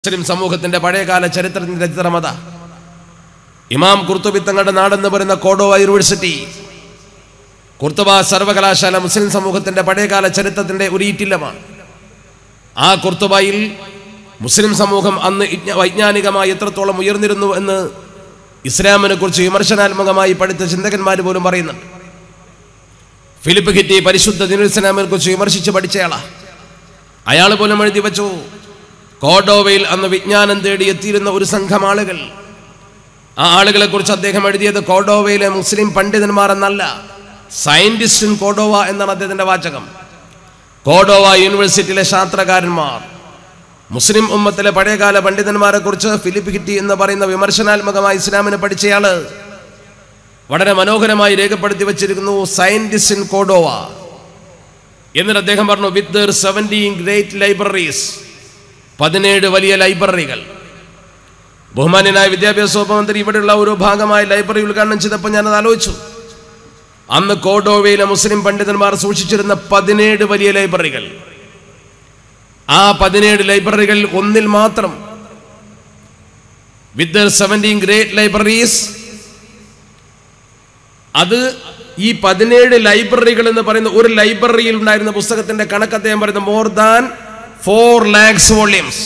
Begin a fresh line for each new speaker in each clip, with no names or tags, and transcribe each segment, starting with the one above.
മുസ്ലിം സമൂഹത്തിന്റെ പഴയകാല ചരിത്രത്തിന്റെ ചരിത്രമത ഇമാം കുർത്തുബി തങ്ങളുടെ നാടെന്ന് പറയുന്ന കോഡോവ യൂണിവേഴ്സിറ്റി കുർത്തുബ സർവകലാശാല മുസ്ലിം സമൂഹത്തിന്റെ പഴയകാല ചരിത്രത്തിന്റെ ഒരു ഈറ്റില്ലമാണ് ആ കുർത്തുബയിൽ മുസ്ലിം സമൂഹം അന്ന് ഇജ്ഞ- വൈജ്ഞാനികമായി എത്രത്തോളം ഉയർന്നിരുന്നു എന്ന് ഇസ്ലാമിനെ കുറിച്ച് വിമർശനാത്മകമായി പഠിച്ച ചിന്തകന്മാർ പോലും പറയുന്നുണ്ട് ഫിലിപ്പ് ഹിറ്റി പരിശുദ്ധ ദിനുൽ ഇസ്ലാമിനെ കുറിച്ച് വിമർശിച്ച് പഠിച്ചയാളാ അയാൾ പോലും എഴുതി വെച്ചു കോഡോവയിൽ അന്ന് വിജ്ഞാനം തേടി എത്തിയിരുന്ന ഒരു സംഘം ആളുകൾ ആ ആളുകളെ കുറിച്ച് അദ്ദേഹം എഴുതിയത് കോഡോവയിലെ മുസ്ലിം പണ്ഡിതന്മാർ എന്നല്ല സയന്റിസ്റ്റ് ഇൻ കോഡോവ എന്നാണ് അദ്ദേഹത്തിന്റെ വാചകം കോഡോവ യൂണിവേഴ്സിറ്റിയിലെ ശാസ്ത്രകാരന്മാർ മുസ്ലിം ഉമ്മത്തിലെ പഴയകാല പണ്ഡിതന്മാരെ കുറിച്ച് ഫിലിപ്പ് ഹിറ്റി എന്ന് പറയുന്ന വിമർശനാത്മകമായ ഇസ്ലാമിനെ പഠിച്ചയാള് വളരെ മനോഹരമായി രേഖപ്പെടുത്തി വച്ചിരിക്കുന്നു സയന്റിസ്റ്റ് ഇൻ കോഡോവ എന്നിട്ട് അദ്ദേഹം പറഞ്ഞു with their seventeen great libraries പതിനേഴ് വലിയ ലൈബ്രറികൾ ബഹുമാന്യനായ വിദ്യാഭ്യാസ വകുപ്പ് മന്ത്രി ഇവിടെയുള്ള ഒരു ഭാഗമായ ലൈബ്രറി ഉദ്ഘാടനം ചെയ്തപ്പോൾ ഞാനത് ആലോചിച്ചു അന്ന് കോഡോവയിലെ മുസ്ലിം പണ്ഡിതന്മാർ സൂക്ഷിച്ചിരുന്ന പതിനേഴ് വലിയ ലൈബ്രറികൾ ആ പതിനേഴ് ലൈബ്രറികൾ ഒന്നിൽ മാത്രം വിത്ത് സെവൻറ്റീൻ ഗ്രേറ്റ് ലൈബ്രറീസ് അത് ഈ പതിനേഴ് ലൈബ്രറികൾ എന്ന് പറയുന്ന ഒരു ലൈബ്രറിയിൽ ഉണ്ടായിരുന്ന പുസ്തകത്തിന്റെ കണക്ക് അദ്ദേഹം പറയുന്നത് more than four lakhs volumes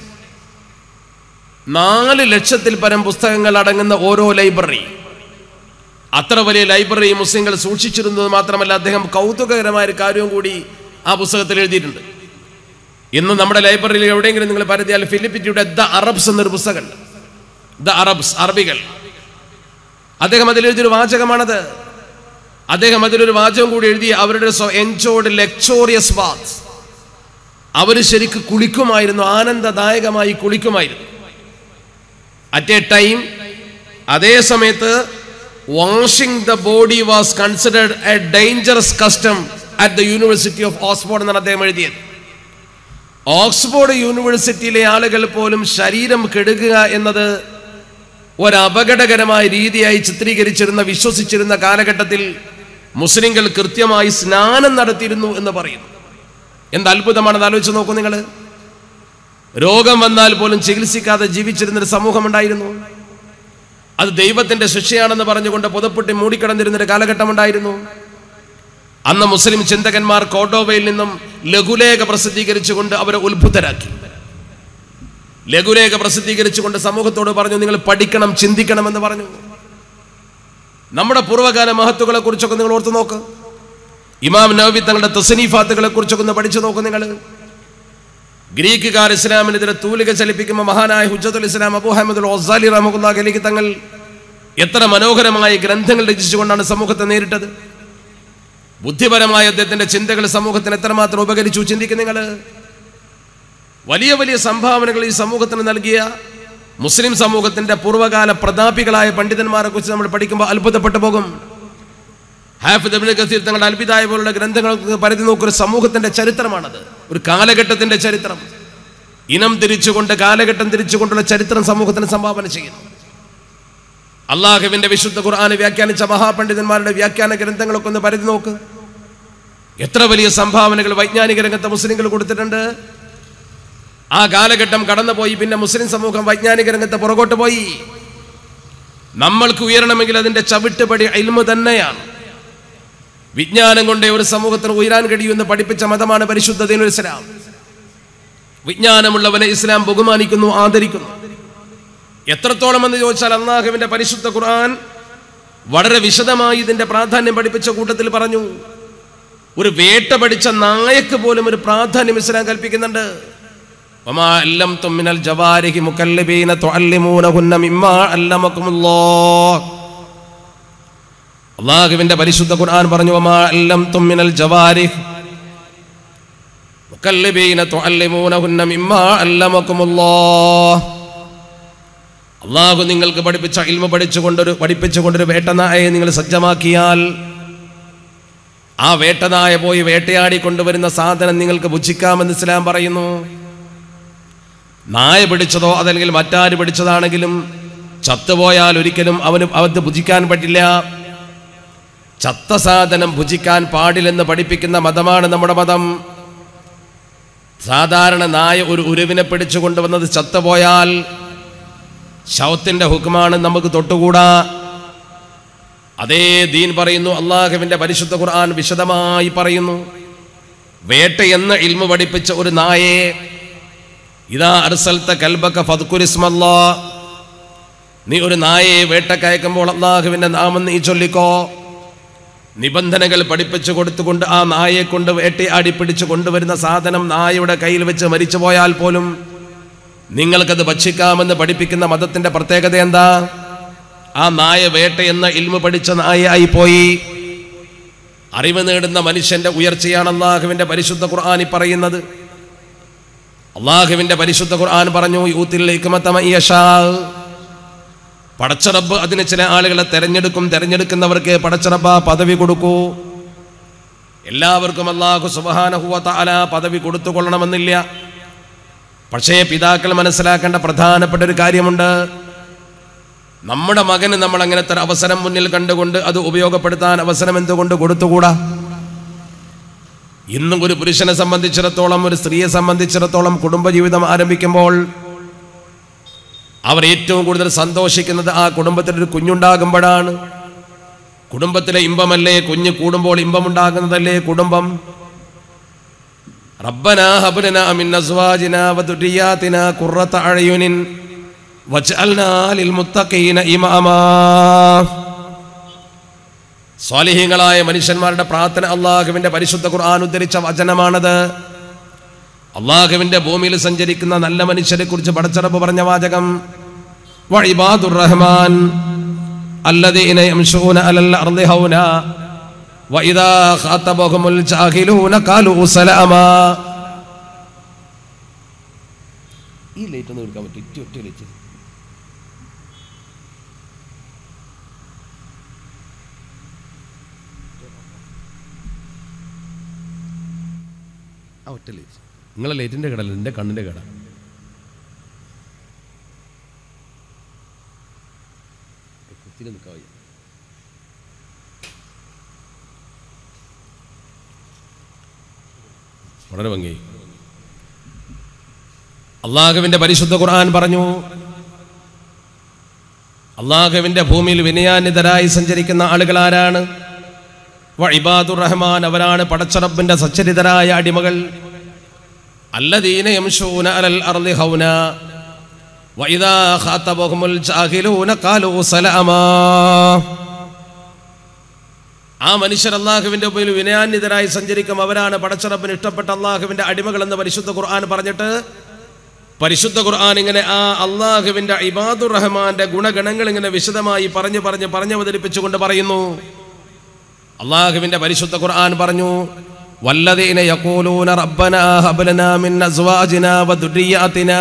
നാല് ലക്ഷത്തിൽ പരം പുസ്തകങ്ങൾ അടങ്ങുന്ന ഓരോ ലൈബ്രറി അത്ര വലിയ ലൈബ്രറി മുസ്ലിങ്ങൾ സൂക്ഷിച്ചിരുന്നത് മാത്രമല്ല അദ്ദേഹം കൗതുകകരമായ ഒരു കാര്യവും കൂടി ആ പുസ്തകത്തിൽ എഴുതിയിട്ടുണ്ട് ഇന്ന് നമ്മുടെ ലൈബ്രറിയിൽ എവിടെയെങ്കിലും നിങ്ങൾ പരതിയാൽ ഫിലിപ്പിറ്റിയുടെ ദ അറബ്സ് എന്നൊരു പുസ്തകമുണ്ട് ദ അറബ്സ് അറബികൾ അദ്ദേഹം അതിലെഴുതിയൊരു വാചകമാണത് അദ്ദേഹം അതിലൊരു വാചകം കൂടി എഴുതി അവരുടെ എൻജോയ്ഡ് ലെക്ചോറിയസ് ബാത്ത് അവർ ശരിക്ക് കുളിക്കുമായിരുന്നു ആനന്ദദായകമായി കുളിക്കുമായിരുന്നു അറ്റ് എ ടൈം അതേ സമയത്ത് washing the body was considered a dangerous custom at the university of Oxford എന്നാണ് അദ്ദേഹം എഴുതിയത് ഓക്സ്ഫോർഡ് യൂണിവേഴ്സിറ്റിയിലെ ആളുകൾ പോലും ശരീരം കെടുക്കുക എന്നത് ഒരു അപകടകരമായ രീതിയായി ചിത്രീകരിച്ചിരുന്ന വിശ്വസിച്ചിരുന്ന കാലഘട്ടത്തിൽ മുസ്ലിങ്ങൾ കൃത്യമായി സ്നാനം നടത്തിയിരുന്നു എന്ന് പറയുന്നു എന്ത് അത്ഭുതമാണെന്ന് ആലോചിച്ച് നോക്കൂ നിങ്ങൾ രോഗം വന്നാൽ പോലും ചികിത്സിക്കാതെ ജീവിച്ചിരുന്ന ഒരു സമൂഹം ഉണ്ടായിരുന്നു അത് ദൈവത്തിന്റെ ശിക്ഷയാണെന്ന് പറഞ്ഞുകൊണ്ട് പുതപ്പെട്ടി മൂടിക്കിടന്നിരുന്നൊരു കാലഘട്ടം ഉണ്ടായിരുന്നു അന്ന് മുസ്ലിം ചിന്തകന്മാർ കോട്ടോവയിൽ നിന്നും ലഘുലേഖ പ്രസിദ്ധീകരിച്ചുകൊണ്ട് അവരെ ഉത്ഭുതരാക്കി ലഘുലേഖ പ്രസിദ്ധീകരിച്ചുകൊണ്ട് സമൂഹത്തോട് പറഞ്ഞു നിങ്ങൾ പഠിക്കണം ചിന്തിക്കണമെന്ന് പറഞ്ഞു നമ്മുടെ പൂർവ്വകാല മഹത്തുക്കളെ കുറിച്ചൊക്കെ നിങ്ങൾ ഓർത്ത് നോക്ക് ഇമാം നവവി തങ്ങളുടെ തസനീഫാത്തുകളെ കുറിച്ചൊക്കെ ഒന്ന് പഠിച്ചു നോക്ക് നിങ്ങൾ ഗ്രീക്കുകാർ ഇസ്ലാമിനെതിരെ തൂലിക ചലിപ്പിക്കുമ്പോൾ മഹാനായ ഹുജത്തുൽ ഇസ്ലാം അബു അഹമ്മദ് ഒസാലി റഹമുല്ലാ ഖലീഖ് തങ്ങൾ എത്ര മനോഹരമായ ഗ്രന്ഥങ്ങൾ രചിച്ചുകൊണ്ടാണ് സമൂഹത്തെ നേരിട്ടത് ബുദ്ധിപരമായ അദ്ദേഹത്തിന്റെ ചിന്തകൾ സമൂഹത്തിന് എത്രമാത്രം ഉപകരിച്ചു ചിന്തിക്കും നിങ്ങൾ വലിയ വലിയ സംഭാവനകൾ ഈ സമൂഹത്തിന് നൽകിയ മുസ്ലിം സമൂഹത്തിന്റെ പൂർവ്വകാല പ്രതാപികളായ പണ്ഡിതന്മാരെ കുറിച്ച് നമ്മൾ പഠിക്കുമ്പോൾ അത്ഭുതപ്പെട്ടു പോകും ഹാഫിദ് ഇബ്നു കസീർ തങ്ങളുടെ അൽബിദായ പോലുള്ള ഗ്രന്ഥങ്ങൾ പരിധി നോക്കുന്ന സമൂഹത്തിന്റെ ചരിത്രമാണത് ഒരു കാലഘട്ടത്തിന്റെ ചരിത്രം ഇനം തിരിച്ചുകൊണ്ട് കാലഘട്ടം തിരിച്ചുകൊണ്ടുള്ള ചരിത്രം സമൂഹത്തിന് സംഭാവന ചെയ്യുന്നു അള്ളാഹുവിന്റെ വിശുദ്ധ ഖുർആാന് വ്യാഖ്യാനിച്ച മഹാപണ്ഡിതന്മാരുടെ വ്യാഖ്യാന ഗ്രന്ഥങ്ങളൊക്കെ ഒന്ന് പരിധി നോക്ക് എത്ര വലിയ സംഭാവനകൾ വൈജ്ഞാനിക രംഗത്ത് മുസ്ലിങ്ങൾ കൊടുത്തിട്ടുണ്ട് ആ കാലഘട്ടം കടന്നുപോയി പിന്നെ മുസ്ലിം സമൂഹം വൈജ്ഞാനിക രംഗത്ത് പുറകോട്ട് പോയി നമ്മൾക്ക് ഉയരണമെങ്കിൽ അതിന്റെ ചവിട്ടുപടി അയിൽമ തന്നെയാണ് വിജ്ഞാനം കൊണ്ടേ ഒരു സമൂഹത്തിന് ഉയരാൻ കഴിയുമെന്ന് പഠിപ്പിച്ച മതമാണ് പരിശുദ്ധ ദീനുൽ ഇസ്ലാം വിജ്ഞാനമുള്ളവനെ ഇസ്ലാം ബഹുമാനിക്കുന്നു ആദരിക്കുന്നു എത്രത്തോളം എന്ന് ചോദിച്ചാൽ അള്ളാഹുവിന്റെ പരിശുദ്ധ ഖുർആൻ വളരെ വിശദമായി ഇതിന്റെ പ്രാധാന്യം പഠിപ്പിച്ച കൂട്ടത്തിൽ പറഞ്ഞു ഒരു വേട്ട പഠിച്ച നായക്ക് പോലും ഒരു പ്രാധാന്യം ഇസ്ലാം കൽപ്പിക്കുന്നുണ്ട് وما علمتم من الجوارح مكلبين تعلمونهن مما علمكم الله അള്ളാഹുവിന്റെ പരിശുദ്ധ ഖുർആൻ പറഞ്ഞു وما علمتم من الجوارح مكلبين تعلمونهن مما علمكم الله അള്ളാഹു നിങ്ങൾക്ക് പഠിപ്പിച്ച ഇൽമ പഠിച്ചുകൊണ്ടൊരു പഠിപ്പിച്ചുകൊണ്ടൊരു വേട്ടനായെ നിങ്ങൾ സജ്ജമാക്കിയാൽ ആ വേട്ടനായ പോയി വേട്ടയാടി കൊണ്ടുവരുന്ന സാധനം നിങ്ങൾക്ക് ഭുജിക്കാമെന്ന് ഇസ്ലാം പറയുന്നു നായ പിടിച്ചതോ അതല്ലെങ്കിൽ മറ്റാര് പിടിച്ചതാണെങ്കിലും ചത്തുപോയാൽ ഒരിക്കലും അവന് അവന് ഭുജിക്കാൻ പറ്റില്ല ചത്ത സാധനം ഭുജിക്കാൻ പാടില്ലെന്ന് പഠിപ്പിക്കുന്ന മതമാണ് നമ്മുടെ മതം സാധാരണ നായ ഒരു ഉരുവിനെ പിടിച്ചു കൊണ്ടുവന്നത് ചത്തുപോയാൽ ശവത്തിന്റെ ഹുക്കുമാണ് നമുക്ക് തൊട്ടുകൂടാ അതേ ദീൻ പറയുന്നു അള്ളാഹുവിന്റെ പരിശുദ്ധ ഖുർആൻ വിശദമായി പറയുന്നു വേട്ട എന്ന ഇൽമ പഠിപ്പിച്ച ഒരു നായയെ ഇതാ അർസൽത്ത കൽബക്ക ഫദ്കുരിസ്മല്ലാ നീ ഒരു നായയെ വേട്ടക്കയക്കുമ്പോൾ അള്ളാഹുവിന്റെ നാമം നീ ചൊല്ലിക്കോ നിബന്ധനകൾ പഠിപ്പിച്ചു കൊടുത്തുകൊണ്ട് ആ നായയെ കൊണ്ട് വേട്ടയാടി പിടിച്ചു കൊണ്ടുവരുന്ന സാധനം നായയുടെ കയ്യിൽ വെച്ച് മരിച്ചു പോയാൽ പോലും നിങ്ങൾക്കത് ഭക്ഷിക്കാമെന്ന് പഠിപ്പിക്കുന്ന മതത്തിന്റെ പ്രത്യേകത എന്താ ആ നായ വേട്ട എന്ന ഇൽമ പഠിച്ച നായയായി പോയി അറിവ് നേടുന്ന മനുഷ്യന്റെ ഉയർച്ചയാണ് അള്ളാഹുവിന്റെ പരിശുദ്ധ ഖുർആൻ ഈ പറയുന്നത് അള്ളാഹുവിന്റെ പരിശുദ്ധ ഖുർആൻ പറഞ്ഞു യൂത്തിലേക്ക് പടച്ചറബ് അതിന് ചില ആളുകളെ തെരഞ്ഞെടുക്കും തെരഞ്ഞെടുക്കുന്നവർക്ക് പടച്ചറബ പദവി കൊടുക്കൂ എല്ലാവർക്കും അള്ളാഹു സുബാനഹുവ താല പദവി കൊടുത്തുകൊള്ളണമെന്നില്ല പക്ഷേ പിതാക്കൾ മനസ്സിലാക്കേണ്ട പ്രധാനപ്പെട്ട ഒരു കാര്യമുണ്ട് നമ്മുടെ മകന് നമ്മൾ അങ്ങനത്തെ ഒരു അവസരം മുന്നിൽ കണ്ടുകൊണ്ട് അത് ഉപയോഗപ്പെടുത്താൻ അവസരം എന്തുകൊണ്ട് കൊടുത്തുകൂടാ ഇന്നും ഒരു പുരുഷനെ സംബന്ധിച്ചിടത്തോളം ഒരു സ്ത്രീയെ സംബന്ധിച്ചിടത്തോളം കുടുംബജീവിതം ആരംഭിക്കുമ്പോൾ അവർ ഏറ്റവും കൂടുതൽ സന്തോഷിക്കുന്നത് ആ കുടുംബത്തിൽ ഒരു കുഞ്ഞുണ്ടാകുമ്പോഴാണ് കുടുംബത്തിലെ ഇമ്പമല്ലേ കുഞ്ഞ് കൂടുമ്പോൾ ഇമ്പമുണ്ടാകുന്നതല്ലേ കുടുംബം റബ്ബന ഹബ്ലന മിൻ അസ്വാജിന വദുരിയാതിന ഖുറത അഴയുനിൻ വജഅൽനാ ലിൽ മുത്തഖീന ഇമാമാ സ്വാലിഹീങ്ങളായ മനുഷ്യന്മാരുടെ പ്രാർത്ഥന അള്ളാഹുവിന്റെ പരിശുദ്ധ ഖുർആൻ ഉദ്ധരിച്ച വചനമാണത് അള്ളാഹുവിന്റെ ഭൂമിയിൽ സഞ്ചരിക്കുന്ന നല്ല മനുഷ്യരെ കുറിച്ച് പടച്ചറപ്പ് പറഞ്ഞ വാചകം വഴിബാദുർ റഹ്മാൻ الذين يمشون على الأرض هونا وإذا خاطبهم الجاهلون قالوا سلاما ഈ ലൈറ്റ് ഒന്ന് എടുക്കാൻ പറ്റും ഒറ്റ ഒറ്റ ലൈറ്റ് ആ ഒറ്റ ലൈറ്റ് നിങ്ങളെ ലൈറ്റിന്റെ കടല്ല എൻ്റെ കണ്ണിന്റെ കട കുത്തിരി നിൽക്കാൻ വയ്യ വളരെ ഭംഗിയായി അള്ളാഹുവിന്റെ പരിശുദ്ധ ഖുർആൻ പറഞ്ഞു അള്ളാഹുവിന്റെ ഭൂമിയിൽ വിനയാന്വിതരായി സഞ്ചരിക്കുന്ന ആളുകൾ ആരാണ് വഇബാദുർ റഹ്മാൻ അവരാണ് പടച്ചറബിന്റെ സച്ചരിതരായ അടിമകൾ അല്ലദീന യംശൂന അലൽ അർളി ഹൗന വഇദാ ഖാതബഹുമുൽ ജാഹിലൂന ഖാലൂ സലാമാ ആ മനുഷ്യർ അള്ളാഹുവിന്റെ മുമ്പിൽ വിനയാന്വിതരായി സഞ്ചരിക്കും അവരാണ് പടച്ചറബിന് ഇഷ്ടപ്പെട്ട അള്ളാഹുവിന്റെ അടിമകൾ എന്ന് പരിശുദ്ധ ഖുർആൻ പറഞ്ഞിട്ട് പരിശുദ്ധ ഖുർആൻ ഇങ്ങനെ ആ അള്ളാഹുവിന്റെ ഇബാദുർ റഹ്മാന്റെ ഗുണഗണങ്ങൾ ഇങ്ങനെ വിശദമായി പറഞ്ഞു പറഞ്ഞ് പറഞ്ഞു അവതരിപ്പിച്ചുകൊണ്ട് പറയുന്നു അള്ളാഹുവിന്റെ പരിശുദ്ധ ഖുർആൻ പറഞ്ഞു വല്ലദീന യഖൂലൂന റബ്ബനാ ഹബ് ലനാ മിൻ അസ്വാജിനാ വദുരിയാതിനാ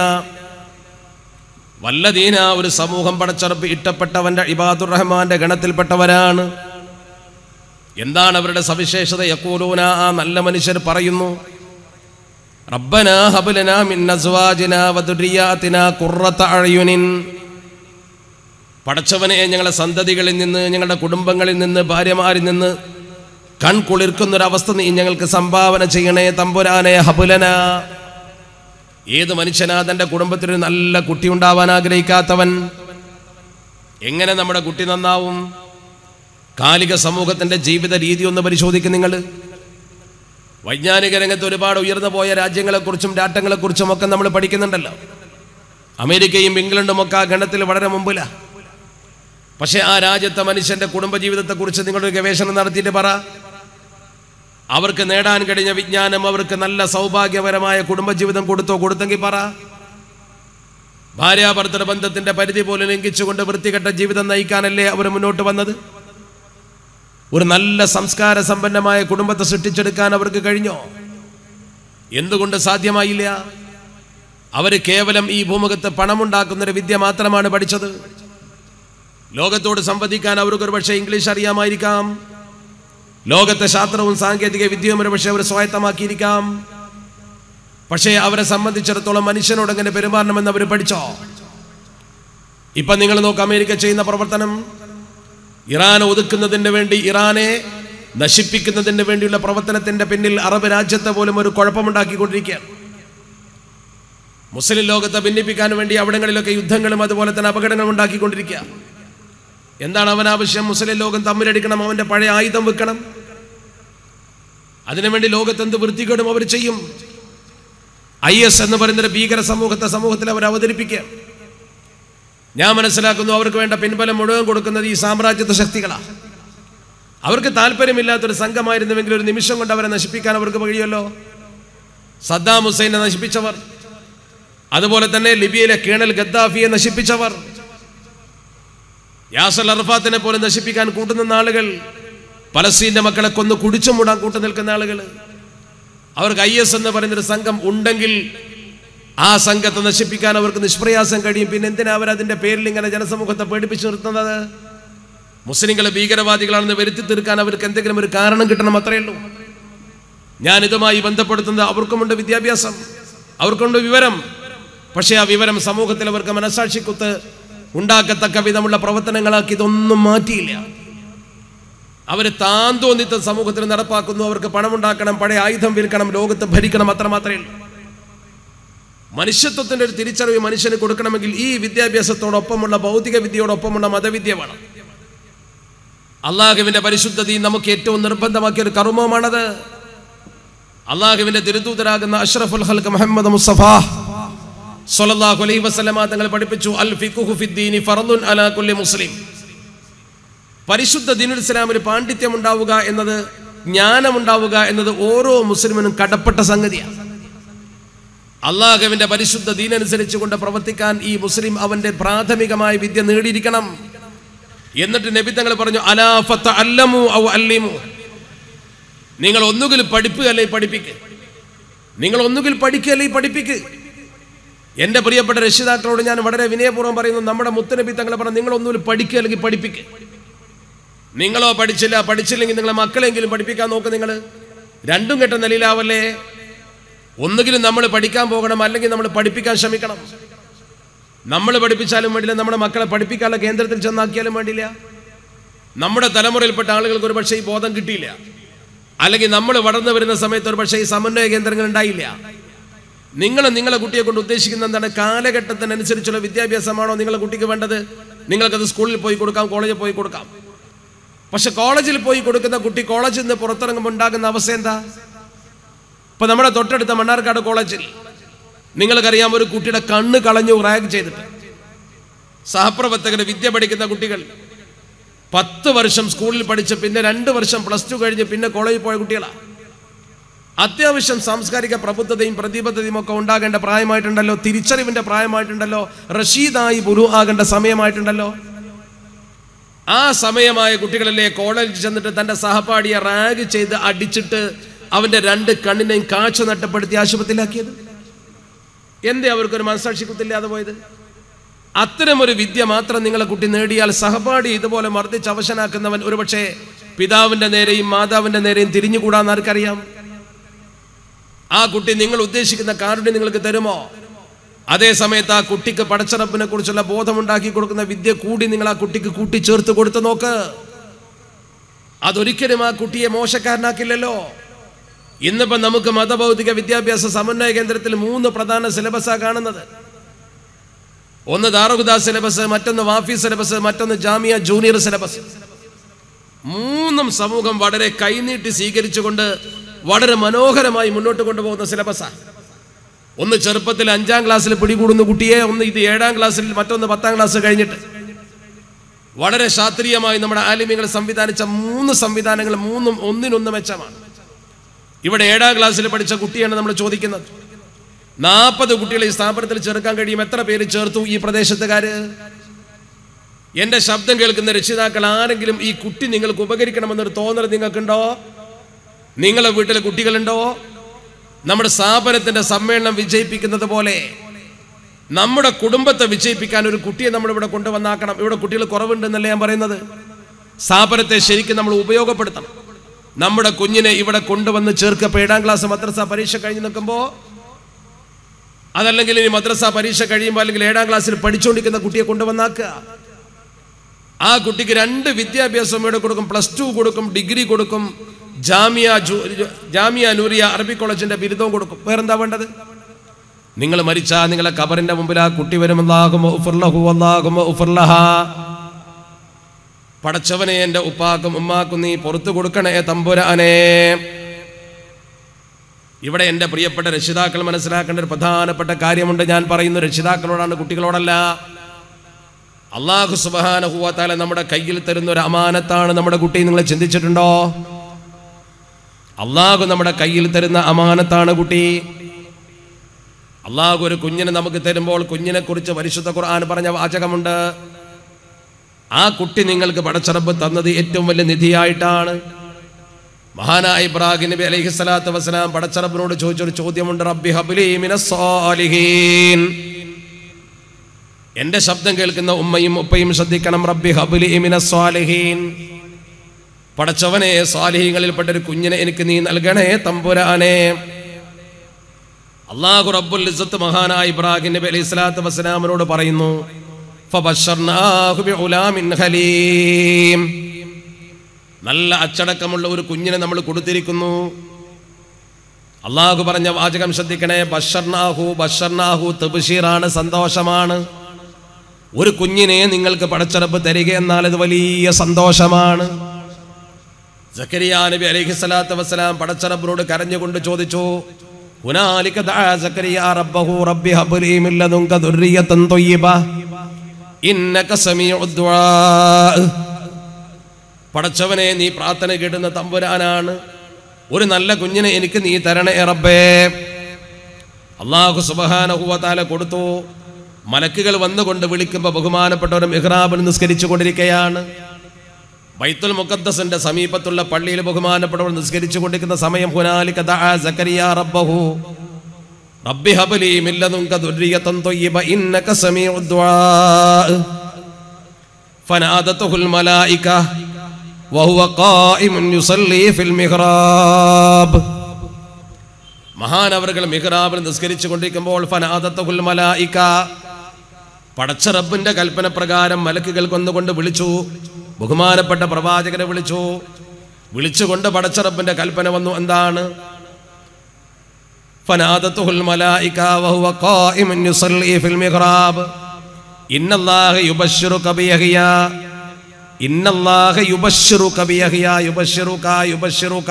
വല്ലദീന ഒരു സമൂഹം പടച്ചറപ്പ് ഇഷ്ടപ്പെട്ടവന്റെ ഇബാദുർ റഹ്മാന്റെ ഗണത്തിൽപ്പെട്ടവരാണ് എന്താണ് അവരുടെ സവിശേഷത യക്കൂലൂന ആ നല്ല മനുഷ്യർ പറയുന്നു റബ്ബന ഹബലന മിൻ അസ്വാജിന വദുരിയാതിന ഖുർറത അഴയുനിൻ പടച്ചവനെ ഞങ്ങളുടെ സന്തതികളിൽ നിന്ന് ഞങ്ങളുടെ കുടുംബങ്ങളിൽ നിന്ന് ഭാര്യമാരിൽ നിന്ന് കൺകുളിർക്കുന്നൊരവസ്ഥ നീ ഞങ്ങൾക്ക് സംഭാവന ചെയ്യണേ തമ്പുരാനെ ഹബുലന ഏത് മനുഷ്യനാ തൻ്റെ കുടുംബത്തിൽ ഒരു നല്ല കുട്ടി ഉണ്ടാവാൻ ആഗ്രഹിക്കാത്തവൻ എങ്ങനെ നമ്മുടെ കുട്ടി നന്നാവും കാലിക സമൂഹത്തിന്റെ ജീവിത രീതി ഒന്ന് പരിശോധിക്കും നിങ്ങൾ വൈജ്ഞാനിക രംഗത്ത് ഒരുപാട് ഉയർന്നു പോയ രാജ്യങ്ങളെക്കുറിച്ചും രാട്ടങ്ങളെക്കുറിച്ചും ഒക്കെ നമ്മൾ പഠിക്കുന്നുണ്ടല്ലോ അമേരിക്കയും ഇംഗ്ലണ്ടും ഒക്കെ ആ ഗണത്തിൽ വളരെ മുമ്പിലാ പക്ഷെ ആ രാജ്യത്തെ മനുഷ്യന്റെ കുടുംബജീവിതത്തെക്കുറിച്ച് നിങ്ങളൊരു ഗവേഷണം നടത്തിയിട്ട് പറ അവർക്ക് നേടാൻ കഴിഞ്ഞ വിജ്ഞാനം അവർക്ക് നല്ല സൗഭാഗ്യപരമായ കുടുംബജീവിതം കൊടുത്തോ കൊടുത്തെങ്കിൽ പറ ഭാര്യാഭർത്തൃ ബന്ധത്തിന്റെ പരിധി പോലും ലംഘിച്ചുകൊണ്ട് വൃത്തികെട്ട ജീവിതം നയിക്കാനല്ലേ അവർ മുന്നോട്ട് വന്നത് ഒരു നല്ല സംസ്കാര സമ്പന്നമായ കുടുംബത്തെ സൃഷ്ടിച്ചെടുക്കാൻ അവർക്ക് കഴിഞ്ഞോ എന്തുകൊണ്ട് സാധ്യമായില്ല അവർ കേവലം ഈ ഭൂമുഖത്ത് പണമുണ്ടാക്കുന്നൊരു വിദ്യ മാത്രമാണ് പഠിച്ചത് ലോകത്തോട് സംവദിക്കാൻ അവർക്ക് ഒരു പക്ഷേ ഇംഗ്ലീഷ് അറിയാമായിരിക്കാം ലോകത്തെ ശാസ്ത്രവും സാങ്കേതിക വിദ്യയും ഒരു പക്ഷേ അവർ സ്വായത്തമാക്കിയിരിക്കാം പക്ഷേ അവരെ സംബന്ധിച്ചിടത്തോളം മനുഷ്യനോട് എങ്ങനെ പെരുമാറണമെന്ന് അവർ പഠിച്ചോ ഇപ്പൊ നിങ്ങൾ നോക്ക് അമേരിക്ക ചെയ്യുന്ന പ്രവർത്തനം ഇറാൻ ഒതുക്കുന്നതിന് വേണ്ടി ഇറാനെ നശിപ്പിക്കുന്നതിന് വേണ്ടിയുള്ള പ്രവർത്തനത്തിന്റെ പിന്നിൽ അറബ് രാജ്യത്തെ പോലും ഒരു കുഴപ്പമുണ്ടാക്കിക്കൊണ്ടിരിക്കുകയാണ് മുസ്ലിം ലോകത്തെ ഭിന്നിപ്പിക്കാൻ വേണ്ടി അവിടങ്ങളിലൊക്കെ യുദ്ധങ്ങളും അതുപോലെ തന്നെ അപകടങ്ങളും ഉണ്ടാക്കിക്കൊണ്ടിരിക്കുക എന്താണ് അവൻ ആവശ്യം മുസ്ലിം ലോകം തമ്മിലടിക്കണം അവന്റെ പഴയ ആയുധം വെക്കണം അതിനുവേണ്ടി ലോകത്ത് എന്ത് വൃത്തികേടും അവർ ചെയ്യും ഐ എസ് എന്ന് പറയുന്ന ഭീകര സമൂഹത്തെ സമൂഹത്തിൽ അവർ അവതരിപ്പിക്കുക ഞാൻ മനസ്സിലാക്കുന്നു അവർക്ക് വേണ്ട പിൻബലം മുഴുവൻ കൊടുക്കുന്നത് ഈ സാമ്രാജ്യത്വ ശക്തികളാണ് അവർക്ക് താല്പര്യമില്ലാത്തൊരു സംഘമായിരുന്നുവെങ്കിൽ ഒരു നിമിഷം കൊണ്ട് അവരെ നശിപ്പിക്കാൻ അവർക്ക് കഴിയുമല്ലോ സദ്ദാം ഹുസൈനെ നശിപ്പിച്ചവർ അതുപോലെ തന്നെ ലിബിയയിലെ കേണൽ ഗദ്ദാഫിയെ നശിപ്പിച്ചവർ യാസൽ അർഫാത്തിനെ പോലെ നശിപ്പിക്കാൻ കൂട്ടുനിന്ന ആളുകൾ പലസ്തീന്റെ മക്കളെ കൊന്ന് കുടിച്ചു മൂടാൻ കൂട്ടു നിൽക്കുന്ന ആളുകൾ അവർക്ക് ഐ എസ് എന്ന് പറയുന്നൊരു സംഘം ഉണ്ടെങ്കിൽ ആ സംഘത്തെ നശിപ്പിക്കാൻ അവർക്ക് നിഷ്പ്രയാസം കഴിയും പിന്നെ എന്തിനാ അവർ അതിന്റെ പേരിൽ ഇങ്ങനെ ജനസമൂഹത്തെ പേടിപ്പിച്ചു നിർത്തുന്നത് മുസ്ലിങ്ങളെ ഭീകരവാദികളാണെന്ന് വരുത്തി തീർക്കാൻ അവർക്ക് എന്തെങ്കിലും ഒരു കാരണം കിട്ടണം അത്രയേ ഉള്ളൂ ഞാൻ ഇതുമായി ബന്ധപ്പെടുത്തുന്നത് അവർക്കുമുണ്ട് വിദ്യാഭ്യാസം അവർക്കുണ്ട് വിവരം പക്ഷേ ആ വിവരം സമൂഹത്തിൽ അവർക്ക് മനസാക്ഷിക്കുത്ത് ഉണ്ടാക്കത്തക്ക വിധമുള്ള പ്രവർത്തനങ്ങളാക്കി ഇതൊന്നും മാറ്റിയില്ല അവർ താൻ തോന്നിത്ത സമൂഹത്തിൽ നടപ്പാക്കുന്നു അവർക്ക് പണമുണ്ടാക്കണം പഴയ ആയുധം വിൽക്കണം ലോകത്ത് ഭരിക്കണം അത്ര മാത്രമേ ഉള്ളൂ മനുഷ്യത്വത്തിന്റെ ഒരു തിരിച്ചറിവ് മനുഷ്യന് കൊടുക്കണമെങ്കിൽ ഈ വിദ്യാഭ്യാസത്തോടൊപ്പമുള്ള ഭൗതിക വിദ്യയോടൊപ്പമുള്ള മതവിദ്യ വേണം അള്ളാഹുവിന്റെ പരിശുദ്ധതി നമുക്ക് ഏറ്റവും നിർബന്ധമാക്കിയ ഒരു കർമ്മമാണത് അള്ളാഹുവിന്റെ തിരുദൂതരാകുന്ന അഷ്റഫുൽ ഹൽക്ക് മുഹമ്മദ് മുസ്തഫ സ്വല്ലല്ലാഹു അലൈഹി വസല്ലമ തങ്ങൾ പഠിപ്പിച്ചു അൽ ഫിഖുഹു ഫിദ്ദീനി ഫറദുൻ അലാ കുല്ലി മുസ്ലിം പരിശുദ്ധ ദീനുൽ ഇസ്ലാമിന് പാണ്ഡിത്യം ഉണ്ടാവുക എന്നത് ജ്ഞാനമുണ്ടാവുക എന്നത് ഓരോ മുസ്ലിമിനും കടപ്പെട്ട സംഗതിയാണ് അള്ളാഹുവിന്റെ പരിശുദ്ധ ദീനനുസരിച്ച് കൊണ്ട് പ്രവർത്തിക്കാൻ ഈ മുസ്ലിം അവന്റെ പ്രാഥമികമായ വിദ്യ നേടിയിരിക്കണം എന്നിട്ട് നബി തങ്ങൾ പറഞ്ഞു അലാഫത്ത അല്ലമു ഔ അല്ലിമു നിങ്ങൾ ഒന്നുകിൽ പഠിപ്പുക അല്ലെങ്കിൽ പഠിപ്പിക്ക് നിങ്ങൾ ഒന്നുകിൽ പഠിക്കുക അല്ലെങ്കിൽ പഠിപ്പിക്ക് എൻ്റെ പ്രിയപ്പെട്ട രക്ഷിതാക്കളോട് ഞാൻ വളരെ വിനയപൂർവ്വം പറയുന്നു നമ്മുടെ മുത്തനബി തങ്ങളെ പറഞ്ഞു നിങ്ങൾ ഒന്നുകിൽ പഠിക്കുക അല്ലെങ്കിൽ പഠിപ്പിക്ക് നിങ്ങളോ പഠിച്ചില്ല പഠിച്ചില്ലെങ്കിൽ നിങ്ങളെ മക്കളെങ്കിലും പഠിപ്പിക്കാൻ നോക്ക് നിങ്ങൾ രണ്ടും കെട്ട നിലയിലാവല്ലേ ഒന്നുകിലും നമ്മൾ പഠിക്കാൻ പോകണം അല്ലെങ്കിൽ നമ്മൾ പഠിപ്പിക്കാൻ ശ്രമിക്കണം നമ്മൾ പഠിപ്പിച്ചാലും വേണ്ടില്ല നമ്മുടെ മക്കളെ പഠിപ്പിക്കാനുള്ള കേന്ദ്രത്തിൽ ചെന്നാക്കിയാലും വേണ്ടില്ല നമ്മുടെ തലമുറയിൽപ്പെട്ട ആളുകൾക്ക് ഒരു പക്ഷേ ഈ ബോധം കിട്ടിയില്ല അല്ലെങ്കിൽ നമ്മൾ വളർന്നു വരുന്ന സമയത്ത് ഒരു പക്ഷേ ഈ സമന്വയ കേന്ദ്രങ്ങൾ ഉണ്ടായില്ല നിങ്ങൾ നിങ്ങളെ കുട്ടിയെ കൊണ്ട് ഉദ്ദേശിക്കുന്ന എന്താണ് കാലഘട്ടത്തിനനുസരിച്ചുള്ള വിദ്യാഭ്യാസമാണോ നിങ്ങളെ കുട്ടിക്ക് വേണ്ടത് നിങ്ങൾക്കത് സ്കൂളിൽ പോയി കൊടുക്കാം കോളേജിൽ പോയി കൊടുക്കാം പക്ഷെ കോളേജിൽ പോയി കൊടുക്കുന്ന കുട്ടി കോളേജിൽ നിന്ന് പുറത്തിറങ്ങുമ്പോൾ ഉണ്ടാകുന്ന അവസ്ഥ എന്താ ഇപ്പൊ നമ്മുടെ തൊട്ടടുത്ത മണ്ണാർക്കാട് കോളേജിൽ നിങ്ങൾക്കറിയാം ഒരു കുട്ടിയുടെ കണ്ണ് കളഞ്ഞു റാഗ് ചെയ്തിട്ട് സഹപ്രവർത്തകര് വിദ്യ പഠിക്കുന്ന കുട്ടികൾ പത്ത് വർഷം സ്കൂളിൽ പഠിച്ച് പിന്നെ രണ്ട് വർഷം പ്ലസ് ടു കഴിഞ്ഞ് പിന്നെ കോളേജിൽ പോയ കുട്ടികളാണ് അത്യാവശ്യം സാംസ്കാരിക പ്രബുദ്ധതയും പ്രതിബദ്ധതയും ഒക്കെ ഉണ്ടാകേണ്ട പ്രായമായിട്ടുണ്ടല്ലോ തിരിച്ചറിവിന്റെ പ്രായമായിട്ടുണ്ടല്ലോ റഷീദായി ബുരു ആകേണ്ട സമയമായിട്ടുണ്ടല്ലോ ആ സമയമായ കുട്ടികളല്ലേ കോളേജിൽ ചെന്നിട്ട് തന്റെ സഹപാഠിയെ റാഗ് ചെയ്ത് അടിച്ചിട്ട് അവന്റെ രണ്ട് കണ്ണിനെയും കാഴ്ച നഷ്ടപ്പെടുത്തി ആശുപത്രിയിലാക്കിയത് എന്തേ അവർക്കൊരു മനസാക്ഷി കുത്തില്ലാതെ പോയത് അത്തരമൊരു വിദ്യ മാത്രം നിങ്ങളെ കുട്ടി നേടിയാൽ സഹപാഠി ഇതുപോലെ മർദ്ദിച്ച് അവശനാക്കുന്നവൻ ഒരുപക്ഷെ പിതാവിന്റെ നേരെയും മാതാവിന്റെ നേരെയും തിരിഞ്ഞുകൂടാന്ന് ആർക്കറിയാം ആ കുട്ടി നിങ്ങൾ ഉദ്ദേശിക്കുന്ന കാർഡ് നിങ്ങൾക്ക് തരുമോ അതേ സമയത്ത് ആ കുട്ടിക്ക് പടച്ചറപ്പിനെ കുറിച്ചുള്ള ബോധമുണ്ടാക്കി കൊടുക്കുന്ന വിദ്യ കൂടി നിങ്ങൾ ആ കുട്ടിക്ക് കൂട്ടി ചേർത്ത് കൊടുത്തു നോക്ക് അതൊരിക്കലും ആ കുട്ടിയെ മോശക്കാരനാക്കില്ലല്ലോ ഇന്നിപ്പം നമുക്ക് മതഭൗതിക വിദ്യാഭ്യാസ സമന്വയ കേന്ദ്രത്തിൽ മൂന്ന് പ്രധാന സിലബസാണ് കാണുന്നത് ഒന്ന് ദാറുദ സിലബസ് മറ്റൊന്ന് വാഫി സിലബസ് മറ്റൊന്ന് ജാമിയ ജൂനിയർ സിലബസ് മൂന്നും സമൂഹം വളരെ കൈനീട്ടി സ്വീകരിച്ചുകൊണ്ട് വളരെ മനോഹരമായി മുന്നോട്ട് കൊണ്ടുപോകുന്ന സിലബസാണ് ഒന്ന് ചെറുപ്പത്തിൽ അഞ്ചാം ക്ലാസ്സിൽ പിടികൂടുന്ന കുട്ടിയെ ഒന്ന് ഇത് ഏഴാം ക്ലാസ്സിൽ മറ്റൊന്ന് പത്താം ക്ലാസ് കഴിഞ്ഞിട്ട് വളരെ ശാസ്ത്രീയമായി നമ്മുടെ ആലിമ്യങ്ങൾ സംവിധാനിച്ച മൂന്ന് സംവിധാനങ്ങൾ മൂന്നും ഒന്നിനൊന്ന് മെച്ചമാണ് ഇവിടെ ഏഴാം ക്ലാസ്സിൽ പഠിച്ച കുട്ടിയാണ് നമ്മൾ ചോദിക്കുന്നത് നാൽപ്പത് കുട്ടികളെ ഈ സ്ഥാപനത്തിൽ ചേർക്കാൻ കഴിയും എത്ര പേര് ചേർത്തു ഈ പ്രദേശത്തുകാര് എന്റെ ശബ്ദം കേൾക്കുന്ന രക്ഷിതാക്കൾ ആരെങ്കിലും ഈ കുട്ടി നിങ്ങൾക്ക് ഉപകരിക്കണമെന്നൊരു തോന്നൽ നിങ്ങൾക്കുണ്ടോ നിങ്ങളെ വീട്ടിലെ കുട്ടികളുണ്ടോ നമ്മുടെ സ്ഥാപനത്തിന്റെ സമ്മേളനം വിജയിപ്പിക്കുന്നത് പോലെ നമ്മുടെ കുടുംബത്തെ വിജയിപ്പിക്കാൻ ഒരു കുട്ടിയെ നമ്മൾ ഇവിടെ കൊണ്ടുവന്നാക്കണം ഇവിടെ കുട്ടികൾ കുറവുണ്ടെന്നല്ലേ ഞാൻ പറയുന്നത് സ്ഥാപനത്തെ ശരിക്കും നമ്മൾ ഉപയോഗപ്പെടുത്തണം നമ്മുടെ കുഞ്ഞിനെ ഇവിടെ കൊണ്ടുവന്ന് ചേർക്കപ്പോൾ ഏഴാം ക്ലാസ് മദ്രസ പരീക്ഷ കഴിഞ്ഞ് നിൽക്കുമ്പോൾ അതല്ലെങ്കിൽ ഇനി മദ്രസ പരീക്ഷ കഴിയുമ്പോൾ അല്ലെങ്കിൽ ഏഴാം ക്ലാസ്സിൽ പഠിച്ചുകൊണ്ടിരിക്കുന്ന കുട്ടിയെ കൊണ്ടുവന്നാക്കുക ആ കുട്ടിക്ക് രണ്ട് വിദ്യാഭ്യാസം ഇവിടെ കൊടുക്കും പ്ലസ് ടു കൊടുക്കും ഡിഗ്രി കൊടുക്കും ജാമിയ ജു- ജാമിയ നൂറിയ അറബി കോളേജിന്റെ ബിരുദവും കൊടുക്കും വേറെന്താ വേണ്ടത് നിങ്ങൾ മരിച്ചാൽ നിങ്ങളെ കബറിന്റെ മുമ്പിൽ ആ കുട്ടി വരുമെന്നാകുമോ ഉഫർലഹു അല്ലാകുമോ ഉഫർലഹ പടച്ചവനെ എൻ്റെ ഉപ്പാക്കും ഉമ്മാക്കും നീ പുറത്തു കൊടുക്കണേ തമ്പുരാനെ ഇവിടെ എൻ്റെ പ്രിയപ്പെട്ട രക്ഷിതാക്കൾ മനസ്സിലാക്കേണ്ട ഒരു പ്രധാനപ്പെട്ട കാര്യമുണ്ട് ഞാൻ പറയുന്നു രക്ഷിതാക്കളോടാണ് കുട്ടികളോടല്ല അള്ളാഹു സുബാനഹുവാത്താല നമ്മുടെ കയ്യിൽ തരുന്ന ഒരു അമാനത്താണ് നമ്മുടെ കുട്ടി നിങ്ങൾ ചിന്തിച്ചിട്ടുണ്ടോ അള്ളാഹു നമ്മുടെ കയ്യിൽ തരുന്ന അമാനത്താണ് കുട്ടി അള്ളാഹു ഒരു കുഞ്ഞിനെ നമുക്ക് തരുമ്പോൾ കുഞ്ഞിനെ കുറിച്ച് പരിശുദ്ധ ഖുർആൻ പറഞ്ഞ വാചകമുണ്ട് ആ കുട്ടി നിങ്ങൾക്ക് പടച്ചറബ് തന്നത് ഏറ്റവും വലിയ നിധിയായിട്ടാണ് മഹാനായ ഇബ്രാഹിം നബി അലൈഹി സ്വലാത്തു വസ്സലാം പടച്ചറബിനോട് ചോദിച്ചൊരു ചോദ്യമുണ്ട് റബ്ബി ഹബ്ലി മിനസ് സാലിഹീൻ എന്റെ ശബ്ദം കേൾക്കുന്ന ഉമ്മയും ഉപ്പയും ശ്രദ്ധിക്കണം റബ്ബി ഹബ്ലി മിനസ് സാലിഹീൻ പടച്ചവനെ സ്വാലിഹീങ്ങളിൽപ്പെട്ട ഒരു കുഞ്ഞിനെ എനിക്ക് നീ നൽകണേ തമ്പുരാനെ അള്ളാഹു റബ്ബുൽ ഇസ്സത്ത് മഹാനായ ഇബ്രാഹിം നബി അലൈഹി സ്വലാത്തു വസ്സലാമിനോട് പറയുന്നു ഫബശ്ശർനാഹു ബിഉലാമിൻ ഹലീം നല്ല അച്ചടക്കമുള്ള ഒരു കുഞ്ഞിനെ നമ്മൾ കൊടുത്തിരിക്കുന്നു അള്ളാഹു പറഞ്ഞ വാചകം ശ്രദ്ധിക്കണേ ബഷർനാഹു ബഷർനാഹു തബുഷീറാണ് സന്തോഷമാണ് ഒരു കുഞ്ഞിനെ നിങ്ങൾക്ക് പടച്ചറപ്പ് തരിക എന്നാൽ അത് വലിയ സന്തോഷമാണ് സക്കരിയ നബി അലൈഹി സ്വലാത്തു വസ്സലാം പടച്ചറബിനോട് കരഞ്ഞുകൊണ്ട് ചോദിച്ചു ഹുനാലിക ദഅ സക്കരിയ റബ്ബഹു റബ്ബി ഹബ്ലി മിൻ ലദുൻക ദുർരിയതൻ ത്വയ്യിബ ഇന്നക സമീഉദ് ദുആ പടച്ചവനെ നീ പ്രാർത്ഥന കേട്ടുന്ന തമ്പുരാനാണ് ഒരു നല്ല കുഞ്ഞിനെ എനിക്ക് നീ തരണേ റബ്ബേ അള്ളാഹു സുബഹാനഹുവതാല കൊടുത്തു മലക്കുകൾ വന്നുകൊണ്ട് വിളിക്കുമ്പോൾ ബഹുമാനപ്പെട്ടവരും ഇഹ്റാബിൽ നിസ്കരിച്ചു കൊണ്ടിരിക്കുകയാണ് ബൈത്തുൽ മുഖദ്ദസിന്റെ സമീപത്തുള്ള പള്ളിയിൽ ബഹുമാനപ്പെട്ടവർ നിസ്കരിച്ചു കൊണ്ടിരിക്കുന്ന സമയം ഹുനാലിക ദഅ സക്കരിയ റബ്ബഹു റബ്ബി ഹബ്ലി മിൻ ലദുൻക ദുർരിയതൻ ത്വയ്യിബ ഇന്നക സമീഉദ് ദുആ ഫനാദത്തുഹുൽ മലായിക وهو قائم يصلي في المحراب മഹാനവറുകൾ മിഹ്റാബിൽ നിസ്കരിച്ചു കൊണ്ടിരിക്കുമ്പോൾ ഫനാദത്തുൽ മലായിക പടച്ച റബ്ബിന്റെ കൽപ്പന പ്രകാരം മലക്കുകൾ കൊന്നുകൊണ്ട് വിളിച്ചു ബഹുമാനപ്പെട്ട പ്രവാചകനെ വിളിച്ചു വിളിച്ചുകൊണ്ട് പടച്ച റബ്ബിന്റെ കൽപ്പന വന്നു എന്താണ് ഫനാദത്തുൽ മലായിക വഹുവ ഖായിമുൻ യുസല്ലി ഫിൽ മിഹ്റാബ് ഇന്നല്ലാഹ യുബശ്ശിറുക ബിയഹിയ ഇന്നല്ലാഹ യുബശ്ശിറുക ബിയഹിയ യുബശ്ശിറുക യുബശ്ശിറുക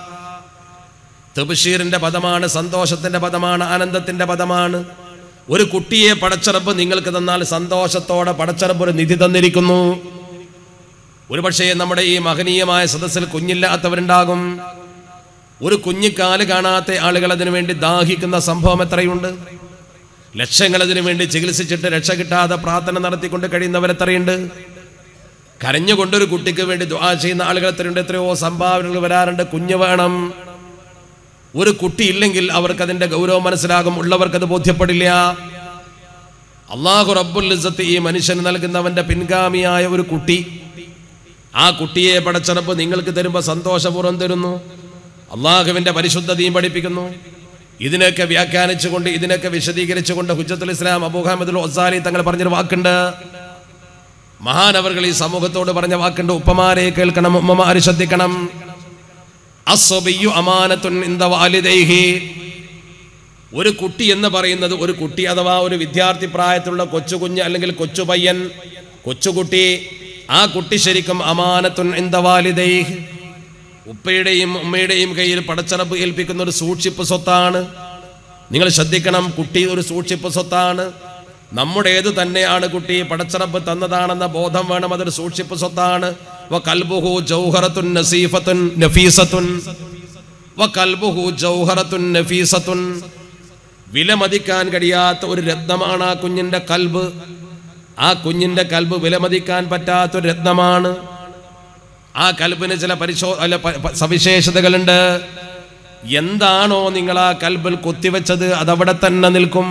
തബ്ഷീറിന്റെ പദമാണ് സന്തോഷത്തിന്റെ പദമാണ് ആനന്ദത്തിന്റെ പദമാണ് ഒരു കുട്ടിയെ പടച്ചറപ്പ് നിങ്ങൾക്ക് തന്നാൽ സന്തോഷത്തോടെ പടച്ചറപ്പ് ഒരു നിധി തന്നിരിക്കുന്നു ഒരുപക്ഷേ നമ്മുടെ ഈ മഹനീയമായ സദസ്സിൽ കുഞ്ഞില്ലാത്തവരുണ്ടാകും ഒരു കുഞ്ഞിക്കാല് കാണാത്ത ആളുകൾ അതിനു വേണ്ടി ദാഹിക്കുന്ന സംഭവം എത്രയുണ്ട് ലക്ഷങ്ങൾ അതിനു വേണ്ടി ചികിത്സിച്ചിട്ട് രക്ഷ കിട്ടാതെ പ്രാർത്ഥന നടത്തിക്കൊണ്ട് കഴിയുന്നവരെത്രയുണ്ട് കരഞ്ഞുകൊണ്ടൊരു കുട്ടിക്ക് വേണ്ടി ദുആ ചെയ്യുന്ന ആളുകൾ എത്രയുണ്ട് എത്രയോ സംഭാവനകൾ വരാറുണ്ട് കുഞ്ഞ് വേണം ഒരു കുട്ടി ഇല്ലെങ്കിൽ അവർക്ക് അതിന്റെ ഗൗരവം മനസ്സിലാകും ഉള്ളവർക്ക് അത് ബോധ്യപ്പെടില്ല അള്ളാഹു റബ്ബുൽ ഇസ്സത്ത് ഈ മനുഷ്യന് നൽകുന്നവന്റെ പിൻഗാമിയായ ഒരു കുട്ടി ആ കുട്ടിയെ പടച്ചറപ്പ് നിങ്ങൾക്ക് തരുമ്പോൾ സന്തോഷപൂർവ്വം തരുന്നു അള്ളാഹുവിന്റെ പരിശുദ്ധതയും പഠിപ്പിക്കുന്നു ഇതിനൊക്കെ വ്യാഖ്യാനിച്ചുകൊണ്ട് ഇതിനൊക്കെ വിശദീകരിച്ചുകൊണ്ട് ഹുജ്ജത്തുൽ ഇസ്ലാം അബൂഹമ്മദുൽ ഒസാലി തങ്ങൾ പറഞ്ഞൊരു വാക്കുണ്ട് മഹാനവറുകൾ ഈ സമൂഹത്തോട് പറഞ്ഞ വാക്കുണ്ട് ഉപ്പമാരെ കേൾക്കണം ഉമ്മമാരെ ശ്രദ്ധിക്കണം അസ്വബിയു അമാനത്തുൻ ഇന്ദ വാലിദൈഹി ഒരു കുട്ടി എന്ന് പറയുന്നത് ഒരു കുട്ടി അഥവാ ഒരു വിദ്യാർത്ഥി പ്രായത്തിലുള്ള കൊച്ചു കുഞ്ഞ് അല്ലെങ്കിൽ കൊച്ചു പയ്യൻ കൊച്ചുകുട്ടി ആ കുട്ടി ശരിക്കും അമാനത്തുൻ ഇന്ദ വാലിദൈഹി ഉപ്പയുടെയും ഉമ്മയുടെയും കയ്യിൽ പടച്ചറപ്പ് ഏൽപ്പിക്കുന്ന ഒരു സൂക്ഷിപ്പ് സ്വത്താണ് നിങ്ങൾ ശ്രദ്ധിക്കണം കുട്ടി ഒരു സൂക്ഷിപ്പ് സ്വത്താണ് നമ്മുടേത് തന്നെയാണ് കുട്ടി പടച്ചറപ്പ് തന്നതാണെന്ന ബോധം വേണം അതൊരു സൂക്ഷിപ്പ് സ്വത്താണ് വ കൽബുഹു ജൗഹറത്തുൻ നസീഫത്തുൻ നഫീസത്തുൻ വ കൽബുഹു ജൗഹറത്തുൻ നഫീസത്തുൻ വിലമതിക്കാൻ കഴിയാത്ത ഒരു രത്നമാണ് ആ കുഞ്ഞിന്റെ കൽബ് ആ കുഞ്ഞിന്റെ കൽബ് വിലമതിക്കാൻ പറ്റാത്ത ഒരു രത്നമാണ് ആ കൽബിന് ചില പരിശോ അല്ല പ- പ- സവിശേഷതകളുണ്ട് എന്താണോ നിങ്ങൾ ആ കൽബിൽ കുത്തിവെച്ചത് അതവിടെ തന്നെ നിൽക്കും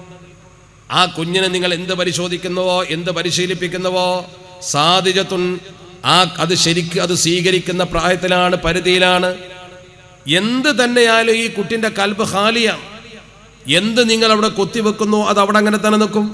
ആ കുഞ്ഞിനെ നിങ്ങൾ എന്ത് പരിശോധിക്കുന്നുവോ എന്ത് പരിശീലിപ്പിക്കുന്നുവോ സാധിജത്തുൻ ആ അത് ശരിക്ക് അത് സ്വീകരിക്കുന്ന പ്രായത്തിലാണ് പരിധിയിലാണ് എന്ത് തന്നെയായാലും ഈ കുട്ടിന്റെ കൽബ് ഖാലിയാണ് എന്ത് നിങ്ങൾ അവിടെ കുത്തിവെക്കുന്നു അത് അവിടെ അങ്ങനെ തന്നെ നിൽക്കും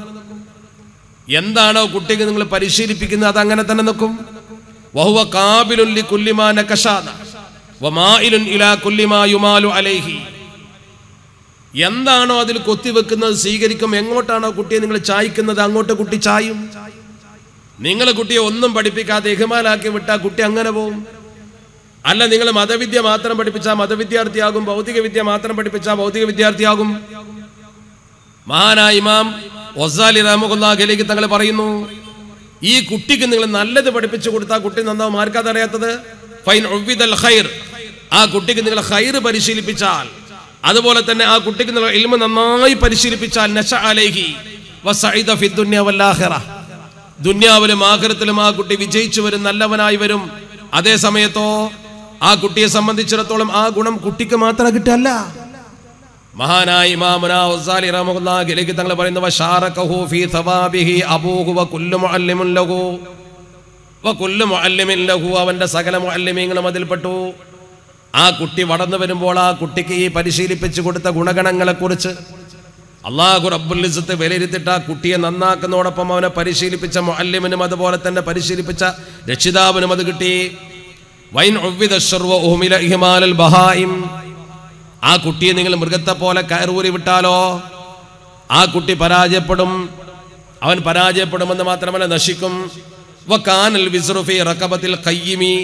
എന്താണോ കുട്ടിക്ക് നിങ്ങൾ പരിശീലിപ്പിക്കുന്നത് അത് അങ്ങനെ തന്നെ നിൽക്കും വഹുവ കാബിലുല്ലി കുല്ലിമാന കഷാദ വമായിലുൻ ഇലാ കുല്ലിമാ യുമാലു അലൈഹി എന്താണോ അതിൽ കൊത്തിവെക്കുന്നത് സ്വീകരിക്കും എങ്ങോട്ടാണോ കുട്ടിയെ നിങ്ങൾ ചായ്ക്കുന്നത് അങ്ങോട്ട് കുട്ടി ചായും നിങ്ങൾ കുട്ടിയെ ഒന്നും പഠിപ്പിക്കാതെ ഇഹമാലാക്കി വിട്ടാൽ കുട്ടി അങ്ങനെ പോവും അല്ല നിങ്ങൾ മതവിദ്യ മാത്രം പഠിപ്പിച്ചാൽ മതവിദ്യാർത്ഥിയാകും ഭൗതിക വിദ്യ മാത്രം പഠിപ്പിച്ചാൽ ഭൗതിക വിദ്യാർത്ഥിയാകും മഹാനായ ഇമാം ഒസാലി റഹമുല്ലാഖിലേക്ക് തങ്ങൾ പറയുന്നു ഈ കുട്ടിക്ക് നിങ്ങൾ നല്ലത് പഠിപ്പിച്ചു കൊടുത്താൽ കുട്ടി നന്നാവും ആർക്കാതെ അറിയാത്തത് ഫൈൻ ഉവ്വിദൽ ഖൈർ ആ കുട്ടിക്ക് നിങ്ങൾ ഖൈർ പരിശീലിപ്പിച്ചാൽ അതുപോലെ തന്നെ ആ കുട്ടിക്ക് നിങ്ങൾ ഇൽമ നന്നായി പരിശീലിപ്പിച്ചാൽ നശ അലൈഹി വസഇദ ഫിദ് ദുനിയ വൽ ആഖിറ ദുന്യാവിലും ആഖിറത്തിലും ആ കുട്ടി വിജയിച്ചു വരും നല്ലവനായി വരും അതേ സമയത്തോ ആ കുട്ടിയെ സംബന്ധിച്ചിടത്തോളം ആ ഗുണം കുട്ടിക്ക് മാത്രം കിട്ടല്ല മഹാനായ ഇമാമുന ഉസ്സാലി റഹ്മത്തുള്ളാഹിലേക്ക് തങ്ങൾ പറയുന്നു വശാറകഹു ഫീ സവാബിഹി അബൂഹു വകുല്ലു മുഅല്ലിമുൻ ലഹു വകുല്ലു മുഅല്ലിമിൻ ലഹു അവന്റെ സകല മുഅല്ലിമീങ്ങളും അതിൽപ്പെട്ടു ആ കുട്ടി വളർന്നു വരുമ്പോൾ ആ കുട്ടിക്ക് ഈ പരിശീലിപ്പിച്ചു കൊടുത്ത ഗുണഗണങ്ങളെ കുറിച്ച് അള്ളാഹു റബ്ബുൽ ഇസ്സത്ത് വിലയിരുത്തിട്ട് ആ കുട്ടിയെ നന്നാക്കുന്നതോടൊപ്പം അവനെ പരിശീലിപ്പിച്ച മുഅല്ലിമിനും അതുപോലെ തന്നെ പരിശീലിപ്പിച്ച രക്ഷിതാവിനും അത് കിട്ടി വൈൻ ഉവ്വിദ ശർവ ഉഹ്മില ഇഹ്മാലൽ ബഹായിം ആ കുട്ടിയെ നിങ്ങൾ മൃഗത്തെ പോലെ കയറൂരി വിട്ടാലോ ആ കുട്ടി പരാജയപ്പെടും അവൻ പരാജയപ്പെടുമെന്ന് മാത്രമല്ല നശിക്കും വക്കാനൽ വിസ്റുഫി റക്കബത്തിൽ കയ്യിമി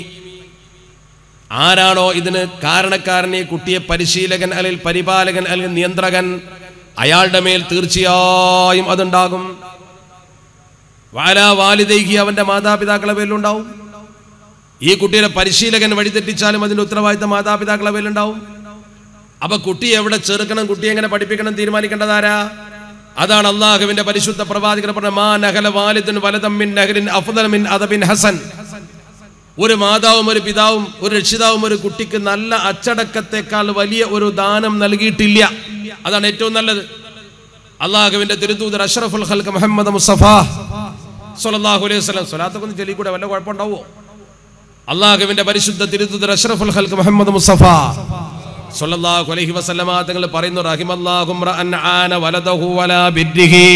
ആരാണോ ഇതിന് കാരണക്കാരൻ ഈ കുട്ടിയെ പരിശീലകൻ അല്ലെങ്കിൽ പരിപാലകൻ അല്ലെങ്കിൽ നിയന്ത്രകൻ അയാളുടെ മേൽ തീർച്ചയായും അതുണ്ടാകും വാലാ വാലിദേഹി അവന്റെ മാതാപിതാക്കളെ പേരിലുണ്ടാവും ഈ കുട്ടിയുടെ പരിശീലകൻ വഴിതെറ്റിച്ചാലും അതിന്റെ ഉത്തരവാദിത്തം മാതാപിതാക്കളെ പേരിലുണ്ടാവും അപ്പൊ കുട്ടി എവിടെ ചേർക്കണം കുട്ടി എങ്ങനെ പഠിപ്പിക്കണം തീരുമാനിക്കേണ്ടതാരാ അതാണ് അള്ളാഹുവിന്റെ പരിശുദ്ധ പ്രവാചകൻ പറഞ്ഞ മാ നഹല വാലിദുൻ വലതം മിൻ നഹരിൻ അഫ്ദൽ മിൻ അദബിൻ ഹസൻ ഒരു മാതാവും ഒരു പിതാവും ഒരു രക്ഷിതാവും ഒരു കുട്ടിക്ക് നല്ല അച്ചടക്കത്തെക്കാൾ വലിയ ഒരു ദാനം നൽകിയിട്ടില്ല അതാണ് ഏറ്റവും നല്ലത് അള്ളാഹുവിന്റെ തിരുത്തൂതർ അഷ്റഫുൽ ഖൽക്ക് മുഹമ്മദ് മുസ്തഫ സല്ലല്ലാഹു അലൈഹി വസല്ലം സ്വലാത്തൊക്കെ ഒന്ന് ചൊല്ലിക്കൂടെ വല്ല കുഴപ്പമുണ്ടാവോ അള്ളാഹുവിന്റെ പരിശുദ്ധ തിരുത്തൂതർ അഷ്റഫുൽ ഖൽക്ക് മുഹമ്മദ് മുസ്തഫ സല്ലല്ലാഹു അലൈഹി വസല്ലമ തങ്ങൾ പറയുന്നു റഹിമല്ലാഹു റഅൻ ആന വലദഹു വലാ ബിർരിഹി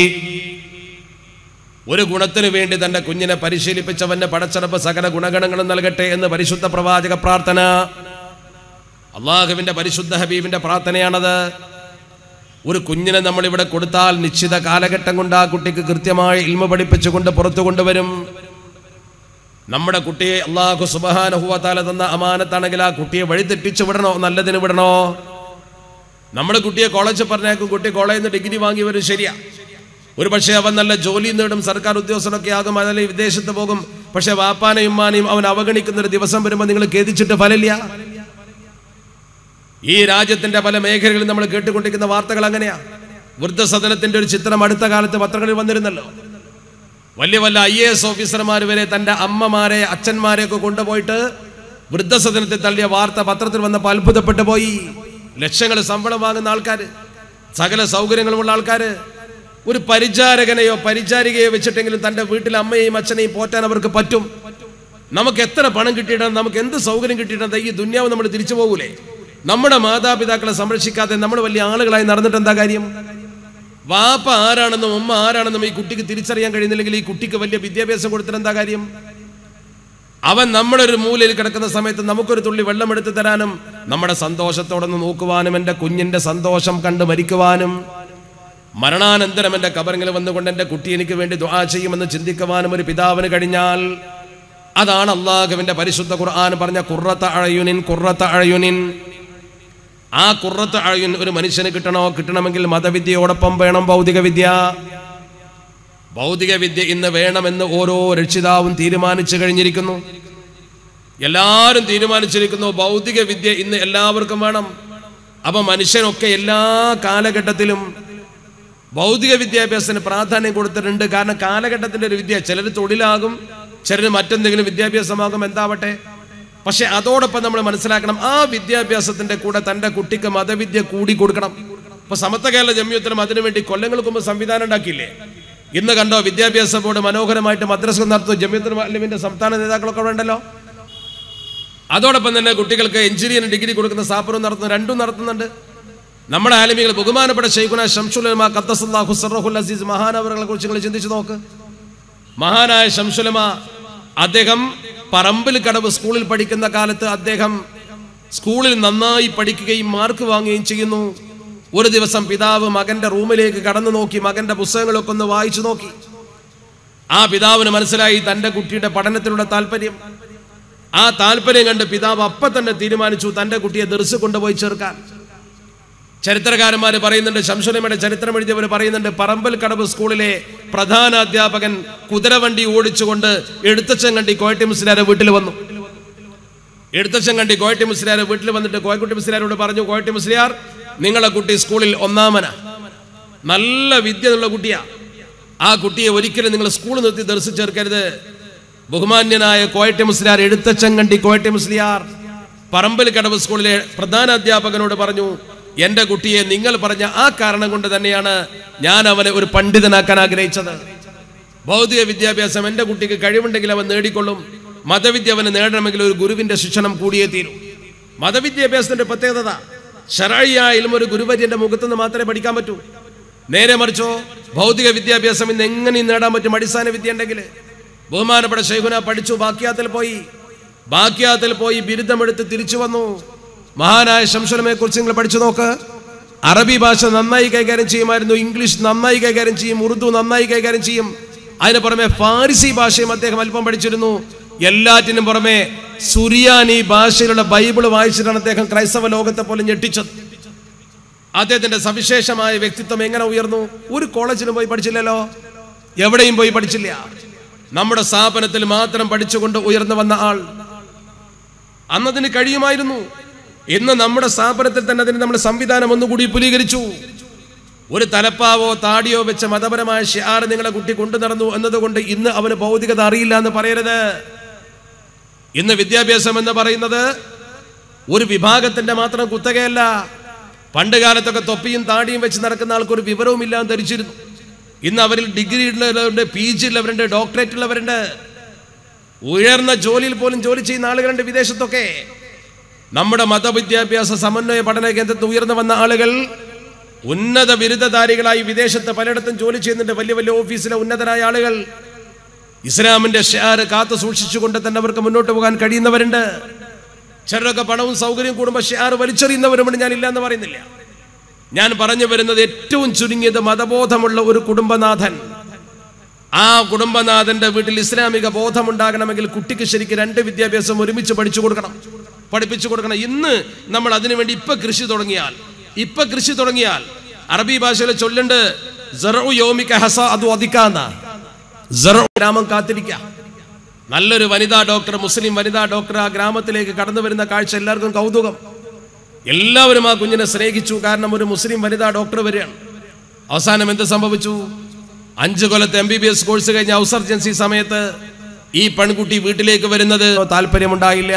ഒരു ഗുണത്തിന് വേണ്ടി തന്റെ കുഞ്ഞിനെ പരിശീലിപ്പിച്ചവന്റെ പടച്ചറപ്പ് സകല ഗുണഗണങ്ങളും നൽകട്ടെ എന്ന് പരിശുദ്ധ പ്രവാചക പ്രാർത്ഥന അള്ളാഹുവിന്റെ പരിശുദ്ധ ഹബീബിന്റെ പ്രാർത്ഥനയാണത് ഒരു കുഞ്ഞിനെ നമ്മൾ ഇവിടെ കൊടുത്താൽ നിശ്ചിത കാലഘട്ടം കൊണ്ട് ആ കുട്ടിക്ക് കൃത്യമായി ഇൽമ പഠിപ്പിച്ചുകൊണ്ട് പുറത്തു കൊണ്ടുവരും നമ്മുടെ കുട്ടിയെ അള്ളാഹു സുബഹാനഹുവത്താല തന്ന അമാനത്താണെങ്കിൽ ആ കുട്ടിയെ വഴി തെറ്റിച്ചു വിടണോ നല്ലതിന് വിടണോ നമ്മുടെ കുട്ടിയെ കോളേജിൽ പറഞ്ഞേക്കും കുട്ടി കോളേജിൽ നിന്ന് ഡിഗ്രി വാങ്ങി വരും ശരിയാ ഒരു പക്ഷേ അവൻ നല്ല ജോലി നേടും സർക്കാർ ഉദ്യോഗസ്ഥനൊക്കെ ആകും അതല്ലെങ്കിൽ വിദേശത്ത് പോകും പക്ഷെ വാപ്പാനെയും ഉമ്മാനെയും അവൻ അവഗണിക്കുന്ന ഒരു ദിവസം വരുമ്പോൾ നിങ്ങൾ ഖേദിച്ചിട്ട് ഫലമില്ല ഈ രാജ്യത്തിന്റെ പല മേഖലകളിൽ നമ്മൾ കേട്ടുകൊണ്ടിരിക്കുന്ന വാർത്തകൾ അങ്ങനെയാ വൃദ്ധസദനത്തിന്റെ ഒരു ചിത്രം അടുത്ത കാലത്ത് പത്രങ്ങളിൽ വന്നിരുന്നല്ലോ വലിയ വലിയ ഐ എ എസ് ഓഫീസർമാർ വരെ തന്റെ അമ്മമാരെ അച്ഛന്മാരെ ഒക്കെ കൊണ്ടുപോയിട്ട് വൃദ്ധസദനത്തിൽ തള്ളിയ വാർത്ത പത്രത്തിൽ വന്നപ്പോൾ അത്ഭുതപ്പെട്ടു പോയി ലക്ഷങ്ങൾ ശമ്പളം വാങ്ങുന്ന ആൾക്കാർ സകല സൗകര്യങ്ങളുമുള്ള ആൾക്കാർ ഒരു പരിചാരകനെയോ പരിചാരികയോ വെച്ചിട്ടെങ്കിലും തന്റെ വീട്ടിൽ അമ്മയെയും അച്ഛനെയും പോറ്റാൻ അവർക്ക് പറ്റും നമുക്ക് എത്ര പണം കിട്ടിയിട്ടാണ് നമുക്ക് എന്ത് സൗകര്യം കിട്ടിയിട്ടാണ് ഈ ദുന്യാവ് നമ്മൾ തിരിച്ചു പോകൂലേ നമ്മുടെ മാതാപിതാക്കളെ സംരക്ഷിക്കാതെ നമ്മൾ വലിയ ആളുകളായി നടന്നിട്ട് എന്താ കാര്യം വാപ്പ ആരാണെന്നും ഉമ്മ ആരാണെന്നും ഈ കുട്ടിക്ക് തിരിച്ചറിയാൻ കഴിയുന്നില്ലെങ്കിൽ ഈ കുട്ടിക്ക് വലിയ വിദ്യാഭ്യാസം കൊടുത്തിട്ട് എന്താ കാര്യം അവൻ നമ്മുടെ ഒരു മൂലയിൽ കിടക്കുന്ന സമയത്ത് നമുക്കൊരു തുള്ളി വെള്ളം എടുത്തു തരാനും നമ്മുടെ സന്തോഷത്തോടെ ഒന്ന് നോക്കുവാനും എൻ്റെ കുഞ്ഞിൻ്റെ സന്തോഷം കണ്ട് മരിക്കുവാനും മരണാനന്തരം എൻ്റെ കബറിൽ വന്നുകൊണ്ട് എൻ്റെ കുട്ടി എനിക്ക് വേണ്ടി ദുആ ചെയ്യുമെന്ന് ചിന്തിക്കുവാനും ഒരു പിതാവിന് കഴിഞ്ഞാൽ അതാണ് അള്ളാഹുവിൻ്റെ പരിശുദ്ധ ഖുർആൻ പറഞ്ഞ കുറത്ത അഴയുനിൻ കുറത്ത അഴയുനിൻ ആ കുറത്ത് അഴയുൻ ഒരു മനുഷ്യന് കിട്ടണോ കിട്ടണമെങ്കിൽ മതവിദ്യയോടൊപ്പം വേണം ഭൗതിക വിദ്യ ഭൗതിക വിദ്യ ഇന്ന് വേണമെന്ന് ഓരോ രക്ഷിതാവും തീരുമാനിച്ചു കഴിഞ്ഞിരിക്കുന്നു എല്ലാവരും തീരുമാനിച്ചിരിക്കുന്നു ഭൗതിക വിദ്യ ഇന്ന് എല്ലാവർക്കും വേണം അപ്പൊ മനുഷ്യനൊക്കെ എല്ലാ കാലഘട്ടത്തിലും ഭൗതിക വിദ്യാഭ്യാസത്തിന് പ്രാധാന്യം കൊടുത്തിട്ടുണ്ട് കാരണം കാലഘട്ടത്തിന്റെ ഒരു വിദ്യ ചിലർ തൊഴിലാകും ചിലർ മറ്റെന്തെങ്കിലും വിദ്യാഭ്യാസമാകും എന്താവട്ടെ പക്ഷെ അതോടൊപ്പം നമ്മൾ മനസ്സിലാക്കണം ആ വിദ്യാഭ്യാസത്തിന്റെ കൂടെ തന്റെ കുട്ടിക്ക് മതവിദ്യ കൂടി കൊടുക്കണം ഇപ്പൊ സമത്വ കേരള ജമ്യൂത്തരം അതിനുവേണ്ടി കൊല്ലങ്ങൾക്ക് മുമ്പ് സംവിധാനം ഉണ്ടാക്കിയില്ലേ ഇന്ന് കണ്ടോ വിദ്യാഭ്യാസ ബോർഡ് മനോഹരമായിട്ട് മദ്രസ നടത്തും ജമ്യൂത്തർ മാലിമിന്റെ സംസ്ഥാന നേതാക്കളൊക്കെ അവിടെ ഉണ്ടല്ലോ അതോടൊപ്പം തന്നെ കുട്ടികൾക്ക് എഞ്ചിനീയറിംഗ് ഡിഗ്രി കൊടുക്കുന്ന സ്ഥാപനം നടത്തുന്നു രണ്ടും നടത്തുന്നുണ്ട് നമ്മുടെ ആലിമികൾ ബഹുമാനപ്പെട്ട ഷെയ്ഖുന ഷംസുലമ ഖദ്ദസല്ലാഹു സർറഹുൽ അസീസ് മഹാനവറുകളെ കുറിച്ച് നിങ്ങൾ ചിന്തിച്ചു നോക്ക് മഹാനായ ഷംസുലമ അദ്ദേഹം പറമ്പിൽ കടവ് സ്കൂളിൽ പഠിക്കുന്ന കാലത്ത് അദ്ദേഹം സ്കൂളിൽ നന്നായി പഠിക്കുകയും മാർക്ക് വാങ്ങുകയും ചെയ്യുന്നു ഒരു ദിവസം പിതാവ് മകന്റെ റൂമിലേക്ക് കടന്നു നോക്കി മകന്റെ പുസ്തകങ്ങളൊക്കെ ഒന്ന് വായിച്ചു നോക്കി ആ പിതാവിന് മനസ്സിലായി തന്റെ കുട്ടിയുടെ പഠനത്തിലുള്ള താല്പര്യം ആ താല്പര്യം കണ്ട് പിതാവ് അപ്പം തന്നെ തീരുമാനിച്ചു തന്റെ കുട്ടിയെ ദർസ് കൊണ്ടുപോയി ചേർക്കാൻ ചരിത്രകാരന്മാർ പറയുന്നുണ്ട് ശംസുലമയുടെ ചരിത്രം എഴുതിയവർ പറയുന്നുണ്ട് പറമ്പൽ കടവ് സ്കൂളിലെ പ്രധാന അധ്യാപകൻ കുതിരവണ്ടി ഓടിച്ചുകൊണ്ട് എഴുത്തച്ഛൻ കണ്ടി കോയട്ടി മുസ്ലിയാരെ വീട്ടിൽ വന്നു എഴുത്തച്ഛൻ കണ്ടി കോയട്ടി മുസ്ലിയാരെ വീട്ടിൽ വന്നിട്ട് കോയക്കുട്ടി മുസ്ലിയാരോട് പറഞ്ഞു കോയട്ടി മുസ്ലിയാർ നിങ്ങളെ കുട്ടി സ്കൂളിൽ ഒന്നാമന നല്ല വിദ്യ ഉള്ള കുട്ടിയാ ആ കുട്ടിയെ ഒരിക്കലും നിങ്ങൾ സ്കൂൾ നിർത്തി ദർശിച്ച് ചേർക്കരുത് ബഹുമാന്യനായ കോയട്ടി മുസ്ലിയാർ എഴുത്തച്ഛൻ കണ്ടി കോയട്ടി മുസ്ലിയാർ പറമ്പൽ കടവ് സ്കൂളിലെ പ്രധാന അധ്യാപകനോട് പറഞ്ഞു എന്റെ കുട്ടിയെ നിങ്ങൾ പറഞ്ഞ ആ കാരണം കൊണ്ട് തന്നെയാണ് ഞാൻ അവനെ ഒരു പണ്ഡിതനാക്കാൻ ആഗ്രഹിച്ചത് ഭൗതിക വിദ്യാഭ്യാസം എന്റെ കുട്ടിക്ക് കഴിവുണ്ടെങ്കിൽ അവൻ നേടിക്കൊള്ളും മതവിദ്യ അവന് നേടണമെങ്കിൽ ഒരു ഗുരുവിന്റെ ശിക്ഷണം കൂടിയേ തീരൂ മതവിദ്യാഭ്യാസത്തിന്റെ പ്രത്യേകത ഷറായിയായാലും ഒരു ഗുരുവര്യന്റെ മുഖത്തുനിന്ന് മാത്രമേ പഠിക്കാൻ പറ്റൂ നേരെ മറിച്ചോ ഭൗതിക വിദ്യാഭ്യാസം ഇന്ന് എങ്ങനെയും നേടാൻ പറ്റും അടിസ്ഥാന വിദ്യ ഉണ്ടെങ്കിൽ ബഹുമാനപ്പെട്ട ശൈഖുന പഠിച്ചു ബാക്കിയാത്തിൽ പോയി ബാക്കിയാത്തിൽ പോയി ബിരുദമെടുത്ത് തിരിച്ചു വന്നു മഹാനായ ശംസുലമയെ കുറിച്ച് നിങ്ങൾ പഠിച്ചു നോക്ക് അറബി ഭാഷ നന്നായി കൈകാര്യം ചെയ്യുമായിരുന്നു ഇംഗ്ലീഷ് നന്നായി കൈകാര്യം ചെയ്യും ഉറുദു നന്നായി കൈകാര്യം ചെയ്യും അതിന് പുറമെ ഫാരിസി ഭാഷയും അദ്ദേഹം അല്പം പഠിച്ചിരുന്നു എല്ലാറ്റിനും പുറമെ സുറിയാനി ഭാഷയിലുള്ള ബൈബിൾ വായിച്ചിട്ടാണ് അദ്ദേഹം ക്രൈസ്തവ ലോകത്തെ പോലും ഞെട്ടിച്ചത് അദ്ദേഹത്തിന്റെ സവിശേഷമായ വ്യക്തിത്വം എങ്ങനെ ഉയർന്നു ഒരു കോളേജിലും പോയി പഠിച്ചില്ലല്ലോ എവിടെയും പോയി പഠിച്ചില്ല നമ്മുടെ സ്ഥാപനത്തിൽ മാത്രം പഠിച്ചുകൊണ്ട് ഉയർന്നു വന്ന ആൾ അന്നതിന് കഴിയുമായിരുന്നു ഇന്ന് നമ്മുടെ സ്ഥാപനത്തിൽ തന്നെ അതിന് നമ്മൾ സംവിധാനം ഒന്നുകൂടി പുലീകരിച്ചു ഒരു തലപ്പാവോ താടിയോ വെച്ച മതപരമായ ഷിയാർ നിങ്ങളെ കുട്ടി കൊണ്ടു നടന്നു എന്നതുകൊണ്ട് ഇന്ന് അവന് ഭൗതികത അറിയില്ല എന്ന് പറയരുത് ഇന്ന് വിദ്യാഭ്യാസം എന്ന് പറയുന്നത് ഒരു വിഭാഗത്തിന്റെ മാത്രം കുത്തകയല്ല പണ്ട് കാലത്തൊക്കെ തൊപ്പിയും താടിയും വെച്ച് നടക്കുന്ന ആൾക്ക് ഒരു വിവരവും ഇല്ലാന്ന് ധരിച്ചിരുന്നു ഇന്ന് അവരിൽ ഡിഗ്രി ഉള്ളവരുണ്ട് പി ജി ഉള്ളവരുണ്ട് ഡോക്ടറേറ്റ് ഉള്ളവരുണ്ട് ഉയർന്ന ജോലിയിൽ പോലും ജോലി ചെയ്യുന്ന ആളുകളുണ്ട് വിദേശത്തൊക്കെ നമ്മുടെ മതവിദ്യാഭ്യാസ സമന്വയ പഠന കേന്ദ്രത്തിൽ ഉയർന്നു വന്ന ആളുകൾ ഉന്നത ബിരുദധാരികളായി വിദേശത്ത് പലയിടത്തും ജോലി ചെയ്യുന്നുണ്ട് വലിയ വലിയ ഓഫീസിലെ ഉന്നതരായ ആളുകൾ ഇസ്ലാമിന്റെ ഷെയർ കാത്തു സൂക്ഷിച്ചുകൊണ്ട് തന്നെ അവർക്ക് മുന്നോട്ട് പോകാൻ കഴിയുന്നവരുണ്ട് ചിലരൊക്കെ പണവും സൗകര്യവും കൂടുമ്പോൾ ഷെയർ വലിച്ചെറിയുന്നവരുമുണ്ട് ഞാൻ ഇല്ല എന്ന് പറയുന്നില്ല ഞാൻ പറഞ്ഞു വരുന്നത് ഏറ്റവും ചുരുങ്ങിയത് മതബോധമുള്ള ഒരു കുടുംബനാഥൻ ആ കുടുംബനാഥന്റെ വീട്ടിൽ ഇസ്ലാമിക ബോധമുണ്ടാകണമെങ്കിൽ കുട്ടിക്ക് ശരിക്കും രണ്ട് വിദ്യാഭ്യാസം ഒരുമിച്ച് പഠിച്ചു കൊടുക്കണം പഠിപ്പിച്ചു കൊടുക്കണം ഇന്ന് നമ്മൾ അതിനുവേണ്ടി ഇപ്പൊ കൃഷി തുടങ്ങിയാൽ ഇപ്പൊ കൃഷി തുടങ്ങിയാൽ അറബി ഭാഷയിൽ ചൊല്ലുണ്ട് "സറഉ യൗമിക ഹസ അതു അധിക്കാന്ന സറഉ ഗ്രാമം കാത്തിരിക്ക നല്ലൊരു വനിതാ ഡോക്ടർ മുസ്ലിം വനിതാ ഡോക്ടർ ആ ഗ്രാമത്തിലേക്ക് കടന്നു വരുന്ന കാഴ്ച എല്ലാവർക്കും കൗതുകം എല്ലാവരും ആ കുഞ്ഞിനെ സ്നേഹിച്ചു കാരണം ഒരു മുസ്ലിം വനിതാ ഡോക്ടർ വരികയാണ് അവസാനം എന്ത് സംഭവിച്ചു അഞ്ച് കൊല്ലത്തെ M B B S course കഴിഞ്ഞ ഔസർജൻസി സമയത്ത് ഈ പെൺകുട്ടി വീട്ടിലേക്ക് വരുന്നത് താല്പര്യമുണ്ടായില്ല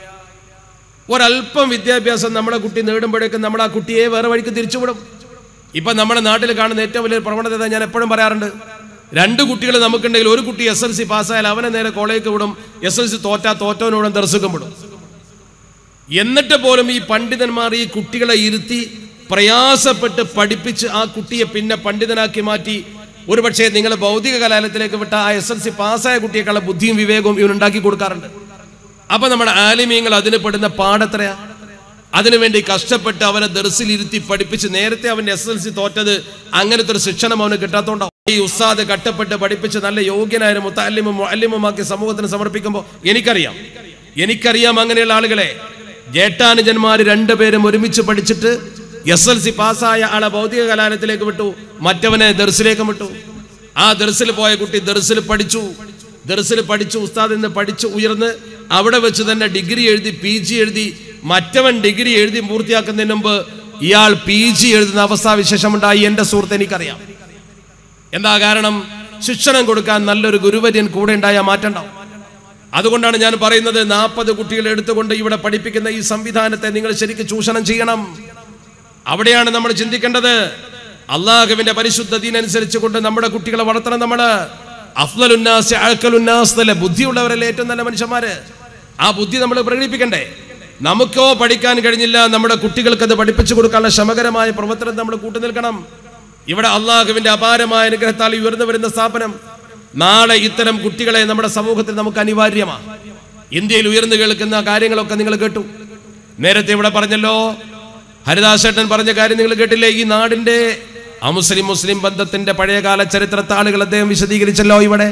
ഒരല്പം വിദ്യാഭ്യാസം നമ്മുടെ കുട്ടി നേടുമ്പോഴേക്കും നമ്മൾ ആ കുട്ടിയെ വേറെ വഴിക്ക് തിരിച്ചുവിടും ഇപ്പൊ നമ്മുടെ നാട്ടിൽ കാണുന്ന ഏറ്റവും വലിയ പ്രവണത ഞാൻ എപ്പോഴും പറയാറുണ്ട് രണ്ട് കുട്ടികൾ നമുക്കുണ്ടെങ്കിൽ ഒരു കുട്ടി എസ് എൽ സി പാസ്സായാൽ അവനെ നേരെ കോളേജ് വിടും എസ് എൽ സി തോറ്റാ തോറ്റവനോടും ദർശകം വിടും എന്നിട്ട് പോലും ഈ പണ്ഡിതന്മാർ ഈ കുട്ടികളെ ഇരുത്തി പ്രയാസപ്പെട്ട് പഠിപ്പിച്ച് ആ കുട്ടിയെ പിന്നെ പണ്ഡിതനാക്കി മാറ്റി ഒരുപക്ഷെ നിങ്ങൾ ഭൗതിക കലാലയത്തിലേക്ക് വിട്ട ആ എസ് എൽ സി പാസ്സായ കുട്ടിയേക്കാളുള്ള ബുദ്ധിയും വിവേകവും ഇവനുണ്ടാക്കി കൊടുക്കാറുണ്ട് അപ്പൊ നമ്മുടെ ആലിമീങ്ങൾ അതിന് പെടുന്ന പാടെത്രയാ അതിനുവേണ്ടി കഷ്ടപ്പെട്ട് അവനെ ദർസിൽ ഇരുത്തി പഠിപ്പിച്ച് നേരത്തെ അവന്റെ എസ് എൽ സി തോറ്റത് അങ്ങനത്തെ ഒരു ശിക്ഷണം അവന് കിട്ടാത്തോണ്ടാവും ഈ ഉസ്താദ് കട്ടപ്പെട്ട് പഠിപ്പിച്ച് നല്ല യോഗ്യനായ ഒരു മുത്താലിമും മുഅല്ലിമുമാക്കി സമൂഹത്തിന് സമർപ്പിക്കുമ്പോൾ എനിക്കറിയാം എനിക്കറിയാം അങ്ങനെയുള്ള ആളുകളെ ജേട്ടാനുജന്മാര് രണ്ടുപേരും ഒരുമിച്ച് പഠിച്ചിട്ട് എസ് എൽ സി പാസ്സായ ആളെ ഭൗതിക കലാലയത്തിലേക്ക് വിട്ടു മറ്റവനെ ദർസിലേക്ക് വിട്ടു ആ ദർസിൽ പോയ കുട്ടി ദർസിൽ പഠിച്ചു ദർസിൽ പഠിച്ചു ഉസ്താദ് എന്ന് പഠിച്ചു ഉയർന്ന് അവിടെ വെച്ച് തന്നെ ഡിഗ്രി എഴുതി പി ജി എഴുതി മറ്റവൻ ഡിഗ്രി എഴുതി പൂർത്തിയാക്കുന്നതിന് മുമ്പ് ഇയാൾ പി ജി എഴുതുന്ന അവസ്ഥാവിശേഷമുണ്ടായി എൻ്റെ സുഹൃത്ത് എനിക്കറിയാം എന്താ കാരണം ശിക്ഷണം കൊടുക്കാൻ നല്ലൊരു ഗുരുവര്യൻ കൂടെ ഉണ്ടായാൽ മാറ്റണ്ടാവും അതുകൊണ്ടാണ് ഞാൻ പറയുന്നത് നാൽപ്പത് കുട്ടികളെ എടുത്തുകൊണ്ട് ഇവിടെ പഠിപ്പിക്കുന്ന ഈ സംവിധാനത്തെ നിങ്ങൾ ശരിക്കും ചൂഷണം ചെയ്യണം അവിടെയാണ് നമ്മൾ ചിന്തിക്കേണ്ടത് അള്ളാഹുവിന്റെ പരിശുദ്ധ ദീനനുസരിച്ച് കൊണ്ട് നമ്മുടെ കുട്ടികളെ വളർത്തണം നമ്മള് അഫ്ലലുന്നാസ് അഴക്കലുന്നാസ് അല്ലേ ബുദ്ധിയുള്ളവരല്ലേ ഏറ്റവും നല്ല മനുഷ്യന്മാര് ആ ബുദ്ധി നമ്മൾ പ്രകടിപ്പിക്കണ്ടേ നമുക്കോ പഠിക്കാൻ കഴിഞ്ഞില്ല നമ്മുടെ കുട്ടികൾക്ക് അത് പഠിപ്പിച്ചു കൊടുക്കാനുള്ള ശ്രമകരമായ പ്രവർത്തനം നമ്മൾ കൂട്ടുനിൽക്കണം ഇവിടെ അള്ളാഹുവിന്റെ അപാരമായ അനുഗ്രഹത്താൽ ഉയർന്നു വരുന്ന സ്ഥാപനം നാളെ ഇത്തരം കുട്ടികളെ നമ്മുടെ സമൂഹത്തിൽ നമുക്ക് അനിവാര്യമാണ് ഇന്ത്യയിൽ ഉയർന്നു കേൾക്കുന്ന കാര്യങ്ങളൊക്കെ നിങ്ങൾ കേട്ടു നേരത്തെ ഇവിടെ പറഞ്ഞല്ലോ ഹരിദാസേട്ടൻ പറഞ്ഞ കാര്യം നിങ്ങൾ കേട്ടില്ലേ ഈ നാടിന്റെ അമുസ്ലിം മുസ്ലിം ബന്ധത്തിന്റെ പഴയകാല ചരിത്രത്തെ ആളുകൾ അദ്ദേഹം വിശദീകരിച്ചല്ലോ ഇവിടെ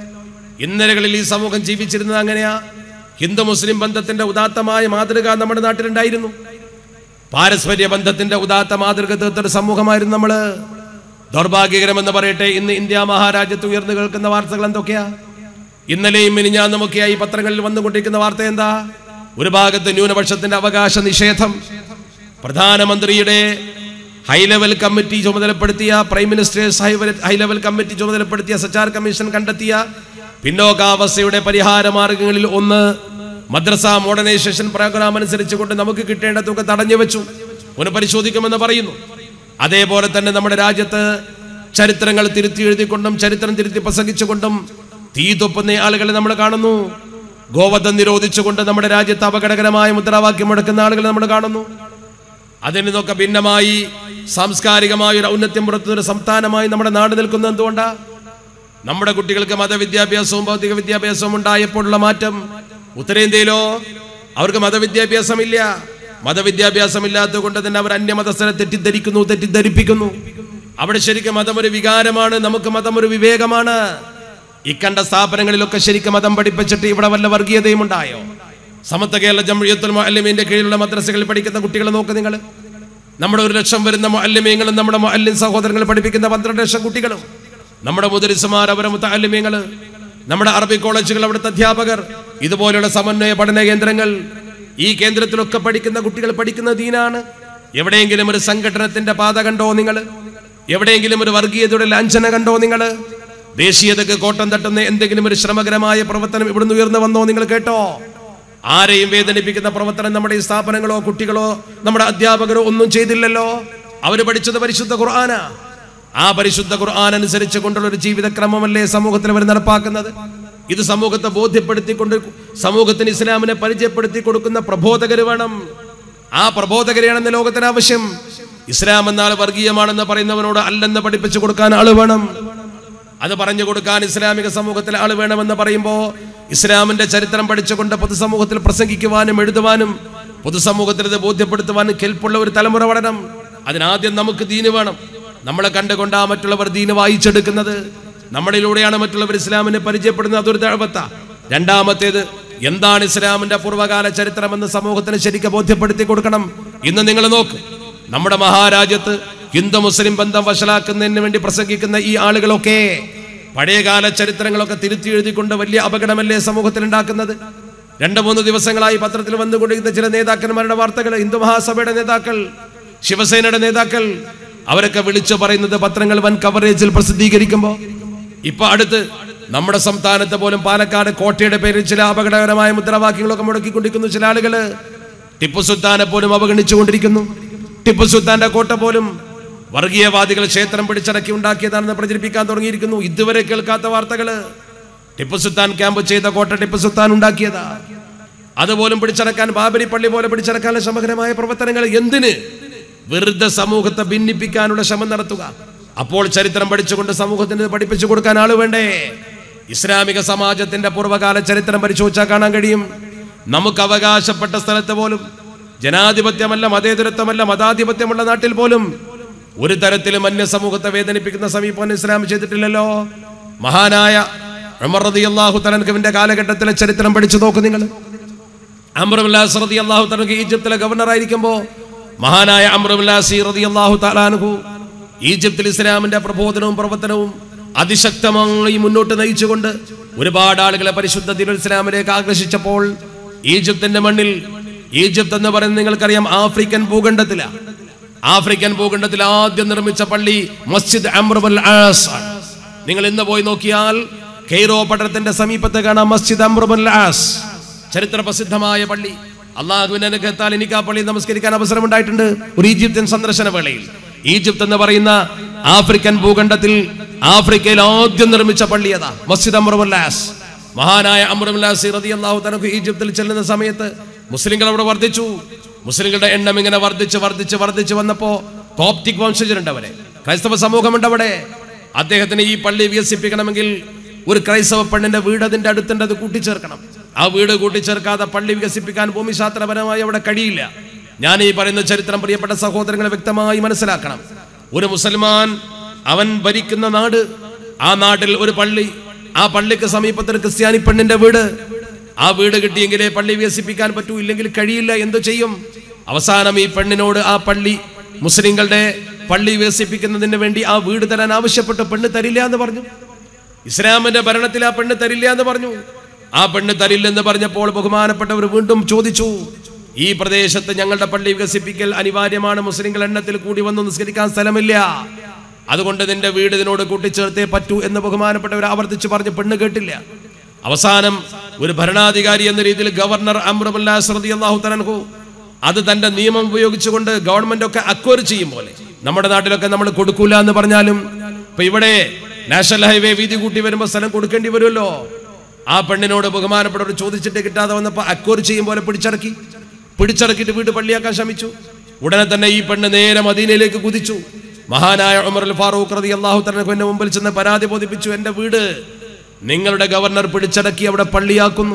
ഇന്നലകളിൽ ഈ സമൂഹം ജീവിച്ചിരുന്നത് അങ്ങനെയാ ഹിന്ദു മുസ്ലിം ബന്ധത്തിന്റെ ഉദാത്തമായ മാതൃക നമ്മുടെ നാട്ടിലുണ്ടായിരുന്നു പാരസ്പര്യ ബന്ധത്തിന്റെ ഉദാത്ത മാതൃക തീർത്തൊരു സമൂഹമായിരുന്നു നമ്മള് ദൗർഭാഗ്യകരമെന്ന് പറയട്ടെ ഇന്ന് ഇന്ത്യ മഹാരാജ്യത്ത് ഉയർന്നു കേൾക്കുന്ന വാർത്തകൾ എന്തൊക്കെയാ ഇന്നലെയും മിനിഞ്ഞാന്നുമൊക്കെയായി പത്രങ്ങളിൽ വന്നുകൊണ്ടിരിക്കുന്ന വാർത്ത എന്താ ഒരു ഭാഗത്ത് ന്യൂനപക്ഷത്തിന്റെ അവകാശ നിഷേധം പ്രധാനമന്ത്രിയുടെ ഹൈ ലെവൽ കമ്മിറ്റി ചുമതലപ്പെടുത്തിയ prime minister's high level committee ചുമതലപ്പെടുത്തിയ സച്ചാർ കമ്മീഷൻ കണ്ടെത്തിയ പിന്നോക്കാവസ്ഥയുടെ പരിഹാര മാർഗങ്ങളിൽ ഒന്ന് മദ്രസ മോഡേണൈസേഷൻ പ്രോഗ്രാം അനുസരിച്ചുകൊണ്ട് നമുക്ക് കിട്ടേണ്ട തുക തടഞ്ഞു വെച്ചു ഒന്ന് പരിശോധിക്കുമെന്ന് പറയുന്നു അതേപോലെ തന്നെ നമ്മുടെ രാജ്യത്ത് ചരിത്രങ്ങൾ തിരുത്തി എഴുതിക്കൊണ്ടും ചരിത്രം തിരുത്തി പ്രസംഗിച്ചുകൊണ്ടും തീ തൊപ്പുന്ന ആളുകളെ നമ്മൾ കാണുന്നു ഗോവധം നിരോധിച്ചുകൊണ്ട് നമ്മുടെ രാജ്യത്ത് അപകടകരമായ മുദ്രാവാക്യം മുടക്കുന്ന ആളുകളെ നമ്മൾ കാണുന്നു അതിൽ നിന്നൊക്കെ ഭിന്നമായി സാംസ്കാരികമായ ഒരു ഔന്നത്യം പുറത്തുന്ന ഒരു സംസ്ഥാനമായി നമ്മുടെ നാട് നിൽക്കുന്നത് എന്തുകൊണ്ടാ നമ്മുടെ കുട്ടികൾക്ക് മതവിദ്യാഭ്യാസവും ഭൗതിക വിദ്യാഭ്യാസവും ഉണ്ടായപ്പോഴുള്ള മാറ്റം ഉത്തരേന്ത്യയിലോ അവർക്ക് മതവിദ്യാഭ്യാസമില്ല മതവിദ്യാഭ്യാസം ഇല്ലാത്തത് കൊണ്ട് തന്നെ അവർ അന്യമതസ്ഥരെ തെറ്റിദ്ധരിക്കുന്നു തെറ്റിദ്ധരിപ്പിക്കുന്നു അവിടെ ശരിക്കും മതം ഒരു വികാരമാണ് നമുക്ക് മതം ഒരു വിവേകമാണ് ഇക്കണ്ട സ്ഥാപനങ്ങളിലൊക്കെ ശരിക്കും മതം പഠിപ്പിച്ചിട്ട് ഇവിടെ വല്ല വർഗീയതയും ഉണ്ടായോ സമത്വ കേരള ജംഇയ്യത്തുൽ മുഅല്ലിമീന്റെ കീഴിലുള്ള മദ്രസകളിൽ പഠിക്കുന്ന കുട്ടികളെ നോക്ക് നിങ്ങൾ നമ്മുടെ ഒരു ലക്ഷം വരുന്ന മുഅല്ലിമീങ്ങളും നമ്മുടെ മുഅല്ലിം സഹോദരങ്ങൾ പഠിപ്പിക്കുന്ന പന്ത്രണ്ട് ലക്ഷം കുട്ടികളും നമ്മുടെ മുദരിസുമാർ അവരെ മുത്തല്ലിമീങ്ങൾ നമ്മുടെ അറബി കോളേജുകൾ അവിടുത്തെ അധ്യാപകർ ഇതുപോലെയുള്ള സമന്വയ പഠന കേന്ദ്രങ്ങൾ ഈ കേന്ദ്രത്തിലൊക്കെ പഠിക്കുന്ന കുട്ടികൾ പഠിക്കുന്ന ദീനാണ് എവിടെയെങ്കിലും ഒരു സംഘടനത്തിന്റെ പാത കണ്ടോ നിങ്ങൾ എവിടെയെങ്കിലും ഒരു വർഗീയതയുടെ ലാഞ്ചന കണ്ടോ നിങ്ങൾ ദേശീയതക്ക് കോട്ടം തട്ടുന്ന എന്തെങ്കിലും ഒരു ശ്രമകരമായ പ്രവർത്തനം ഇവിടുന്ന് ഉയർന്നു വന്നോ നിങ്ങൾ കേട്ടോ ആരെയും വേദനിപ്പിക്കുന്ന പ്രവർത്തനം നമ്മുടെ ഈ സ്ഥാപനങ്ങളോ കുട്ടികളോ നമ്മുടെ അധ്യാപകരോ ഒന്നും ചെയ്തില്ലല്ലോ അവര് പഠിച്ചത് പരിശുദ്ധ ഖുർആന ആ പരിശുദ്ധ ഖുർആൻ അനുസരിച്ച് കൊണ്ടുള്ള ഒരു ജീവിതക്രമമല്ലേ സമൂഹത്തിൽ അവർ നടപ്പാക്കുന്നത് ഇത് സമൂഹത്തെ ബോധ്യപ്പെടുത്തിക്കൊണ്ട് സമൂഹത്തിന് ഇസ്ലാമിനെ പരിചയപ്പെടുത്തി കൊടുക്കുന്ന പ്രബോധകർ വേണം ആ പ്രബോധകരെയാണെന്ന് ലോകത്തിന് ആവശ്യം ഇസ്ലാം എന്നാൽ വർഗീയമാണെന്ന് പറയുന്നവനോട് അല്ലെന്ന് പഠിപ്പിച്ചു കൊടുക്കാൻ ആള് വേണം അത് പറഞ്ഞു കൊടുക്കാൻ ഇസ്ലാമിക സമൂഹത്തിൽ ആൾ വേണമെന്ന് പറയുമ്പോൾ ഇസ്ലാമിന്റെ ചരിത്രം പഠിച്ചുകൊണ്ട് പൊതുസമൂഹത്തിൽ പ്രസംഗിക്കുവാനും എഴുതുവാനും പൊതുസമൂഹത്തിൽ ഇത് ബോധ്യപ്പെടുത്തുവാനും കെൽപ്പുള്ള ഒരു തലമുറ വളരണം അതിനാദ്യം നമുക്ക് ദീന് വേണം നമ്മളെ കണ്ടുകൊണ്ടാ മറ്റുള്ളവർ ദീന് വായിച്ചെടുക്കുന്നത് നമ്മളിലൂടെയാണ് മറ്റുള്ളവർ ഇസ്ലാമിനെ പരിചയപ്പെടുന്നത് അതൊരു ദഴവത്ത രണ്ടാമത്തേത് എന്താണ് ഇസ്ലാമിന്റെ പൂർവ്വകാല ചരിത്രമെന്ന് സമൂഹത്തിന് ശരിക്കും ബോധ്യപ്പെടുത്തി കൊടുക്കണം ഇന്ന് നിങ്ങൾ നോക്ക് നമ്മുടെ മഹാരാജ്യത്ത് ഹിന്ദു മുസ്ലിം ബന്ധം വഷളാക്കുന്നതിന് വേണ്ടി പ്രസംഗിക്കുന്ന ഈ ആളുകളൊക്കെ പഴയകാല ചരിത്രങ്ങളൊക്കെ തിരുത്തി എഴുതിക്കൊണ്ട് വലിയ അപകടമല്ലേ സമൂഹത്തിൽ ഉണ്ടാക്കുന്നത് രണ്ട് മൂന്ന് ദിവസങ്ങളായി പത്രത്തിൽ വന്നുകൊണ്ടിരിക്കുന്ന ചില നേതാക്കന്മാരുടെ വാർത്തകൾ ഹിന്ദു മഹാസഭയുടെ നേതാക്കൾ ശിവസേനയുടെ നേതാക്കൾ അവരൊക്കെ വിളിച്ചു പറയുന്നത് പത്രങ്ങൾ വൻ കവറേജിൽ പ്രസിദ്ധീകരിക്കുമ്പോൾ ഇപ്പൊ അടുത്ത് നമ്മുടെ സംസ്ഥാനത്ത് പോലും പാലക്കാട് കോട്ടയുടെ പേരിൽ ചില അപകടകരമായ മുദ്രാവാക്യങ്ങളൊക്കെ മുടക്കിക്കൊണ്ടിരിക്കുന്നു ചില ആളുകള് ടിപ്പു സുൽത്താനെ പോലും അവഗണിച്ചുകൊണ്ടിരിക്കുന്നു ടിപ്പു സുൽത്താന്റെ കോട്ട പോലും വർഗീയവാദികൾ ക്ഷേത്രം പിടിച്ചടക്കി ഉണ്ടാക്കിയതാണെന്ന് പ്രചരിപ്പിക്കാൻ തുടങ്ങിയിരിക്കുന്നു ഇതുവരെ കേൾക്കാത്ത വാർത്തകള് ടിപ്പു സുൽത്താൻ ക്യാമ്പ് ചെയ്ത കോട്ട ടിപ്പു സുൽത്താൻ ഉണ്ടാക്കിയതാ അതുപോലും പിടിച്ചടക്കാൻ ബാബരി പള്ളി പോലെ പിടിച്ചടക്കാനുള്ള ശ്രമകരമായ പ്രവർത്തനങ്ങൾ എന്തിന് വെറുതെ സമൂഹത്തെ ഭിന്നിപ്പിക്കാനുള്ള ശ്രമം നടത്തുക അപ്പോൾ ചരിത്രം പഠിച്ചുകൊണ്ട് സമൂഹത്തിന് ഇത് പഠിപ്പിച്ചു കൊടുക്കാൻ ആള് വേണ്ടേ ഇസ്ലാമിക സമാജത്തിന്റെ പൂർവ്വകാല ചരിത്രം പരിശോധിച്ചാൽ കാണാൻ കഴിയും നമുക്ക് അവകാശപ്പെട്ട സ്ഥലത്ത് പോലും ജനാധിപത്യമല്ല മതേതരത്വമല്ല മതാധിപത്യമുള്ള നാട്ടിൽ പോലും ഒരു തരത്തിലും അന്യ സമൂഹത്തെ വേദനിപ്പിക്കുന്ന സമീപനം ഇസ്ലാം ചെയ്തിട്ടില്ലല്ലോ മഹാനായ ഉമർ റളിയല്ലാഹു തലൻകവിന്റെ കാലഘട്ടത്തിലെ ചരിത്രം പഠിച്ചു നോക്ക് നിങ്ങൾ അമ്രുല്ലാസ് റതി അള്ളാഹു തലക്ക് ഈജിപ്തിലെ ഗവർണർ ആയിരിക്കുമ്പോൾ മഹാനായ അമ്രുല്ലാസി റതി അള്ളാഹു തലാനുഹു ഈജിപ്തിൽ ഇസ്ലാമിന്റെ പ്രബോധനവും പ്രവർത്തനവും അതിശക്തമായി മുന്നോട്ട് നയിച്ചുകൊണ്ട് ഒരുപാട് ആളുകളെ പരിശുദ്ധ ദിനുൽ ഇസ്ലാമിലേക്ക് ആകർഷിച്ചപ്പോൾ ഈജിപ്തിന്റെ മണ്ണിൽ ഈജിപ്ത് എന്ന് പറയുന്നത് നിങ്ങൾക്കറിയാം ആഫ്രിക്കൻ ഭൂഖണ്ഡത്തിലാണ് ആഫ്രിക്കൻ ഭൂഖണ്ഡത്തിൽ ആദ്യം നിർമ്മിച്ച പള്ളി മസ്ജിദ് അമ്രുൽ ആസ് ആണ്. നിങ്ങൾ ഇന്ന് പോയി നോക്കിയാൽ കെയ്റോ പട്ടണത്തിന്റെ സമീപത്ത് കാണാം മസ്ജിദ് അമ്രുൽ ആസ് ചരിത്ര പ്രസിദ്ധമായ പള്ളി അള്ളാഹുവിനെ അനുഗ്രഹത്താൽ എനിക്ക് ആ പള്ളി നമസ്കരിക്കാൻ അവസരം ഉണ്ടായിട്ടുണ്ട് ഒരു ഈജിപ്ത്യൻ സന്ദർശന വേളയിൽ ഈജിപ്ത് എന്ന് പറയുന്ന ആഫ്രിക്കൻ ഭൂഖണ്ഡത്തിൽ ആഫ്രിക്കയിൽ ആദ്യം നിർമ്മിച്ച പള്ളി അതാ മസ്ജിദ് അമ്രുല്ലാസ് മഹാനായ അമ്രുല്ലാസ് റതി അള്ളാഹു തനക്ക് ഈജിപ്തിൽ ചെല്ലുന്ന സമയത്ത് മുസ്ലിങ്ങൾ അവിടെ വർദ്ധിച്ചു മുസ്ലിങ്ങളുടെ എണ്ണം ഇങ്ങനെ വർദ്ധിച്ച് വർദ്ധിച്ച് വർദ്ധിച്ച് വന്നപ്പോ കോപ്റ്റിക് വംശജരുണ്ട് അവരെ ക്രൈസ്തവ സമൂഹമുണ്ട് അവിടെ അദ്ദേഹത്തിന് ഈ പള്ളി വികസിപ്പിക്കണമെങ്കിൽ ഒരു ക്രൈസ്തവ പെണ്ണിന്റെ വീട് അതിന്റെ അടുത്തുണ്ട് അത് കൂട്ടിച്ചേർക്കണം ആ വീട് കൂട്ടിച്ചേർക്കാതെ പള്ളി വികസിപ്പിക്കാൻ ഭൂമിശാസ്ത്രപരമായി അവിടെ കഴിയില്ല ഞാൻ ഈ പറയുന്ന ചരിത്രം പ്രിയപ്പെട്ട സഹോദരങ്ങളെ വ്യക്തമായി മനസ്സിലാക്കണം ഒരു മുസൽമാൻ അവൻ ഭരിക്കുന്ന നാട് ആ നാട്ടിൽ ഒരു പള്ളി ആ പള്ളിക്ക് സമീപത്തിൽ ഒരു ക്രിസ്ത്യാനി പെണ്ണിന്റെ വീട് ആ വീട് കിട്ടിയെങ്കിലേ പള്ളി വികസിപ്പിക്കാൻ പറ്റൂ ഇല്ലെങ്കിൽ കഴിയില്ല എന്തു ചെയ്യും അവസാനം ഈ പെണ്ണിനോട് ആ പള്ളി മുസ്ലിങ്ങളുടെ പള്ളി വികസിപ്പിക്കുന്നതിന് വേണ്ടി ആ വീട് തരാൻ ആവശ്യപ്പെട്ടു പെണ്ണ് തരില്ല എന്ന് പറഞ്ഞു ഇസ്ലാമിന്റെ ഭരണത്തിൽ ആ പെണ്ണ് തരില്ല എന്ന് പറഞ്ഞു ആ പെണ്ണ് തരില്ലെന്ന് പറഞ്ഞപ്പോൾ ബഹുമാനപ്പെട്ടവർ വീണ്ടും ചോദിച്ചു ഈ പ്രദേശത്ത് ഞങ്ങളുടെ പള്ളി വികസിപ്പിക്കൽ അനിവാര്യമാണ് മുസ്ലിങ്ങൾ എണ്ണത്തിൽ കൂടി വന്ന് നിസ്കരിക്കാൻ സ്ഥലമില്ല അതുകൊണ്ട് നിന്റെ വീട് ഇതിനോട് കൂട്ടിച്ചേർത്തേ പറ്റൂ എന്ന് ബഹുമാനപ്പെട്ടവർ ആവർത്തിച്ച് പറഞ്ഞ് പെണ്ണ് കേട്ടില്ല അവസാനം ഒരു ഭരണാധികാരി എന്ന രീതിയിൽ ഗവർണർ അമ്രബുല്ലാഹു തനൻഹു അത് തന്റെ നിയമം ഉപയോഗിച്ചുകൊണ്ട് ഗവൺമെന്റ് ഒക്കെ അക്വയർ ചെയ്യും പോലെ നമ്മുടെ നാട്ടിലൊക്കെ നമ്മൾ കൊടുക്കൂല എന്ന് പറഞ്ഞാലും ഇപ്പൊ ഇവിടെ നാഷണൽ ഹൈവേ വീതി കൂട്ടി വരുമ്പോൾ സ്ഥലം കൊടുക്കേണ്ടി വരുമല്ലോ ആ പെണ്ണിനോട് ബഹുമാനപ്പെട്ടവർ ചോദിച്ചിട്ട് കിട്ടാതെ വന്നപ്പോൾ അക്വയർ ചെയ്യും പോലെ പിടിച്ചടക്കി പിടിച്ചടക്കിയിട്ട് വീട് പള്ളിയാക്കാൻ ശ്രമിച്ചു ഉടനെ തന്നെ ഈ പെണ്ണ് നേരെ മദീനയിലേക്ക് കുതിച്ചു മഹാനായ ഉമർ അൽ ഫാറൂഖ് റതി അള്ളാഹു തന്റെ മുമ്പിൽ ചെന്ന് പരാതി ബോധിപ്പിച്ചു എന്റെ വീട് നിങ്ങളുടെ ഗവർണർ പിടിച്ചടക്കി അവിടെ പള്ളിയാക്കുന്നു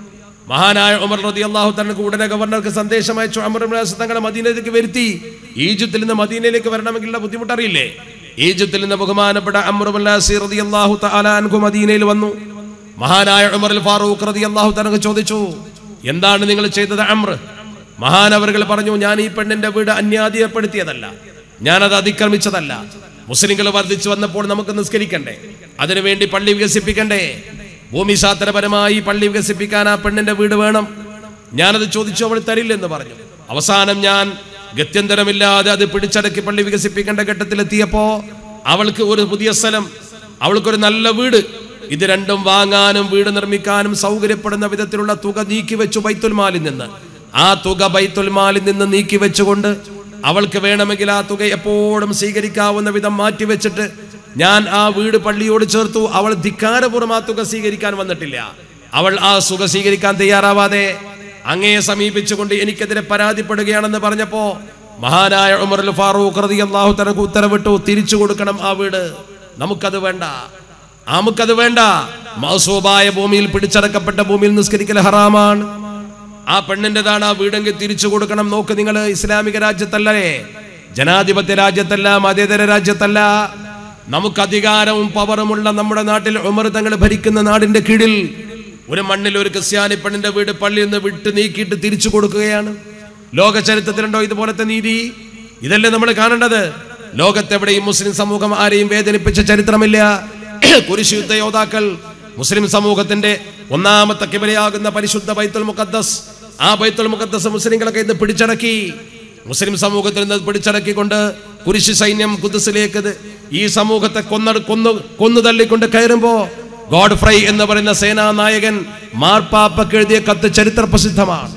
മഹാനായ ഉമർ റതി അള്ളാഹു തനക്ക് ഉടനെ ഗവർണർക്ക് സന്ദേശം അയച്ചു അമർ തങ്ങളെ മദീനയിലേക്ക് വരുത്തി ഈജിപ്തിൽ നിന്ന് മദീനയിലേക്ക് വരണമെങ്കിലുള്ള ബുദ്ധിമുട്ടറിയില്ലേ ഈജിപ്തിൽ നിന്ന് ബഹുമാനപ്പെട്ട അമ്രുല്ലാസി റതി അള്ളാഹു തലാൻകു മദീനയിൽ വന്നു മഹാനായ ഉമർ അൽ ഫാറൂഖ് റതി അള്ളാഹു തനക്ക് ചോദിച്ചു എന്താണ് നിങ്ങൾ ചെയ്തത് അമ്ര മഹാനവറുകൾ പറഞ്ഞു ഞാൻ ഈ പെണ്ണിന്റെ വീട് അന്യാധീനപ്പെടുത്തിയതല്ല ഞാനത് അതിക്രമിച്ചതല്ല മുസ്ലിങ്ങൾ വർദ്ധിച്ചു വന്നപ്പോൾ നമുക്ക് നിസ്കരിക്കണ്ടേ അതിനുവേണ്ടി പള്ളി വികസിപ്പിക്കണ്ടേ ഭൂമിശാസ്ത്രപരമായി പള്ളി വികസിപ്പിക്കാൻ ആ പെണ്ണിന്റെ വീട് വേണം ഞാനത് ചോദിച്ചു അവൾ തരില്ലെന്ന് പറഞ്ഞു അവസാനം ഞാൻ ഗത്യന്തരമില്ലാതെ അത് പിടിച്ചടക്കി പള്ളി വികസിപ്പിക്കേണ്ട ഘട്ടത്തിലെത്തിയപ്പോ അവൾക്ക് ഒരു പുതിയ സ്ഥലം അവൾക്കൊരു നല്ല വീട് ഇത് രണ്ടും വാങ്ങാനും വീട് നിർമ്മിക്കാനും സൗകര്യപ്പെടുന്ന വിധത്തിലുള്ള തുക നീക്കി വെച്ചു ബൈത്തുൽമാലിൽ നിന്ന് ആ തുക ബൈത്തുൽമാലിൽ നിന്ന് നീക്കി വെച്ചുകൊണ്ട് അവൾക്ക് വേണമെങ്കിൽ ആ തുക എപ്പോഴും സ്വീകരിക്കാവുന്ന വിധം മാറ്റി വെച്ചിട്ട് ഞാൻ ആ വീട് പള്ളിയോട് ചേർത്തു അവൾ ധിക്കാരപൂർവ്വം ആ തുക സ്വീകരിക്കാൻ വന്നിട്ടില്ല അവൾ ആ സുഖ സ്വീകരിക്കാൻ തയ്യാറാവാതെ അങ്ങയെ സമീപിച്ചുകൊണ്ട് എനിക്കെതിരെ പരാതിപ്പെടുകയാണെന്ന് പറഞ്ഞപ്പോ മഹാനായ ഉമർ അൽ ഫാറൂഖ് റളിയല്ലാഹു തനക്ക് ഉത്തരവിട്ടു തിരിച്ചു കൊടുക്കണം ആ വീട് നമുക്കത് വേണ്ട നമുക്കത് വേണ്ട മൗസൂബായ ഭൂമിയിൽ പിടിച്ചടക്കപ്പെട്ട ഭൂമിയിൽ നിസ്കരിക്കൽ ഹറാമാണ് ആ പെണ്ണിൻ്റെതാണ് ആ വീടെങ്കിൽ തിരിച്ചു കൊടുക്കണം നോക്ക് നിങ്ങൾ ഇസ്ലാമിക രാജ്യത്തല്ലേ ജനാധിപത്യ രാജ്യത്തല്ല മതേതര രാജ്യത്തല്ല നമുക്ക് അധികാരവും പവറുമുള്ള നമ്മുടെ നാട്ടിൽ ഉമർ തങ്ങൾ ഭരിക്കുന്ന നാടിന്റെ കീഴിൽ ഒരു മണ്ണിൽ ഒരു ക്രിസ്ത്യാനി പെണ്ണിന്റെ വീട് പള്ളിയിൽ നിന്ന് വിട്ട് നീക്കിയിട്ട് തിരിച്ചു കൊടുക്കുകയാണ് ലോക ചരിത്രത്തിലുണ്ടോ ഇതുപോലത്തെ നീതി ഇതല്ലേ നമ്മൾ കാണേണ്ടത് ലോകത്തെവിടെയും മുസ്ലിം സമൂഹം ആരെയും വേദനിപ്പിച്ച ചരിത്രമില്ല കുരിശുദ്ധ യോദ്ധാക്കൾ മുസ്ലിം സമൂഹത്തിന്റെ ഒന്നാമത്തെ കിബിലയാകുന്ന പരിശുദ്ധ ബൈത്തുൽ മുഖദ്ദസ് ആ ബൈത്തുൽ മുഖദ്ദസ് മുസ്ലിങ്ങളൊക്കെ ഇന്ന് പിടിച്ചടക്കി മുസ്ലിം സമൂഹത്തിൽ നിന്ന് പിടിച്ചടക്കിക്കൊണ്ട് കുരിശ് സൈന്യം കുദ്സിലേക്ക് ഇത് ഈ സമൂഹത്തെ കൊന്ന കൊന്നു കൊന്നു തള്ളിക്കൊണ്ട് കയറുമ്പോ ഗോഡ് ഫ്രൈ എന്ന് പറയുന്ന സേനാ നായകൻ മാർപ്പാപ്പക്ക് എഴുതിയ കത്ത് ചരിത്ര പ്രസിദ്ധമാണ്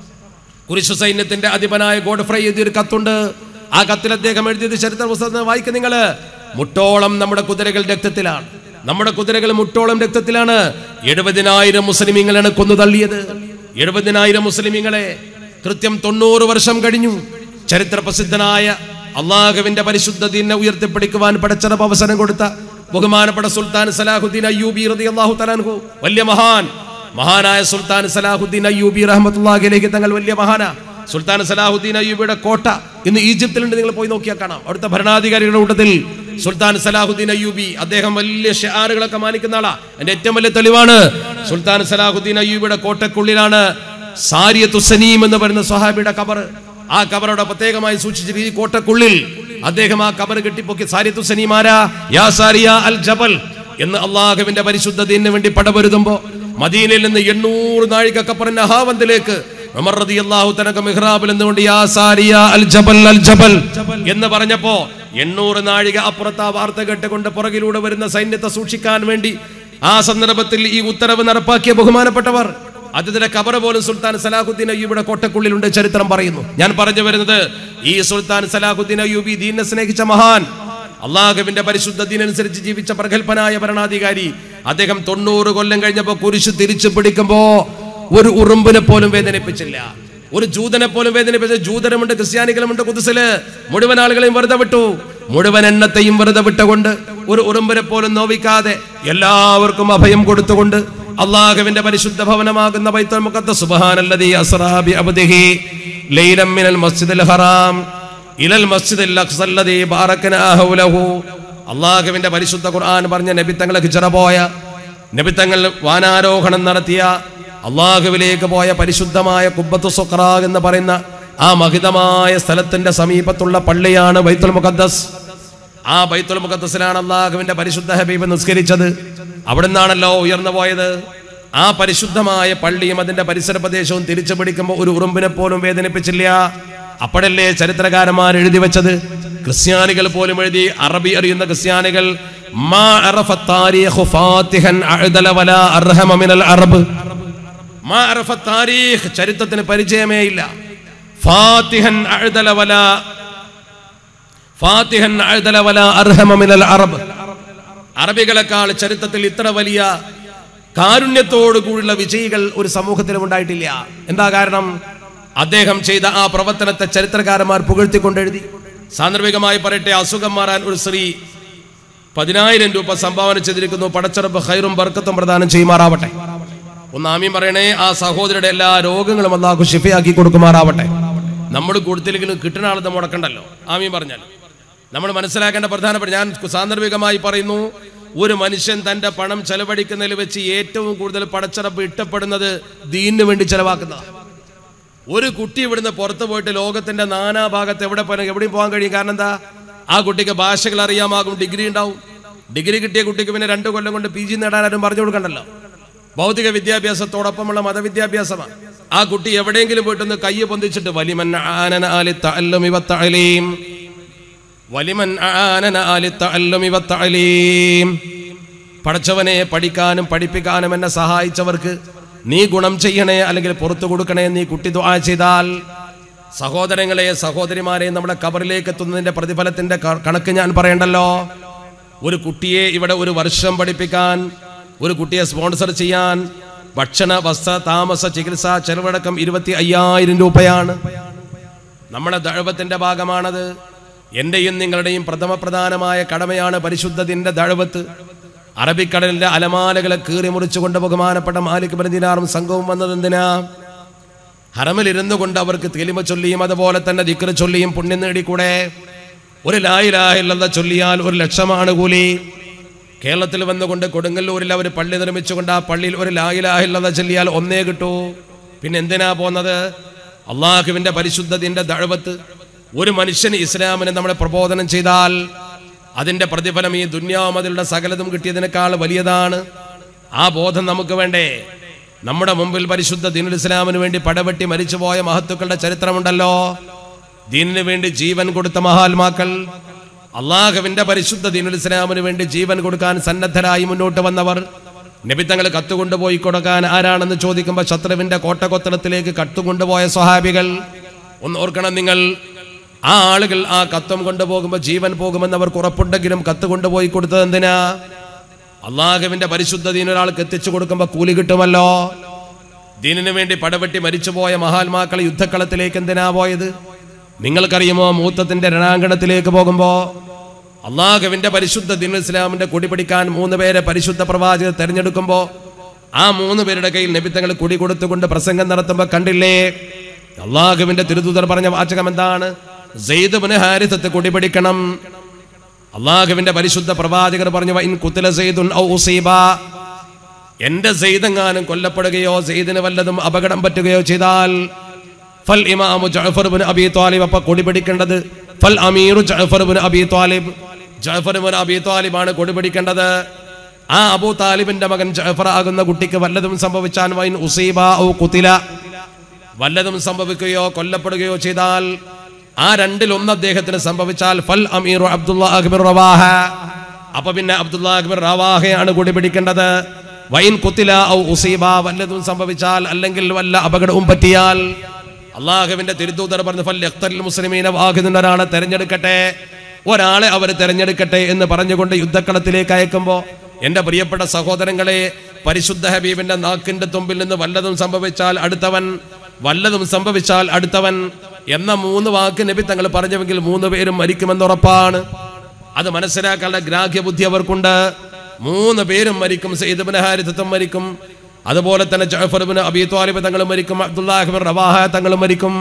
കുരിശു സൈന്യത്തിന്റെ അധിപനായ ഗോഡ് ഫ്രൈ എഴുതിയൊരു കത്തുണ്ട് ആ കത്തിൽ അദ്ദേഹം എഴുതിയത് ചരിത്ര പുസ്തകം വായിക്കും നിങ്ങള് മുട്ടോളം നമ്മുടെ കുതിരകൾ രക്തത്തിലാണ് നമ്മുടെ കുതിരകൾ മുട്ടോളം രക്തത്തിലാണ് എഴുപതിനായിരം മുസ്ലിമീങ്ങളാണ് കൊന്നു തള്ളിയത് എഴുപതിനായിരം മുസ്ലിമീങ്ങളെ കൃത്യം തൊണ്ണൂറ് വർഷം കഴിഞ്ഞു ചരിത്ര പ്രസിദ്ധനായ അള്ളാഹുവിന്റെ പരിശുദ്ധ ദീനെ ഉയർത്തിപ്പിടിക്കുവാൻ പടച്ചറപ്പ് അവസരം കൊടുത്ത ബഹുമാനപ്പെട്ട സുൽത്താൻ സലാഹുദ്ദീൻ അയ്യൂബി റതി അള്ളാഹു തലാൻഹു വലിയ മഹാൻ മഹാനായ സുൽത്താൻ സലാഹുദ്ദീൻ അയ്യൂബി റഹ്മത്തുള്ളാഹിലേക്ക് തങ്ങൾ വലിയ മഹാന സുൽത്താൻ സലാഹുദ്ദീൻ അയ്യൂബിയുടെ കോട്ട ഇന്ന് ഈജിപ്തിലുണ്ട് നിങ്ങൾ പോയി നോക്കിയാൽ കാണാം അവിടുത്തെ ഭരണാധികാരികളുടെ കൂട്ടത്തിൽ സുൽത്താൻ സലാഹുദ്ദീൻ അയ്യൂബി അദ്ദേഹം വലിയ ഷെയറുകളൊക്കെ മാനിക്കുന്ന ആളാ എന്റെ ഏറ്റവും വലിയ തെളിവാണ് സുൽത്താൻ സലാഹുദ്ദീൻ അയ്യൂബിയുടെ കോട്ടക്കുള്ളിലാണ് സാരിയത്തു സനീം എന്ന് പറയുന്ന സ്വഹാബിയുടെ കബർ ആ കബറോടെ പ്രത്യേകമായി സൂക്ഷിച്ചിട്ട് ഈ കോട്ടക്കുള്ളിൽ അദ്ദേഹം ആ കബർ കെട്ടിപ്പൊക്കി സാരിയത്തു സനീമാരാ യാ സാരിയ അൽ ജബൽ എന്ന് അള്ളാഹുവിന്റെ പരിശുദ്ധ ദീനിന് വേണ്ടി പടപൊരുതുമ്പോ മദീനയിൽ നിന്ന് എണ്ണൂറ് നാഴികക്കപ്പുറം അഹാവന്തിലേക്ക് ഉമർ റളിയല്ലാഹു തനക്ക് മിഹ്റാബിൽ നിന്നുകൊണ്ട് യാ സാരിയ അൽ ജബൽ അൽ ജബൽ എന്ന് പറഞ്ഞപ്പോ എണ്ണൂറ് നാഴിക അപ്പുറത്ത് ആ വാർത്ത കേട്ടുകൊണ്ട് പുറകിലൂടെ വരുന്ന സൈന്യത്തെ സൂക്ഷിക്കാൻ വേണ്ടി ആ സന്ദർഭത്തിൽ ഈ ഉത്തരവ് നടപ്പാക്കിയ ബഹുമാനപ്പെട്ടവർ അതിന്റെ കബർ പോലും സുൽത്താൻ സലാഹുദ്ദീൻ അയ്യൂബിയുടെ കോട്ടക്കുള്ളിലുണ്ട് ചരിത്രം പറയുന്നു ഞാൻ പറഞ്ഞു വരുന്നത് ഈ സുൽത്താൻ സലാഹുദ്ദീൻ അയ്യൂബി ദീനെ സ്നേഹിച്ച മഹാൻ അള്ളാഹുവിന്റെ പരിശുദ്ധ ദീനനുസരിച്ച് ജീവിച്ച പ്രഗത്ഭനായ ഭരണാധികാരി അദ്ദേഹം തൊണ്ണൂറ് കൊല്ലം കഴിഞ്ഞപ്പോ കുരിശ് തിരിച്ചു പിടിക്കുമ്പോ ഒരു ഉറുമ്പിനെ പോലും വേദനിപ്പിച്ചില്ല ഒരു ജൂതനെ പോലും വേദനിപ്പിച്ച ജൂതനുമുണ്ട് ക്രിസ്ത്യാനികളുമുണ്ട് കുതിസില് മുഴുവൻ ആളുകളെയും വെറുതെ വിട്ടു മുഴുവൻ എണ്ണത്തെയും വെറുതെ വിട്ടുകൊണ്ട് ഒരു ഉറുമ്പിനെ പോലും നോവിക്കാതെ എല്ലാവർക്കും അഭയം കൊടുത്തുകൊണ്ട് അള്ളാഹുവിന്റെ പരിശുദ്ധ ഭവനമാകുന്ന ബൈത്തുൽ മുഖദ്ദസ് സുബ്ഹാനല്ലദീ അസ്റാ ബി അബ്ദിഹി ലൈലം മിനൽ മസ്ജിദിൽ ഹറാം ഇലൽ മസ്ജിദിൽ അഖ്സല്ലദീ ബാറക്നാ ഹൗലഹു അള്ളാഹുവിന്റെ പരിശുദ്ധ ഖുർആൻ പറഞ്ഞ നബിത്തങ്ങൾ ഹിജറ പോയ നബിത്തങ്ങൾ വാനാരോഹണം നടത്തിയ അള്ളാഹുവിലേക്ക് പോയ പരിശുദ്ധമായ കുബ്ബത്തു സുക്ര എന്ന് പറയുന്ന ആ മഹിതമായ സ്ഥലത്തിന്റെ സമീപത്തുള്ള പള്ളിയാണ് ബൈത്തുൽ മുഖദ്ദസ് ആ ബൈത്തുൽ മുഖദ്ദസിലാണ് അള്ളാഹുവിന്റെ പരിശുദ്ധ ഹബീബ് നിസ്കരിച്ചത് അവിടെ നിന്നാണല്ലോ ഉയർന്നു പോയത് ആ പരിശുദ്ധമായ പള്ളിയും അതിന്റെ പരിസര പ്രദേശവും തിരിച്ചു പിടിക്കുമ്പോൾ ഒരു ഉറുമ്പിനെ പോലും വേദനിപ്പിച്ചില്ല അപ്പോഴല്ലേ ചരിത്രകാരന്മാർ എഴുതി വെച്ചത് ക്രിസ്ത്യാനികൾ പോലും എഴുതി അറബി അറിയുന്ന ക്രിസ്ത്യാനികൾ മാ അറഫ താരീഖു ഫാത്തിഹൻ അഅ്ദല വലാ അർഹമ മിനൽ അറബ് മാ അറഫ താരീഖ് ചരിത്രത്തിന് പരിചയമേ ഇല്ല ഫാത്തിഹൻ അഅ്ദല വലാ ഫാത്തിഹൻ അഅ്ദല വലാ അർഹമ മിനൽ അറബ് അറബികളെക്കാൾ ചരിത്രത്തിൽ ഇത്ര വലിയ കാരുണ്യത്തോടു കൂടിയുള്ള വിജയികൾ ഒരു സമൂഹത്തിലും ഉണ്ടായിട്ടില്ല എന്താ കാരണം അദ്ദേഹം ചെയ്ത ആ പ്രവർത്തനത്തെ ചരിത്രകാരന്മാർ പുകഴ്ത്തിക്കൊണ്ടെഴുതി സാന്ദർഭികമായി പറയട്ടെ അസുഖം മാറാൻ ഒരു സ്ത്രീ പതിനായിരം രൂപ സംഭാവന ചെയ്തിരിക്കുന്നു പടച്ചറപ്പ് ഹൈറും ബർക്കത്തും പ്രദാനം ചെയ്യുമാറാവട്ടെ ഒന്ന് ആമീൻ പറയണേ ആ സഹോദരിയുടെ എല്ലാ രോഗങ്ങളും അള്ളാഹു ഷിഫയാക്കി കൊടുക്കുമാറാവട്ടെ നമ്മൾ കൊടുത്തില്ലെങ്കിലും കിട്ടുന്ന ആളത് മുടക്കണ്ടല്ലോ ആമീൻ പറഞ്ഞാൽ നമ്മൾ മനസ്സിലാക്കേണ്ട പ്രധാനപ്പെട്ട ഞാൻ സാന്ദർഭികമായി പറയുന്നു ഒരു മനുഷ്യൻ തന്റെ പണം ചെലവഴിക്കുന്നതിൽ വെച്ച് ഏറ്റവും കൂടുതൽ പടച്ചറപ്പ് ഇഷ്ടപ്പെടുന്നത് ദീനിന് വേണ്ടി ചെലവാക്കുന്നതാണ് ഒരു കുട്ടി ഇവിടുന്ന് പുറത്തു പോയിട്ട് ലോകത്തിന്റെ നാനാഭാഗത്ത് എവിടെ പോയാലും എവിടെയും പോകാൻ കഴിയും കാരണം എന്താ ആ കുട്ടിക്ക് ഭാഷകൾ അറിയാമാകും ഡിഗ്രി ഉണ്ടാവും ഡിഗ്രി കിട്ടിയ കുട്ടിക്ക് പിന്നെ രണ്ട് കൊല്ലം കൊണ്ട് പി ജി നേടാൻ ആരും പറഞ്ഞു കൊടുക്കണ്ടല്ലോ ഭൗതിക വിദ്യാഭ്യാസത്തോടൊപ്പമുള്ള മതവിദ്യാഭ്യാസമാണ് ആ കുട്ടി എവിടെയെങ്കിലും പോയിട്ടൊന്ന് കൈ പൊന്തിച്ചിട്ട് വലിമൻ ആനന ആലി തഅല്ലുമി വത്തഅലീം വലിമൻ ആനന ആലി തഅല്ലുമി വത്തഅലീം പഠിച്ചവനെ പഠിക്കാനും പഠിപ്പിക്കാനും എന്നെ സഹായിച്ചവർക്ക് നീ ഗുണം ചെയ്യണേ അല്ലെങ്കിൽ പുറത്തു കൊടുക്കണേ നീ കുട്ടി ദുആ ചെയ്താൽ സഹോദരങ്ങളെ സഹോദരിമാരെ നമ്മുടെ കബറിലേക്ക് എത്തുന്നതിന്റെ പ്രതിഫലത്തിന്റെ ക- കണക്ക് ഞാൻ പറയണ്ടല്ലോ ഒരു കുട്ടിയെ ഇവിടെ ഒരു വർഷം പഠിപ്പിക്കാൻ ഒരു കുട്ടിയെ സ്പോൺസർ ചെയ്യാൻ ഭക്ഷണ വസ്ത്ര താമസ ചികിത്സ ചെലവടക്കം ഇരുപത്തി അയ്യായിരം രൂപയാണ് നമ്മുടെ ദഴവത്തിന്റെ ഭാഗമാണത് എന്റെയും നിങ്ങളുടെയും പ്രഥമ പ്രധാനമായ കടമയാണ് പരിശുദ്ധത്തിന്റെ ദഴവത്ത് അറബിക്കടലിന്റെ അലമാലകളെ കീറി മുറിച്ചുകൊണ്ട് ബഹുമാനപ്പെട്ട മാലിക് ബന്ദിനാറും സംഘവും വന്നത് എന്തിനാ ഹറമിലിരുന്നു കൊണ്ട് അവർക്ക് തെലിമ ചൊല്ലിയും അതുപോലെ തന്നെ ദിക്ര ചൊല്ലിയും പുണ്യം നേടിക്കൂടെ ഒരു ലായിലാഹില്ലെന്ന ചൊല്ലിയാൽ ഒരു ലക്ഷമാണ് കൂലി കേരളത്തിൽ വന്നുകൊണ്ട് കൊടുങ്ങല്ലൂരിൽ അവർ പള്ളി നിർമ്മിച്ചുകൊണ്ട് ആ പള്ളിയിൽ ഒരു ലായിലാഹില്ലെന്ന ചൊല്ലിയാൽ ഒന്നേ കിട്ടൂ പിന്നെ എന്തിനാ പോന്നത് അള്ളാഹുവിന്റെ പരിശുദ്ധത്തിന്റെ ദഴവത്ത് ഒരു മനുഷ്യന് ഇസ്ലാമിനെ നമ്മളെ പ്രബോധനം ചെയ്താൽ അതിന്റെ പ്രതിഫലം ഈ ദുന്യാവും അതിലുള്ള സകലതും കിട്ടിയതിനേക്കാൾ വലിയതാണ് ആ ബോധം നമുക്ക് വേണ്ടേ നമ്മുടെ മുമ്പിൽ പരിശുദ്ധ ദീനുൽ ഇസ്ലാമിന് വേണ്ടി പടവെട്ടി മരിച്ചുപോയ മഹത്തുക്കളുടെ ചരിത്രമുണ്ടല്ലോ ദീനിന് വേണ്ടി ജീവൻ കൊടുത്ത മഹാത്മാക്കൾ അള്ളാഹുവിന്റെ പരിശുദ്ധ ദീനുൽ ഇസ്ലാമിന് വേണ്ടി ജീവൻ കൊടുക്കാൻ സന്നദ്ധരായി മുന്നോട്ട് വന്നവർ നബിത്തങ്ങൾ കത്തുകൊണ്ടുപോയി കൊടുക്കാൻ ആരാണെന്ന് ചോദിക്കുമ്പോൾ ശത്രുവിന്റെ കോട്ടകൊത്തളത്തിലേക്ക് കത്തുകൊണ്ടുപോയ സ്വഹാബികൾ ഒന്ന് ഓർക്കണം നിങ്ങൾ ആ ആളുകൾ ആ കത്തും കൊണ്ടുപോകുമ്പോൾ ജീവൻ പോകുമെന്ന് അവർക്ക് ഉറപ്പുണ്ടെങ്കിലും കത്ത് കൊണ്ടുപോയി കൊടുത്തത് എന്തിനാ അള്ളാഹുവിന്റെ പരിശുദ്ധ ദീൻ ഒരാൾക്ക് എത്തിച്ചു കൊടുക്കുമ്പോൾ കൂലി കിട്ടുമല്ലോ ദീനിനു വേണ്ടി പടവെട്ടി മരിച്ചുപോയ മഹാത്മാക്കൾ യുദ്ധക്കളത്തിലേക്ക് എന്തിനാ പോയത് നിങ്ങൾക്കറിയുമോ മൂത്തത്തിന്റെ രണാങ്കണത്തിലേക്ക് പോകുമ്പോ അള്ളാഹുവിന്റെ പരിശുദ്ധ ദീൻ ഇസ്ലാമിന്റെ കൊടി പിടിക്കാൻ മൂന്ന് പേരെ പരിശുദ്ധ പ്രവാചകർ തെരഞ്ഞെടുക്കുമ്പോ ആ മൂന്ന് പേരുടെ കയ്യിൽ നബിത്തങ്ങൾ കൊടി കൊടുത്തുകൊണ്ട് പ്രസംഗം നടത്തുമ്പോ കണ്ടില്ലേ അള്ളാഹുവിന്റെ തിരുദൂതർ പറഞ്ഞ വാചകം എന്താണ് സെയ്ദ് ബിൻ ഹാരിസത്ത് കൊടി പിടിക്കണം അള്ളാഹുവിന്റെ പരിശുദ്ധ പ്രവാചകർ പറഞ്ഞു "വഇൻ കുത്തില സെയ്ദുൻ ഔ ഉസീബ എന്റെ സെയ്തെങ്ങാനും കൊല്ലപ്പെടുകയോ സെയ്ദിന് വല്ലതും അപകടം പറ്റുകയോ ചെയ്താൽ ഫൽ ഇമാമു ജഅഫർ ബിൻ അബി ത്വാലിബ് അപ്പൊ കൊടി പിടിക്കേണ്ടത് ഫൽ അമീറു Jafar bin Abi Talib Jafar bin Abi ത്വാലിബാണ് കൊടി പിടിക്കേണ്ടത് ആ അബൂ താലിബിന്റെ മകൻ ജഅഫർ ആകുന്ന കുട്ടിക്ക് വല്ലതും സംഭവിച്ചാൽ വൈൻ ഉസീബ ഔ കുത്തില വല്ലതും സംഭവിക്കുകയോ കൊല്ലപ്പെടുകയോ ചെയ്താൽ ആ രണ്ടിൽ ഒന്ന് അദ്ദേഹത്തിന് സംഭവിച്ചാൽ ഫൽ അമീറു അബ്ദുല്ലാഹിബിൻ റവാഹ അപ്പൊ പിന്നെ അബ്ദുല്ലാഹിബിൻ റവാഹയാണ് കൂടി പിടിക്കേണ്ടത് വൈൻ കുത്തില ഔ ഉസീബ വല്ലതും സംഭവിച്ചാൽ അല്ലെങ്കിൽ വല്ല അപകടവും പറ്റിയാൽ അള്ളാഹുവിന്റെ തിരുത്തൂതർ പറഞ്ഞു ഫൽ യഖ്തൽ മുസ്ലിമീന വാഹിദിന് ഒരാളെ തെരഞ്ഞെടുക്കട്ടെ ഒരാളെ അവർ തെരഞ്ഞെടുക്കട്ടെ എന്ന് പറഞ്ഞുകൊണ്ട് യുദ്ധക്കളത്തിലേക്ക് അയക്കുമ്പോൾ എൻ്റെ പ്രിയപ്പെട്ട സഹോദരങ്ങളെ പരിശുദ്ധ ഹബീബിന്റെ നാക്കിന്റെ തുമ്പിൽ നിന്ന് വല്ലതും സംഭവിച്ചാൽ അടുത്തവൻ വല്ലതും സംഭവിച്ചാൽ അടുത്തവൻ എന്ന മൂന്ന് വാക്ക് നബി തങ്ങൾ പറഞ്ഞുവെങ്കിൽ മൂന്ന് പേരും മരിക്കുമെന്ന് ഉറപ്പാണ് അത് മനസ്സിലാക്കാനുള്ള ഗ്രാഹ്യ ബുദ്ധി അവർക്കുണ്ട് മൂന്ന് പേരും മരിക്കും സെയ്ദ് ഹാരിത്തം മരിക്കും അതുപോലെ തന്നെ ജഅഫർ ബിൻ അബി ത്വാലിബ് തങ്ങളും മരിക്കും അബ്ദുല്ലാഹിബിൻ റവാഹ തങ്ങളും മരിക്കും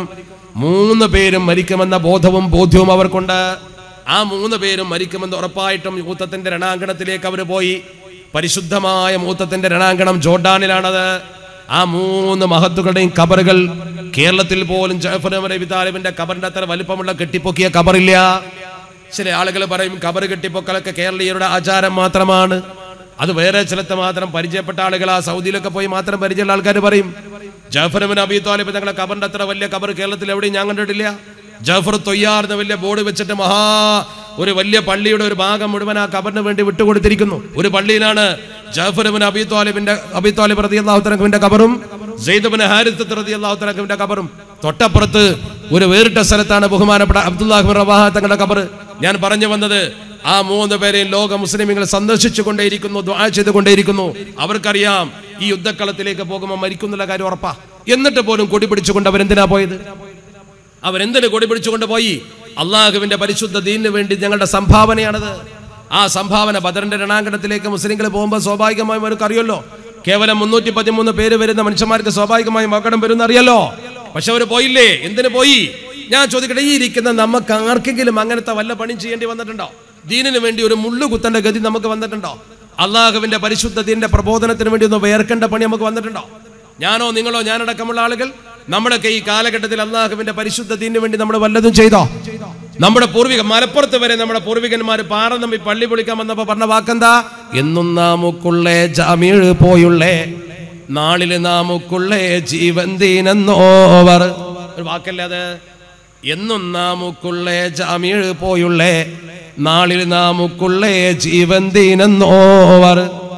മൂന്ന് പേരും മരിക്കുമെന്ന ബോധവും ബോധ്യവും അവർക്കുണ്ട് ആ മൂന്ന് പേരും മരിക്കുമെന്ന് ഉറപ്പായിട്ടും യൂത്തത്തിന്റെ രണാങ്കണത്തിലേക്ക് അവർ പോയി പരിശുദ്ധമായ മൂത്തത്തിന്റെ രണാങ്കണം ജോർഡാനിലാണത് ആ മൂന്ന് മഹത്തുക്കളുടെയും കബറുകൾ കേരളത്തിൽ പോലും ജഫർ നബി താലിബിന്റെ കബറിന്റെ അത്ര വലിപ്പമുള്ള കെട്ടിപ്പൊക്കിയ കബറില്ല ചില ആളുകൾ പറയും കബറ് കെട്ടിപ്പൊക്കലൊക്കെ കേരളീയരുടെ ആചാരം മാത്രമാണ് അത് വേറെ സ്ഥലത്ത് മാത്രം പരിചയപ്പെട്ട ആളുകൾ ആ സൗദിയിലൊക്കെ പോയി മാത്രം പരിചയമുള്ള ആൾക്കാർ പറയും ജാഫർബിൻ അബി താലിബ് തങ്ങളെ കബറിന്റെ അത്ര വലിയ കബർ കേരളത്തിൽ എവിടെയും ഞാൻ കണ്ടിട്ടില്ല ജാഫർ തൊയ്യാർ എന്ന വലിയ ബോർഡ് വെച്ചിട്ട് മഹാ ഒരു വലിയ പള്ളിയുടെ ഒരു ഭാഗം മുഴുവൻ ആ കബറിന് വേണ്ടി വിട്ടുകൊടുത്തിരിക്കുന്നു ഒരു പള്ളിയിലാണ് ജാഫർബിൻ അബി താലിബിന്റെ അബി താലിബ് റതി അള്ളാഹുത്തലഖുവിന്റെ കബറും സെയ്ദബിൻ ഹാരിത്ത് റതി അള്ളാഹുത്തലഖുവിന്റെ കബറും തൊട്ടപ്പുറത്ത് ഒരു വേറിട്ട സ്ഥലത്താണ് ബഹുമാനപ്പെട്ട അബ്ദുല്ലാഹിബിൻ റവാഹ തങ്ങളുടെ കബർ ഞാൻ പറഞ്ഞു വന്നത് ആ മൂന്ന് പേരെയും ലോക മുസ്ലിമുകൾ സന്ദർശിച്ചു കൊണ്ടേയിരിക്കുന്നു ദ്വാ ചെയ്തുകൊണ്ടേയിരിക്കുന്നു അവർക്കറിയാം ഈ യുദ്ധക്കളത്തിലേക്ക് പോകുമ്പോൾ മരിക്കുന്നുള്ള കാര്യം ഉറപ്പാ എന്നിട്ട് പോലും കൊടി പിടിച്ചുകൊണ്ട് അവരെന്തിനാ പോയത് അവരെന്തിനു കൊടി പിടിച്ചുകൊണ്ട് പോയി അള്ളാഹുവിന്റെ പരിശുദ്ധ ദീനിന് വേണ്ടി ഞങ്ങളുടെ സംഭാവനയാണത് ആ സംഭാവന ബദറിന്റെ രണാങ്കണത്തിലേക്ക് മുസ്ലിങ്ങൾ പോകുമ്പോൾ സ്വാഭാവികമായും അവർക്ക് അറിയല്ലോ കേവലം മുന്നൂറ്റി പതിമൂന്ന് പേര് വരുന്ന മനുഷ്യന്മാർക്ക് സ്വാഭാവികമായും അപകടം വരുന്ന അറിയല്ലോ പക്ഷെ അവർ പോയില്ലേ എന്തിനു പോയി ഞാൻ ചോദിക്കട്ടെ ഈ ഇരിക്കുന്ന നമുക്ക് ആർക്കെങ്കിലും അങ്ങനത്തെ വല്ല പണിയും ചെയ്യേണ്ടി വന്നിട്ടുണ്ടോ ദീനിന് വേണ്ടി ഒരു മുള്ളു കുത്തന്റെ ഗതി നമുക്ക് വന്നിട്ടുണ്ടോ അള്ളാഹുവിന്റെ പരിശുദ്ധ ദീനിന്റെ പ്രബോധനത്തിന് വേണ്ടി ഒന്ന് വേർക്കേണ്ട പണി നമുക്ക് വന്നിട്ടുണ്ടോ ഞാനോ നിങ്ങളോ ഞാനടക്കമുള്ള ആളുകൾ നമ്മുടെയൊക്കെ ഈ കാലഘട്ടത്തിൽ അള്ളാഹുവിന്റെ പരിശുദ്ധ ദീനിന് വേണ്ടി നമ്മൾ വല്ലതും ചെയ്തോ നമ്മുടെ പൂർവിക മലപ്പുറത്ത് വരെ നമ്മുടെ പൂർവികന്മാർ പാറ നമ്മി പള്ളി പൊളിക്കാൻ വന്നപ്പോ പറഞ്ഞ വാക്കെന്താ എന്നും നാമുക്കുള്ളേ ജാമീഴ് പോയുള്ളേ നാളില് നാമുക്കുള്ളേ ജീവൻ ദീനെന്നോവർ ഒരു വാക്കല്ലേ അത് എന്നും നാമുക്കുള്ളേ ജാമീഴ് പോയുള്ളേ നാളിൽ നാമുക്കുള്ളേ ജീവൻ ദീനെന്നോവർ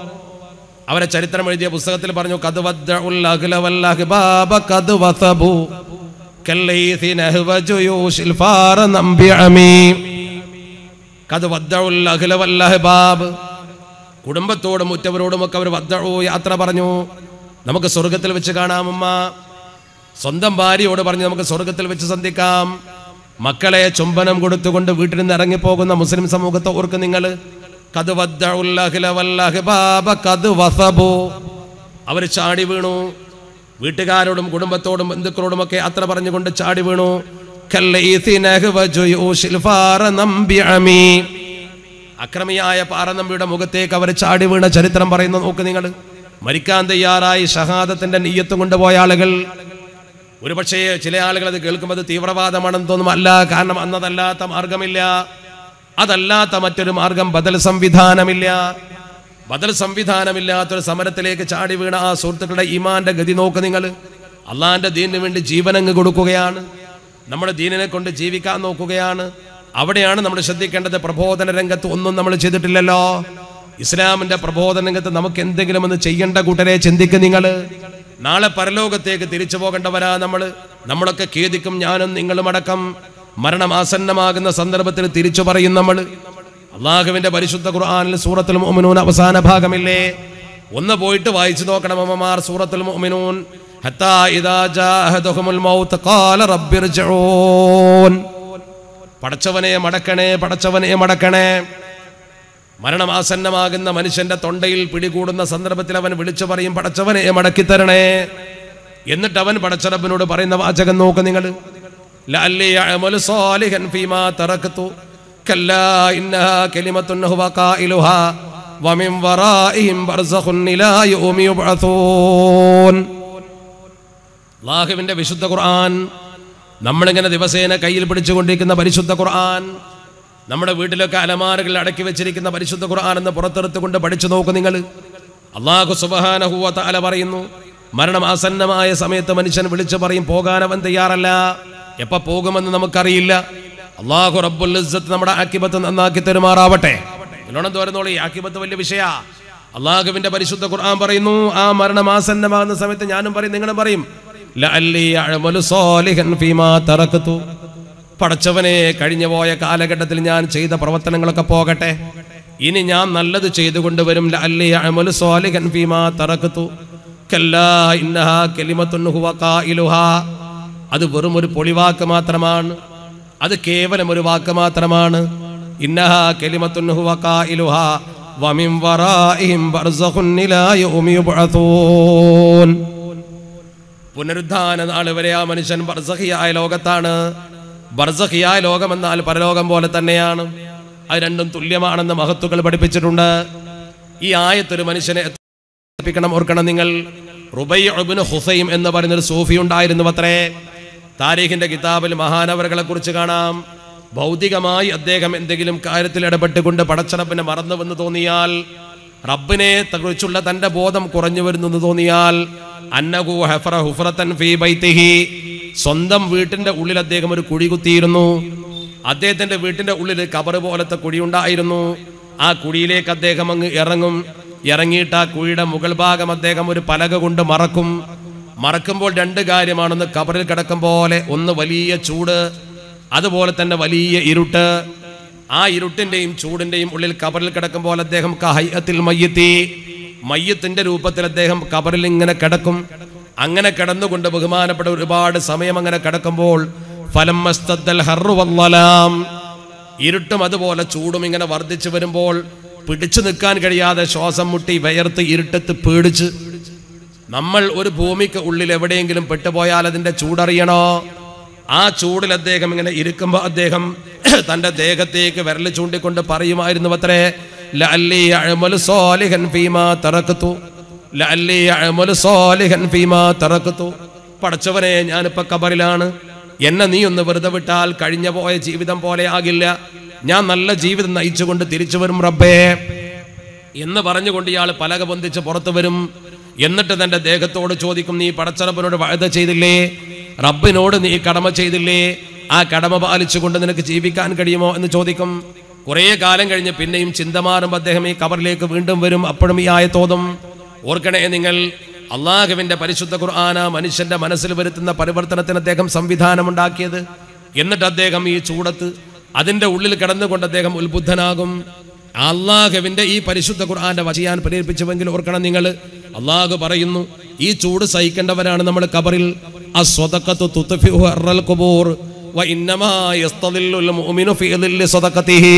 അവരെ ചരിത്രം എഴുതിയ പുസ്തകത്തിൽ പറഞ്ഞു കത് വദ്ദഉൽ അഖ്ല വൽ അഹ്ബാബ കത് വസബു കല്ലൈസി നഹ്വ ജുയൂശിൽ ഫാറ നംബിഅമി കത് വദ്ദഉൽ അഖ്ല വൽ അഹ്ബാബ് കുടുംബത്തോടും ഉറ്റവരോടും ഒക്കെ അവർ വദ്ദഉ യാത്ര പറഞ്ഞു നമുക്ക് സ്വർഗത്തിൽ വെച്ച് കാണാം ഉമ്മ സ്വന്തം ഭാര്യയോട് പറഞ്ഞ് നമുക്ക് സ്വർഗത്തിൽ വെച്ച് സന്ധിക്കാം മക്കളെ ചുംബനം കൊടുത്തുകൊണ്ട് വീട്ടിൽ നിന്ന് ഇറങ്ങിപ്പോകുന്ന മുസ്ലിം സമൂഹത്തെ ഓർക്ക് നിങ്ങൾ അവർ ചാടി വീണു വീട്ടുകാരോടും കുടുംബത്തോടും ബന്ധുക്കളോടും ഒക്കെ യാത്ര പറഞ്ഞുകൊണ്ട് ചാടി വീണു അക്രമിയായ പാറനമ്പിയുടെ മുഖത്തേക്ക് അവർ ചാടി വീണ ചരിത്രം പറയുന്നു നോക്ക് നിങ്ങൾ മരിക്കാൻ തയ്യാറായി ഷഹാദത്തിന്റെ നീയത്തും കൊണ്ടുപോയ ആളുകൾ ഒരുപക്ഷേ ചില ആളുകൾ അത് കേൾക്കുമ്പോൾ അത് തീവ്രവാദമാണെന്ന് തോന്നും അല്ല കാരണം അന്നതല്ലാത്ത മാർഗമില്ല അതല്ലാത്ത മറ്റൊരു മാർഗം ബദൽ സംവിധാനമില്ല ബദൽ സംവിധാനമില്ലാത്തൊരു സമരത്തിലേക്ക് ചാടി വീണ ആ സുഹൃത്തുക്കളുടെ ഈമാന്റെ ഗതി നോക്ക് നിങ്ങൾ അള്ളാന്റെ ദീനിന് വേണ്ടി ജീവനങ്ങ് കൊടുക്കുകയാണ് നമ്മുടെ ദീനിനെ കൊണ്ട് ജീവിക്കാൻ നോക്കുകയാണ് അവിടെയാണ് നമ്മൾ ശ്രദ്ധിക്കേണ്ടത് പ്രബോധന രംഗത്ത് ഒന്നും നമ്മൾ ചെയ്തിട്ടില്ലല്ലോ ഇസ്ലാമിന്റെ പ്രബോധന രംഗത്ത് നമുക്ക് എന്തെങ്കിലും ഒന്ന് ചെയ്യേണ്ട കൂട്ടരെ ചിന്തിക്കും നിങ്ങൾ നാളെ പരലോകത്തേക്ക് തിരിച്ചു പോകേണ്ടവരാ നമ്മൾ നമ്മളൊക്കെ ഖേദിക്കും ഞാനും നിങ്ങളും അടക്കം മരണമാസന്നമാകുന്ന സന്ദർഭത്തിൽ തിരിച്ചു പറയും നമ്മൾ അള്ളാഹുവിന്റെ പരിശുദ്ധ ഖുർആനിൽ സൂറത്തുൽ മുഅ്മിനൂൻ അവസാന ഭാഗമില്ലേ ഒന്ന് പോയിട്ട് വായിച്ചു നോക്കണം അമ്മമാർ സൂറത്തുൽ മുഅ്മിനൂൻ ഹത്താ ഇദാ ജാഅഹദഹുമുൽ മൗത്ത് ഖാല റബ്ബിർജിഊൻ പടച്ചവനെ മടക്കണേ പടച്ചവനെ മടക്കണേ മരണമാസന്നമാകുന്ന മനുഷ്യന്റെ തൊണ്ടയിൽ പിടികൂടുന്ന സന്ദർഭത്തിൽ അവൻ വിളിച്ചു പറയും പടച്ചവനെ മടക്കി തരണേ എന്നിട്ട് അവൻ പടച്ചറബിനോട് പറയുന്ന വാചകം നോക്ക് നിങ്ങൾ لعلي أعمل صالحا فيما تركت كلا إنها كلمة هو قائلها ومن ورائهم برزخ إلى يوم يبعثون അള്ളാഹുവിന്റെ വിശുദ്ധ ഖുർആൻ നമ്മളിങ്ങനെ ദിവസേന കയ്യിൽ പിടിച്ചുകൊണ്ടിരിക്കുന്ന പരിശുദ്ധ ഖുർആൻ നമ്മുടെ വീട്ടിലൊക്കെ അലമാരകളിൽ അടക്കി വെച്ചിരിക്കുന്ന പരിശുദ്ധ ഖുർആൻ എന്ന് പുറത്തെടുത്തുകൊണ്ട് പഠിച്ചു നോക്ക് നിങ്ങൾ അള്ളാഹു സുബഹാനഹുവ തആല പറയുന്നു മരണം ആസന്നമായ സമയത്ത് മനുഷ്യൻ വിളിച്ചു പറയും പോകാൻ അവൻ തയ്യാറല്ല എപ്പോ പോകുമെന്ന് നമുക്കറിയില്ല അള്ളാഹു റബ്ബുൽ ഇസ്സത്ത് നമ്മുടെ ആക്കിബത്ത് നന്നാക്കി തരുമാറാവട്ടെ നല്ലോണം തോരുന്നോളൂ ഈ ആക്കിബത്ത് വലിയ വിഷയ അള്ളാഹുവിന്റെ പരിശുദ്ധ ഖുർആൻ പറയുന്നു ആ മരണം ആസന്നമാകുന്ന സമയത്ത് ഞാനും പറയും നിങ്ങളും പറയും ലഅല്ലി അഅമലു സാലിഹൻ ഫീമാ തറക്കത്തു പടച്ചവനെ കഴിഞ്ഞു പോയ കാലഘട്ടത്തിൽ ഞാൻ ചെയ്ത പ്രവർത്തനങ്ങളൊക്കെ പോകട്ടെ ഇനി ഞാൻ നല്ലത് ചെയ്തുകൊണ്ട് വരും ലഅല്ലി അഅമലു സാലിഹൻ ഫീമാ തറക്കത്തു കല്ലാ ഇന്നഹാ കലിമത്തുൻ ഹുവ ഖായിലുഹാ അത് വെറും ഒരു പൊളിവാക്ക് മാത്രമാണ് അത് കേവലം ഒരു വാക്ക് മാത്രമാണ് ഇന്നഹാ കലിമത്തുൻ ഹുവ ഖായിലുഹാ വമിൻ വറാഇഹിം ബർസഖുൻ ഇലാ യൗമി യുബ്അഥൂൻ പുനരുദ്ധാന നാൾ വരെ ആ മനുഷ്യൻ ബർസഹിയായ ലോകത്താണ് ബർസഹിയായ ലോകം എന്നാൽ പരലോകം പോലെ തന്നെയാണ് അത് രണ്ടും തുല്യമാണെന്ന് മഹത്തുക്കൾ പഠിപ്പിച്ചിട്ടുണ്ട് ഈ ആയത്തൊരു മനുഷ്യനെ പഠിപ്പിക്കണം ഓർക്കണം നിങ്ങൾ റുബൈബിന് ഹുസൈം എന്ന് പറയുന്നൊരു സൂഫി ഉണ്ടായിരുന്നു അത്രേ താരീഖിന്റെ കിതാബിൽ മഹാനവറുകളെ കുറിച്ച് കാണാം ഭൗതികമായി അദ്ദേഹം എന്തെങ്കിലും കാര്യത്തിൽ ഇടപെട്ടുകൊണ്ട് പടച്ചടപ്പിനെ മറന്നുവെന്ന് തോന്നിയാൽ റബ്ബിനെ കുറിച്ചുള്ള തന്റെ ബോധം കുറഞ്ഞു വരുന്നു എന്ന് തോന്നിയാൽ അന്നഹു ഹഫറ ഹുഫറത്തൻ ഫീ ബൈത്തിഹി സ്വന്തം വീട്ടിന്റെ ഉള്ളിൽ അദ്ദേഹം ഒരു കുഴി കുത്തിയിരുന്നു അദ്ദേഹത്തിന്റെ വീട്ടിന്റെ ഉള്ളിൽ കബറ് പോലത്തെ കുഴി ഉണ്ടായിരുന്നു ആ കുഴിയിലേക്ക് അദ്ദേഹം അങ്ങ് ഇറങ്ങും ഇറങ്ങിയിട്ട് ആ കുഴിയുടെ മുകൾ ഭാഗം അദ്ദേഹം ഒരു പലക കൊണ്ട് മറക്കും മറക്കുമ്പോൾ രണ്ട് കാര്യമാണെന്ന് കബറിൽ കിടക്കും പോലെ ഒന്ന് വലിയ ചൂട് അതുപോലെ തന്നെ വലിയ ഇരുട്ട് ആ ഇരുട്ടിന്റെയും ചൂടിന്റെയും ഉള്ളിൽ കബറിൽ കിടക്കുമ്പോൾ അദ്ദേഹം കഹയ്യത്തിൽ മയ്യത്തി മയ്യത്തിന്റെ രൂപത്തിൽ അദ്ദേഹം കബറിൽ ഇങ്ങനെ കിടക്കും അങ്ങനെ കിടന്നുകൊണ്ട് ബഹുമാനപ്പെട്ട ഒരുപാട് സമയം അങ്ങനെ കിടക്കുമ്പോൾ ഫലം മസ്തദ്ദൽ ഹർറു വന്നലാം ഇരുട്ടും അതുപോലെ ചൂടും ഇങ്ങനെ വർദ്ധിച്ചു വരുമ്പോൾ പിടിച്ചു നിൽക്കാൻ കഴിയാതെ ശ്വാസം മുട്ടി വയർത്ത് ഇരുട്ടത്ത് പേടിച്ച് നമ്മൾ ഒരു ഭൂമിക്ക് ഉള്ളിൽ എവിടെയെങ്കിലും പെട്ടുപോയാൽ അതിന്റെ ചൂടറിയണോ ആ ചൂടിൽ അദ്ദേഹം ഇങ്ങനെ ഇരിക്കുമ്പോൾ അദ്ദേഹം തന്റെ ദേഹത്തേക്ക് വിരൽ ചൂണ്ടിക്കൊണ്ട് പറയുമായിരുന്നു അത്രേ ലഅല്ലി അഅ്മലു സാലിഹൻ ഫീമാ തറക്തു ലഅല്ലി അഅ്മലു സാലിഹൻ ഫീമാ തറക്തു പടച്ചവനെ ഞാനിപ്പോ കബറിലാണ് എന്നെ നീ ഒന്ന് വെറുതെ വിട്ടാൽ കഴിഞ്ഞ പോയ ജീവിതം പോലെ ആകില്ല ഞാൻ നല്ല ജീവിതം നയിച്ചുകൊണ്ട് തിരിച്ചു വരും റബ്ബേ എന്ന് പറഞ്ഞുകൊണ്ട് ഇയാൾ പലക പൊന്തിച്ച് പുറത്തു വരും എന്നിട്ട് തന്റെ ദേഹത്തോട് ചോദിക്കും നീ പടച്ചറപ്പിനോട് വഴുത ചെയ്തില്ലേ റബ്ബിനോട് നീ കടമ ചെയ്തില്ലേ ആ കടമ പാലിച്ചുകൊണ്ട് നിനക്ക് ജീവിക്കാൻ കഴിയുമോ എന്ന് ചോദിക്കും കുറേ കാലം കഴിഞ്ഞ് പിന്നെയും ചിന്ത മാറുമ്പോൾ അദ്ദേഹം ഈ കബറിലേക്ക് വീണ്ടും വരും അപ്പോഴും ഈ ആയത്തോതും ഓർക്കണേ നിങ്ങൾ അള്ളാഹുവിന്റെ പരിശുദ്ധ ഖുർആന മനുഷ്യന്റെ മനസ്സിൽ വരുത്തുന്ന പരിവർത്തനത്തിന് അദ്ദേഹം സംവിധാനമുണ്ടാക്കിയത് എന്നിട്ട് അദ്ദേഹം ഈ ചൂടത്ത് അതിന്റെ ഉള്ളിൽ കിടന്നുകൊണ്ട് അദ്ദേഹം ഉത്ബുദ്ധനാകും അള്ളാഹുവിന്റെ ഈ പരിശുദ്ധ ഖുർആന്റെ വചിയാൻ പ്രേരിപ്പിച്ചുവെങ്കിൽ ഓർക്കണം നിങ്ങൾ അള്ളാഹു പറയുന്നു ഈ ചൂട് സഹിക്കേണ്ടവരാണ് നമ്മൾ കബറിൽ അസ്വതക്കത്തു തുത്ഫിഉ അർറൽ ഖുബൂർ വ ഇന്നമാ യസ്തദില്ലുൽ മുഅ്മിനു ഫീ ദില്ലി സ്വതക്കത്തിഹി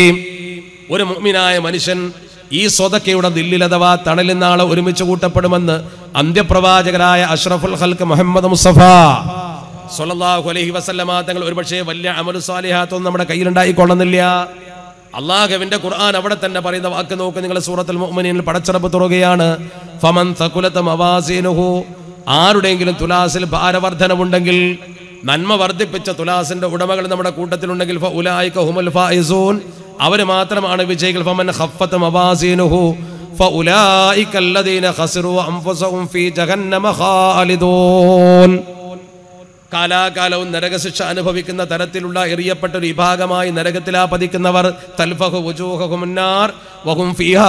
ഒരു മുഅ്മിനായ മനുഷ്യൻ ഈ സ്വതക്കയുടെ ദില്ലിൽ അഥവാ തണലിൽ നാളെ ഒരുമിച്ച് കൂട്ടപ്പെടുമെന്ന് അന്ത്യപ്രവാചകരായ അഷ്റഫുൽ ഹൽക്ക് മുഹമ്മദ് മുസ്തഫ സല്ലല്ലാഹു അലൈഹി വസല്ലമ തങ്ങൾ ഒരുപക്ഷേ വലിയ അമലു സാലിഹാത്തൊന്നും നമ്മുടെ കയ്യിലുണ്ടായിക്കൊള്ളുന്നില്ല അള്ളാഹുവിന്റെ ഖുർആൻ അവിടെ തന്നെ പറയുന്ന വാക്ക് നോക്ക് നിങ്ങൾ സൂറത്തുൽ മുഅ്മിനീനിൽ പടച്ചിറപ്പ് തുറക്കുകയാണ് ഫമൻ സകുലത മവാസീനുഹു ആരുടെയെങ്കിലും തുലാസിൽ ഭാരവർദ്ധനവുണ്ടെങ്കിൽ നന്മ വർദ്ധിപ്പിച്ച തുലാസിന്റെ ഉടമകൾ നമ്മുടെ കൂട്ടത്തിലുണ്ടെങ്കിൽ ഫഉലായിക ഹുമുൽ ഫായിസൂൻ അവർ മാത്രമാണ് വിജയികൾ ഫമൻ ഖഫ്ഫത മവാസീനുഹു ഫഉലായിക അല്ലദീന ഖസിറു അൻഫുസഹും ഫീ ജഹന്നമ ഖാലിദൂൻ കാലാകാലവും നരകശിക്ഷ അനുഭവിക്കുന്ന തരത്തിലുള്ള എറിയപ്പെട്ട ഒരു വിഭാഗമായി നരകത്തിലാ പതിക്കുന്നവർ തൽഫഹു വുജൂഹഹും മുന്നാർ വഹും ഫീഹാ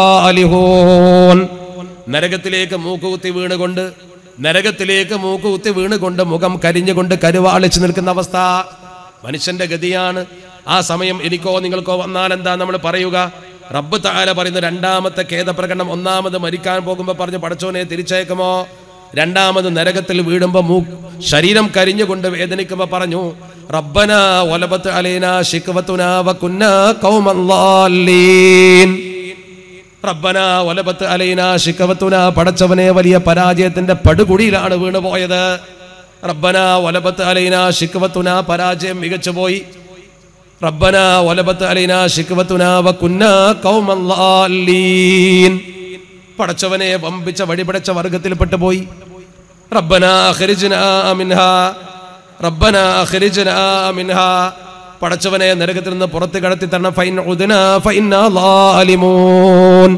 കാലിഹൂൻ നരകത്തിലേക്ക് മൂക്കുകുത്തി വീണുകൊണ്ട് നരകത്തിലേക്ക് മൂക്കുകുത്തി വീണുകൊണ്ട് മുഖം കരിഞ്ഞുകൊണ്ട് കരുവാളിച്ചു നിൽക്കുന്ന അവസ്ഥ മനുഷ്യന്റെ ഗതിയാണ് ആ സമയം എനിക്കോ നിങ്ങൾക്കോ വന്നാൽ എന്താ നമ്മൾ പറയുക റബ്ബ് താല പറയുന്ന രണ്ടാമത്തെ ഖേദപ്രകടനം ഒന്നാമത് മരിക്കാൻ പോകുമ്പോൾ പറഞ്ഞു പടച്ചോനെ തിരിച്ചയക്കുമോ രണ്ടാമത് നരകത്തിൽ വീടുമ്പോ മൂ ശരീരം കരിഞ്ഞുകൊണ്ട് വേദനിക്കുമ്പോ പറഞ്ഞു റബ്ബന ഒലബത്ത് അലൈന ശിക്വത്തുന വകുന്ന കൗമല്ലാലീൻ റബ്ബന ഒലബത്ത് അലൈന ശിക്കവത്തുന പടച്ചവനെ വലിയ പരാജയത്തിന്റെ പടുകുടിയിലാണ് വീണുപോയത് റബ്ബന ഒലബത്ത് അലൈന ശിക്കവത്തുന പരാജയം മികച്ചുപോയി റബ്ബന ഒലബത്ത് അലൈന ശിക്കവത്തുന വകുന്ന കൗമല്ലാലീൻ പടച്ചവനെ വമ്പിച്ച വഴിപടച്ച വർഗത്തിൽപ്പെട്ടു പോയി റബ്ബന അഖ്രിജ്നാ മിൻഹാ റബ്ബന അഖ്രിജ്നാ മിൻഹാ പടച്ചവനെ നരകത്തിൽ നിന്ന് പുറത്ത് കടത്തി തരണം ഫൈൻ ഉദ്ന ഫൈന്നാ ലാലിമൂൻ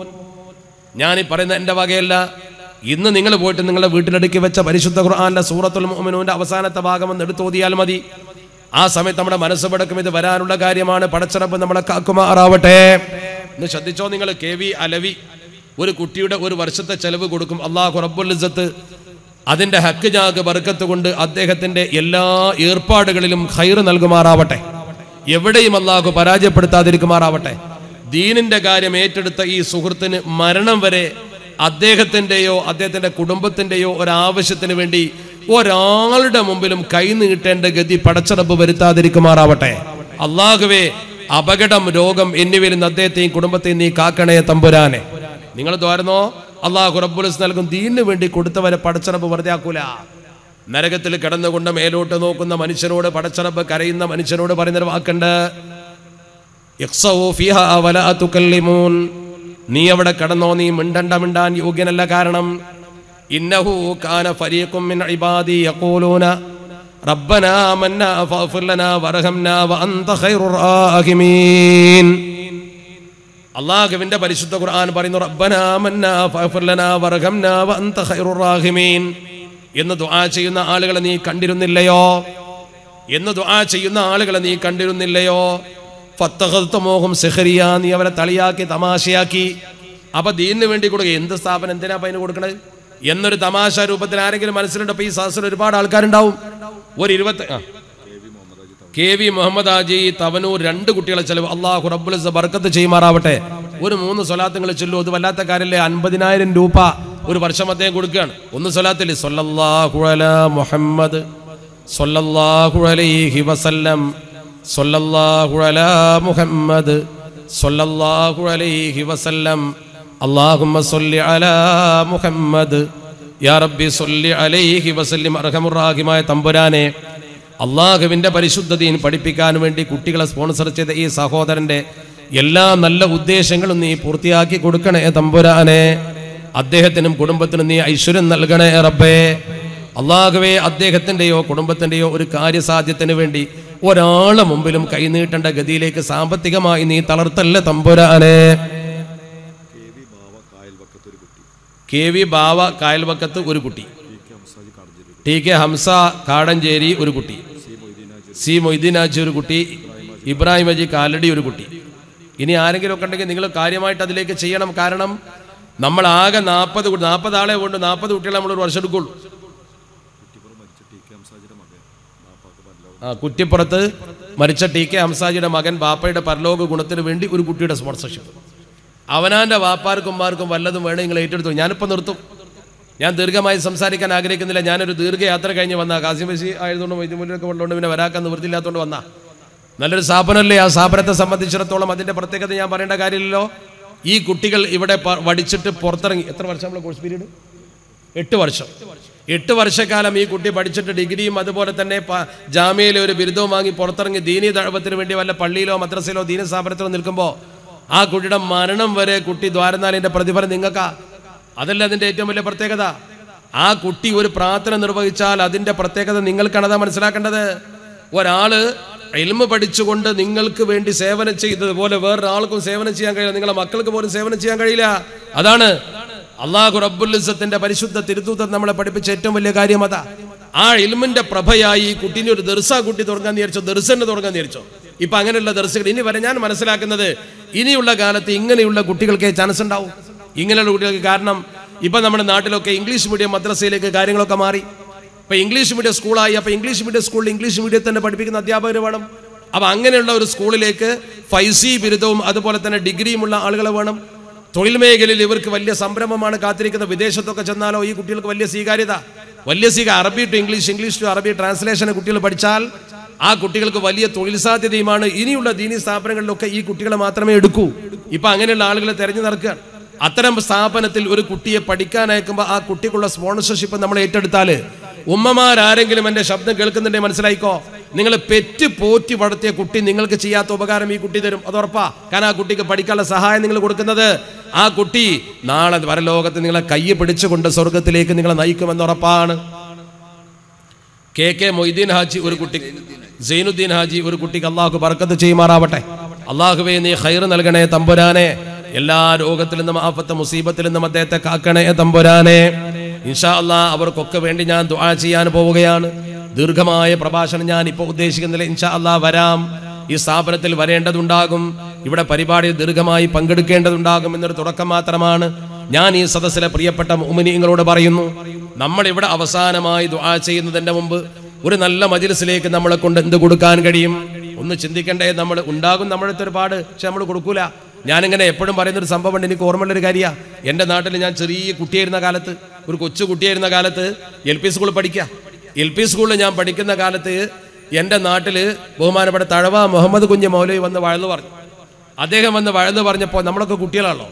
ഞാൻ ഈ പറയുന്ന എൻ്റെ വകയല്ല ഇന്ന് നിങ്ങൾ പോയിട്ട് നിങ്ങളുടെ വീട്ടിലടുക്കി വെച്ച പരിശുദ്ധ ഖുർആാനിലെ സൂറത്തുൽ മുഅ്മിനൂന്റെ അവസാനത്തെ ഭാഗം ഒന്ന് എടുത്തോതിയാൽ മതി ആ സമയത്ത് നമ്മുടെ മനസ്സ് പടക്കും ഇത് വരാനുള്ള കാര്യമാണ് പടച്ചിറപ്പ് നമ്മളെ കാക്കുമാറാവട്ടെ എന്ന് ശ്രദ്ധിച്ചോ നിങ്ങൾ കെ വി അലവി ഒരു കുട്ടിയുടെ ഒരു വർഷത്തെ ചെലവ് കൊടുക്കും അള്ളാഹു റബ്ബുൽ ഇസ്സത്ത് അതിന്റെ ഹക്ക് ജാഗ് ബർക്കത്ത് കൊണ്ട് അദ്ദേഹത്തിന്റെ എല്ലാ ഏർപ്പാടുകളിലും ഖൈറ് നൽകുമാറാവട്ടെ എവിടെയും അള്ളാഹു പരാജയപ്പെടുത്താതിരിക്കുമാറാവട്ടെ ദീനിന്റെ കാര്യം ഏറ്റെടുത്ത ഈ സുഹൃത്തിന് മരണം വരെ അദ്ദേഹത്തിന്റെയോ അദ്ദേഹത്തിന്റെ കുടുംബത്തിന്റെയോ ഒരാവശ്യത്തിന് വേണ്ടി ഒരാളുടെ മുമ്പിലും കൈ നീട്ടേണ്ട ഗതി പടച്ചടപ്പ് വരുത്താതിരിക്കുമാറാവട്ടെ അള്ളാഹുവേ അപകടം രോഗം എന്നിവയിൽ നിന്ന് അദ്ദേഹത്തെയും കുടുംബത്തെയും നീ കാക്കണേ തമ്പുരാനെ നിങ്ങൾ തോരുന്നോ അള്ളാഹു റബ്ബുലസ് നൽകും ദീനിന് വേണ്ടി കൊടുത്തവരെ പടച്ചറബ് വെറുതെ ആക്കൂല നരകത്തിൽ കിടന്നുകൊണ്ട് മേലോട്ട് നോക്കുന്ന മനുഷ്യനോട് പടച്ചറബ് കരയുന്ന മനുഷ്യനോട് പറയുന്നൊരു വാക്കുണ്ട് ഇഖ്സവു ഫിഹാ വലാ തുകല്ലിമൂൻ. നീ അവിടെ കടന്നോ നീ മിണ്ടണ്ട മിണ്ടാൻ യോഗ്യനല്ല കാരണം ഇന്നഹു കാന ഫരീഖും മിൻ ഇബാദി യഖൂലൂന റബ്ബനാ ആമന്നാ ഫഗ്ഫിർ ലനാ വർഹംനാ വഅൻത ഖൈറുർ റാഹിമീൻ അള്ളാഹുവിന്റെ പരിശുദ്ധ ഖുർആൻ പറയുന്നു റബ്ബനാ ആമന്നാ ഫഗ്ഫിർ ലനാ വർഹംനാ വഅൻത ഖൈറുർ റാഹിമീൻ എന്ന് ദുആ ചെയ്യുന്ന ആളുകളെ നീ കണ്ടിരുന്നില്ലയോ എന്ന് ദുആ ചെയ്യുന്ന ആളുകളെ നീ കണ്ടിരുന്നില്ലയോ ഫത്തഹത്തുമോഹം സെഹരിയ നീ അവരെ തളിയാക്കി തമാശയാക്കി അപ്പൊ ദീനിന് വേണ്ടി കൊടുക്കുക എന്ത് സ്ഥാപനം എന്തിനാ അപ്പൊ അതിന് കൊടുക്കണത് എന്നൊരു തമാശ രൂപത്തിൽ ആരെങ്കിലും മനസ്സിലുണ്ട് അപ്പൊ ഈ സദസ്സിൽ ഒരുപാട് ആൾക്കാരുണ്ടാവും ഒരു ഇരുപത്തി ആ. കെ വി മുഹമ്മദ് ആജി തവനൂർ രണ്ട് കുട്ടികളെ ചെലവ് അള്ളാഹു റബ്ബുൽ ഇസ്സ ബർക്കത്ത് ചെയ്യുമാറാവട്ടെ ഒരു മൂന്ന് സ്വലാത്തുകൾ ചെല്ലു അത് വല്ലാത്ത കാര്യമല്ലേ അൻപതിനായിരം രൂപ ഒരു വർഷം അദ്ദേഹം കൊടുക്കുകയാണ് ഒന്ന് സ്വലാത്തിൽ സല്ലല്ലാഹു അലാ മുഹമ്മദ് സല്ലല്ലാഹു അലൈഹി വസല്ലം സല്ലല്ലാഹു അലാ മുഹമ്മദ് സല്ലല്ലാഹു അലൈഹി വസല്ലം അല്ലാഹുമ്മ സല്ലി അലാ മുഹമ്മദ് യാ റബ്ബി സല്ലി അലൈഹി വസല്ലിം അർഹമുറാഹിമായ തമ്പുരാനെ അള്ളാഹുവിൻ്റെ പരിശുദ്ധതയും പഠിപ്പിക്കാൻ വേണ്ടി കുട്ടികളെ സ്പോൺസർ ചെയ്ത ഈ സഹോദരന്റെ എല്ലാ നല്ല ഉദ്ദേശങ്ങളും നീ പൂർത്തിയാക്കി കൊടുക്കണേ തമ്പുരാനെ അദ്ദേഹത്തിനും കുടുംബത്തിനും നീ ഐശ്വര്യം നൽകണേ റബ്ബേ അള്ളാഹുവേ അദ്ദേഹത്തിൻ്റെയോ കുടുംബത്തിൻ്റെയോ ഒരു കാര്യസാധ്യത്തിന് വേണ്ടി ഒരാളെ മുമ്പിലും കൈനീട്ടേണ്ട ഗതിയിലേക്ക് സാമ്പത്തികമായി നീ തളർത്തല്ലേ തമ്പുരാനെ കെ വി ബാവ കായൽവക്കത്ത് ഒരു കുട്ടി ടി കെ ഹംസ കാടഞ്ചേരി ഒരു കുട്ടി സി മൊയ്തീനാജി ഒരു കുട്ടി ഇബ്രാഹിം അജി കാലടി ഒരു കുട്ടി ഇനി ആരെങ്കിലും ഒക്കെ ഉണ്ടെങ്കിൽ നിങ്ങൾ കാര്യമായിട്ട് അതിലേക്ക് ചെയ്യണം കാരണം നമ്മൾ ആകെ നാൽപ്പത് നാൽപ്പത് ആളെ കൊണ്ട് നാൽപ്പത് കുട്ടികളെ നമ്മൾ ഒരു വർഷം എടുക്കുള്ളൂ ആ കുറ്റിപ്പുറത്ത് മരിച്ച ടി കെ ഹംസാജിയുടെ മകൻ ബാപ്പയുടെ പരലോക ഗുണത്തിന് വേണ്ടി ഒരു കുട്ടിയുടെ സ്പോൺസർഷിപ്പ് അവനാന്റെ വാപ്പാർക്കുമാർക്കും വല്ലതും വേണം നിങ്ങൾ ഏറ്റെടുത്തു ഞാനിപ്പോൾ നിർത്തും ഞാൻ ദീർഘമായി സംസാരിക്കാൻ ആഗ്രഹിക്കുന്നില്ല ഞാനൊരു ദീർഘയാത്ര കഴിഞ്ഞ് വന്ന കാസിം ബസി ആയതുകൊണ്ട് വൈദ്യുമൂലൊക്കെ ഉള്ളതുകൊണ്ട് പിന്നെ വരാക്കാൻ നിവൃത്തിയില്ലാത്തതുകൊണ്ട് വന്ന നല്ലൊരു സ്ഥാപനമല്ലേ ആ സ്ഥാപനത്തെ സംബന്ധിച്ചിടത്തോളം അതിന്റെ പ്രത്യേകത ഞാൻ പറയേണ്ട കാര്യമില്ലല്ലോ ഈ കുട്ടികൾ ഇവിടെ പ- പഠിച്ചിട്ട് പുറത്തിറങ്ങി എത്ര വർഷം നമ്മളെ കോഴ്സ് പീരീഡ് എട്ട് വർഷം എട്ട് വർഷക്കാലം ഈ കുട്ടി പഠിച്ചിട്ട് ഡിഗ്രിയും അതുപോലെ തന്നെ പ- ജാമ്യയിലെ ഒരു ബിരുദവും വാങ്ങി പുറത്തിറങ്ങി ദീനി ദഴവത്തിന് വേണ്ടി വല്ല പള്ളിയിലോ മദ്രസയിലോ ദീന സ്ഥാപനത്തിലോ നിൽക്കുമ്പോൾ ആ കുട്ടിയുടെ മരണം വരെ കുട്ടി ദ്വാരനാലിന്റെ പ്രതിഫലം നിങ്ങൾക്കാ അതല്ല അതിന്റെ ഏറ്റവും വലിയ പ്രത്യേകത ആ കുട്ടി ഒരു പ്രാർത്ഥന നിർവഹിച്ചാൽ അതിന്റെ പ്രത്യേകത നിങ്ങൾക്കാണ് അതാ മനസ്സിലാക്കേണ്ടത് ഒരാള് എൽമ പഠിച്ചുകൊണ്ട് നിങ്ങൾക്ക് വേണ്ടി സേവനം ചെയ്തതുപോലെ വേറൊരാൾക്കും സേവനം ചെയ്യാൻ കഴിയില്ല നിങ്ങളെ മക്കൾക്ക് പോലും സേവനം ചെയ്യാൻ കഴിയില്ല അതാണ് അള്ളാഹു റബ്ബുലിസത്തിന്റെ പരിശുദ്ധ തിരുത്തൂത്തം നമ്മളെ പഠിപ്പിച്ച ഏറ്റവും വലിയ കാര്യം അതാ ആ ഇൽമിന്റെ പ്രഭയായി ഈ കുട്ടീനെ ഒരു ദർസ കുട്ടി തുടങ്ങാൻ വിചാരിച്ചോ ദർസന് തുടങ്ങാൻ വിചാരിച്ചോ ഇപ്പൊ അങ്ങനെയുള്ള ദർശകൾ ഇനി വരെ ഞാൻ മനസ്സിലാക്കുന്നത് ഇനിയുള്ള കാലത്ത് ഇങ്ങനെയുള്ള കുട്ടികൾക്ക് ചാൻസ് ഉണ്ടാവും ഇങ്ങനെയുള്ള കുട്ടികൾക്ക് കാരണം ഇപ്പൊ നമ്മുടെ നാട്ടിലൊക്കെ ഇംഗ്ലീഷ് മീഡിയം മദ്രസയിലേക്ക് കാര്യങ്ങളൊക്കെ മാറി ഇപ്പൊ ഇംഗ്ലീഷ് മീഡിയം സ്കൂളായി അപ്പൊ ഇംഗ്ലീഷ് മീഡിയം സ്കൂളിൽ ഇംഗ്ലീഷ് മീഡിയം തന്നെ പഠിപ്പിക്കുന്ന അധ്യാപകർ വേണം അപ്പൊ അങ്ങനെയുള്ള ഒരു സ്കൂളിലേക്ക് ഫൈസി ബിരുദവും അതുപോലെ തന്നെ ഡിഗ്രിയുമുള്ള ആളുകൾ വേണം തൊഴിൽ മേഖലയിൽ ഇവർക്ക് വലിയ സംരംഭമാണ് കാത്തിരിക്കുന്നത് വിദേശത്തൊക്കെ ചെന്നാലോ ഈ കുട്ടികൾക്ക് വലിയ സ്വീകാര്യത വലിയ സ്വീക അറബി ടു ഇംഗ്ലീഷ് ഇംഗ്ലീഷ് ടു അറബി ട്രാൻസ്ലേഷൻ കുട്ടികൾ പഠിച്ചാൽ ആ കുട്ടികൾക്ക് വലിയ തൊഴിൽ സാധ്യതയുമാണ് ഇനിയുള്ള ദീനി സ്ഥാപനങ്ങളിലൊക്കെ ഈ കുട്ടികളെ മാത്രമേ എടുക്കൂ ഇപ്പൊ അങ്ങനെയുള്ള ആളുകളെ തെരഞ്ഞു നടക്കുകയാണ് അത്തരം സ്ഥാപനത്തിൽ ഒരു കുട്ടിയെ പഠിക്കാൻ അയക്കുമ്പോൾ ആ കുട്ടിക്കുള്ള സ്പോൺസർഷിപ്പ് നമ്മൾ ഏറ്റെടുത്താല് ഉമ്മമാരാരെങ്കിലും എൻ്റെ ശബ്ദം കേൾക്കുന്നുണ്ടെങ്കിൽ മനസ്സിലായിക്കോ നിങ്ങൾ പെറ്റ് പോറ്റി വളർത്തിയ കുട്ടി നിങ്ങൾക്ക് ചെയ്യാത്ത ഉപകാരം ഈ കുട്ടി തരും അത് ഉറപ്പാ കാരണം ആ കുട്ടിക്ക് പഠിക്കാനുള്ള സഹായം നിങ്ങൾ കൊടുക്കുന്നത് ആ കുട്ടി നാളെ വരലോകത്ത് നിങ്ങളെ കൈ പിടിച്ചുകൊണ്ട് സ്വർഗത്തിലേക്ക് നിങ്ങളെ നയിക്കുമെന്ന് ഉറപ്പാണ് കെ കെ മൊയ്തീൻ ഹാജി ഒരു കുട്ടി സൈനുദ്ദീൻ ഹാജി ഒരു കുട്ടിക്ക് അള്ളാഹു ബർക്കത്ത് ചെയ്യുമാറാവട്ടെ അള്ളാഹുവേ നീ ഖൈർ നൽകണേ തമ്പുരാനെ എല്ലാ രോഗത്തിൽ നിന്നും ആഫത്ത് മുസീബത്തിൽ നിന്നും അദ്ദേഹത്തെ കാക്കണേ തമ്പുരാനെ ഇൻഷാ അല്ലാ അവർക്കൊക്കെ വേണ്ടി ഞാൻ ദുആ ചെയ്യാൻ പോവുകയാണ് ദീർഘമായ പ്രഭാഷണം ഞാൻ ഇപ്പോൾ ഉദ്ദേശിക്കുന്നില്ല ഇൻഷാ അല്ലാ വരാം ഈ സ്ഥാപനത്തിൽ വരേണ്ടതുണ്ടാകും ഇവിടെ പരിപാടി ദീർഘമായി പങ്കെടുക്കേണ്ടതുണ്ടാകും എന്നൊരു തുടക്കം മാത്രമാണ് ഞാൻ ഈ സദസ്സിലെ പ്രിയപ്പെട്ട മുഅ്മിനീങ്ങളോട് പറയുന്നു നമ്മൾ ഇവിടെ അവസാനമായി ദുആ ചെയ്യുന്നതിന്റെ മുമ്പ് ഒരു നല്ല മജിലിസിലേക്ക് നമ്മളെ കൊണ്ട് എന്ത് കൊടുക്കാൻ കഴിയും ഒന്ന് ചിന്തിക്കണ്ടേ നമ്മൾ ഉണ്ടാകും നമ്മളടുത്ത് ഒരുപാട് പക്ഷെ നമ്മൾ കൊടുക്കൂല ഞാനിങ്ങനെ എപ്പോഴും പറയുന്ന ഒരു സംഭവം ഉണ്ട് എനിക്ക് ഓർമ്മയുള്ള ഒരു കാര്യമാണ് എൻ്റെ നാട്ടിൽ ഞാൻ ചെറിയ കുട്ടിയായിരുന്ന കാലത്ത് ഒരു കൊച്ചു കുട്ടിയായിരുന്ന കാലത്ത് എൽ പി സ്കൂളിൽ പഠിക്കുക എൽ പി സ്കൂളിൽ ഞാൻ പഠിക്കുന്ന കാലത്ത് എൻ്റെ നാട്ടിൽ ബഹുമാനപ്പെട്ട തഴവ മുഹമ്മദ് കുഞ്ഞ് മൗലവി വന്ന് വഴന്നു പറഞ്ഞു അദ്ദേഹം വന്ന് വഴന്നു പറഞ്ഞപ്പോൾ നമ്മളൊക്കെ കുട്ടികളാണല്ലോ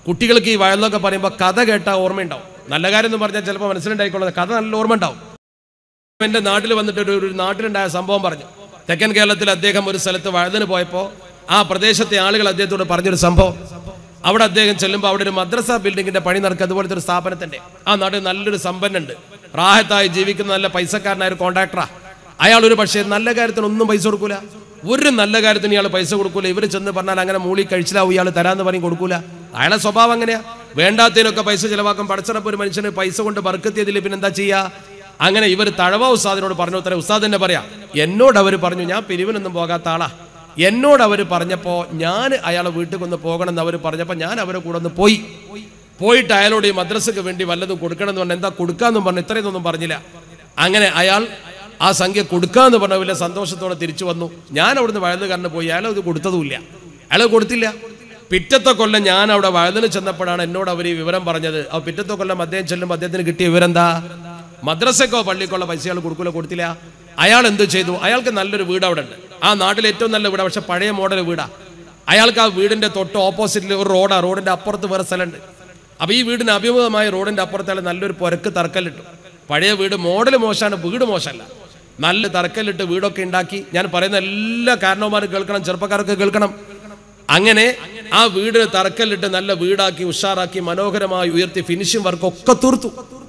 കുട്ടികൾക്ക് ഈ വയലൊക്കെ പറയുമ്പോൾ കഥ കേട്ടാൽ ഓർമ്മയുണ്ടാവും നല്ല കാര്യം എന്ന് പറഞ്ഞാൽ ചിലപ്പോൾ മനസ്സിലുണ്ടായിക്കൊള്ളുന്നത് കഥ നല്ല ഓർമ്മ ഉണ്ടാവും എൻ്റെ നാട്ടിൽ വന്നിട്ട് ഒരു ഒരു നാട്ടിലുണ്ടായ സംഭവം പറഞ്ഞു തെക്കൻ കേരളത്തിൽ അദ്ദേഹം ഒരു സ്ഥലത്ത് വഴുതിന് പോയപ്പോൾ ആ പ്രദേശത്തെ ആളുകൾ അദ്ദേഹത്തോട് പറഞ്ഞൊരു സംഭവം അവിടെ അദ്ദേഹം ചെല്ലുമ്പോൾ അവിടെ ഒരു മദ്രസ ബിൽഡിങ്ങിന്റെ പണി നടക്കുക അതുപോലത്തെ ഒരു സ്ഥാപനത്തിന്റെ ആ നാട്ടിൽ നല്ലൊരു സമ്പന്നുണ്ട് റാഹത്തായി ജീവിക്കുന്ന നല്ല പൈസക്കാരനായ ഒരു കോൺട്രാക്ടറാ അയാൾ ഒരു പക്ഷേ നല്ല കാര്യത്തിന് ഒന്നും പൈസ കൊടുക്കൂല ഒരു നല്ല കാര്യത്തിന് ഇയാൾ പൈസ കൊടുക്കൂല ഇവർ ചെന്ന് പറഞ്ഞാൽ അങ്ങനെ മൂളി കഴിച്ചിലാവും ഇയാൾ തരാന്ന് പറയും കൊടുക്കൂല അയാളെ സ്വഭാവം അങ്ങനെയാ വേണ്ടാത്തതിനൊക്കെ പൈസ ചിലവാക്കും പടച്ചറപ്പ് ഒരു മനുഷ്യന് പൈസ കൊണ്ട് ബർക്കത്തിയതിൽ പിന്നെ എന്താ ചെയ്യാ അങ്ങനെ ഇവർ തഴവ ഉസ്താദിനോട് പറഞ്ഞു ഉത്തരം ഉസ്താദ് തന്നെ പറയാം എന്നോട് അവർ പറഞ്ഞു ഞാൻ പിരിവിനൊന്നും പോകാത്ത ആളാ എന്നോട് അവർ പറഞ്ഞപ്പോൾ ഞാൻ അയാളെ വീട്ടിൽ കൊന്ന് പോകണം എന്ന് അവർ പറഞ്ഞപ്പോൾ ഞാൻ അവരെ കൂടെ ഒന്ന് പോയി പോയിട്ട് അയാളോട് ഈ മദ്രസക്ക് വേണ്ടി വല്ലതും കൊടുക്കണം എന്ന് പറഞ്ഞു എന്താ കൊടുക്കാന്നും പറഞ്ഞു ഇത്രയൊന്നും പറഞ്ഞില്ല അങ്ങനെ അയാൾ ആ സംഖ്യ കൊടുക്കാന്ന് പറഞ്ഞ വലിയ സന്തോഷത്തോടെ തിരിച്ചു വന്നു ഞാൻ അവിടുന്ന് വഴുതുകാരന് പോയി അയാൾ അത് കൊടുത്തതുമില്ല അയാൾ കൊടുത്തില്ല പിറ്റത്തെ കൊല്ലം ഞാൻ അവിടെ വഴുതിന് ചെന്നപ്പോഴാണ് എന്നോട് അവർ ഈ വിവരം പറഞ്ഞത് ആ പിറ്റത്തെ കൊല്ലം അദ്ദേഹം ചെല്ലുമ്പോൾ അദ്ദേഹത്തിന് കിട്ടിയ വിവരം എന്താ മദ്രസക്കോ പള്ളിക്കോ പൈസ അയാൾ കൊടുക്കൂല കൊടുത്തില്ല അയാൾ എന്ത് ചെയ്തു അയാൾക്ക് നല്ലൊരു വീട് അവിടെ ഉണ്ട് ആ നാട്ടിലെ ഏറ്റവും നല്ല വീടാ പക്ഷെ പഴയ മോഡൽ വീടാ അയാൾക്ക് ആ വീടിന്റെ തൊട്ട് ഓപ്പോസിറ്റിൽ ഒരു റോഡാ റോഡിന്റെ അപ്പുറത്ത് വേറെ സ്ഥലമുണ്ട് അപ്പൊ ഈ വീടിന് അഭിമുഖമായ റോഡിന്റെ അപ്പുറത്ത് അയാൾ നല്ലൊരു പുരക്ക് തറക്കല്ലിട്ടു പഴയ വീട് മോഡൽ മോശമാണ് വീട് മോശമല്ല നല്ല തറക്കല്ലിട്ട് വീടൊക്കെ ഉണ്ടാക്കി ഞാൻ പറയുന്ന എല്ലാ കാരണവന്മാരും കേൾക്കണം ചെറുപ്പക്കാരൊക്കെ കേൾക്കണം അങ്ങനെ ആ വീടിന് തറക്കല്ലിട്ട് നല്ല വീടാക്കി ഉഷാറാക്കി മനോഹരമായി ഉയർത്തി ഫിനിഷിംഗ് വർക്ക് ഒക്കെ തീർത്തു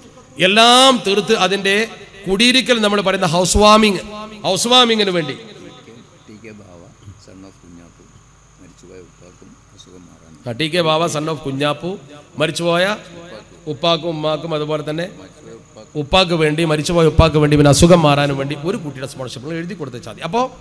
എല്ലാം തീർത്ത് അതിന്റെ കുടിയിരിക്കൽ നമ്മൾ പറയുന്ന ഹൗസ് വാമിങ് ഹൗസ് വാമിങ്ങിന് വേണ്ടി
T K Bava son of Kunjappu മരിച്ചുപോയ ഉപ്പാക്കും അസുഖം മാറാൻ
ആ, T K Baba son of Kunjappu മരിച്ചുപോയ ഉപ്പാക്കും ഉമ്മാക്കും അതുപോലെ തന്നെ ഉപ്പാക്ക് വേണ്ടി മരിച്ചുപോയ ഉപ്പാക്ക് വേണ്ടി പിന്നെ അസുഖം മാറാനും വേണ്ടി ഒരു കുട്ടിയുടെ സ്പോൺസർഷിപ്പ് എഴുതി കൊടുത്താൽ മതി അപ്പോൾ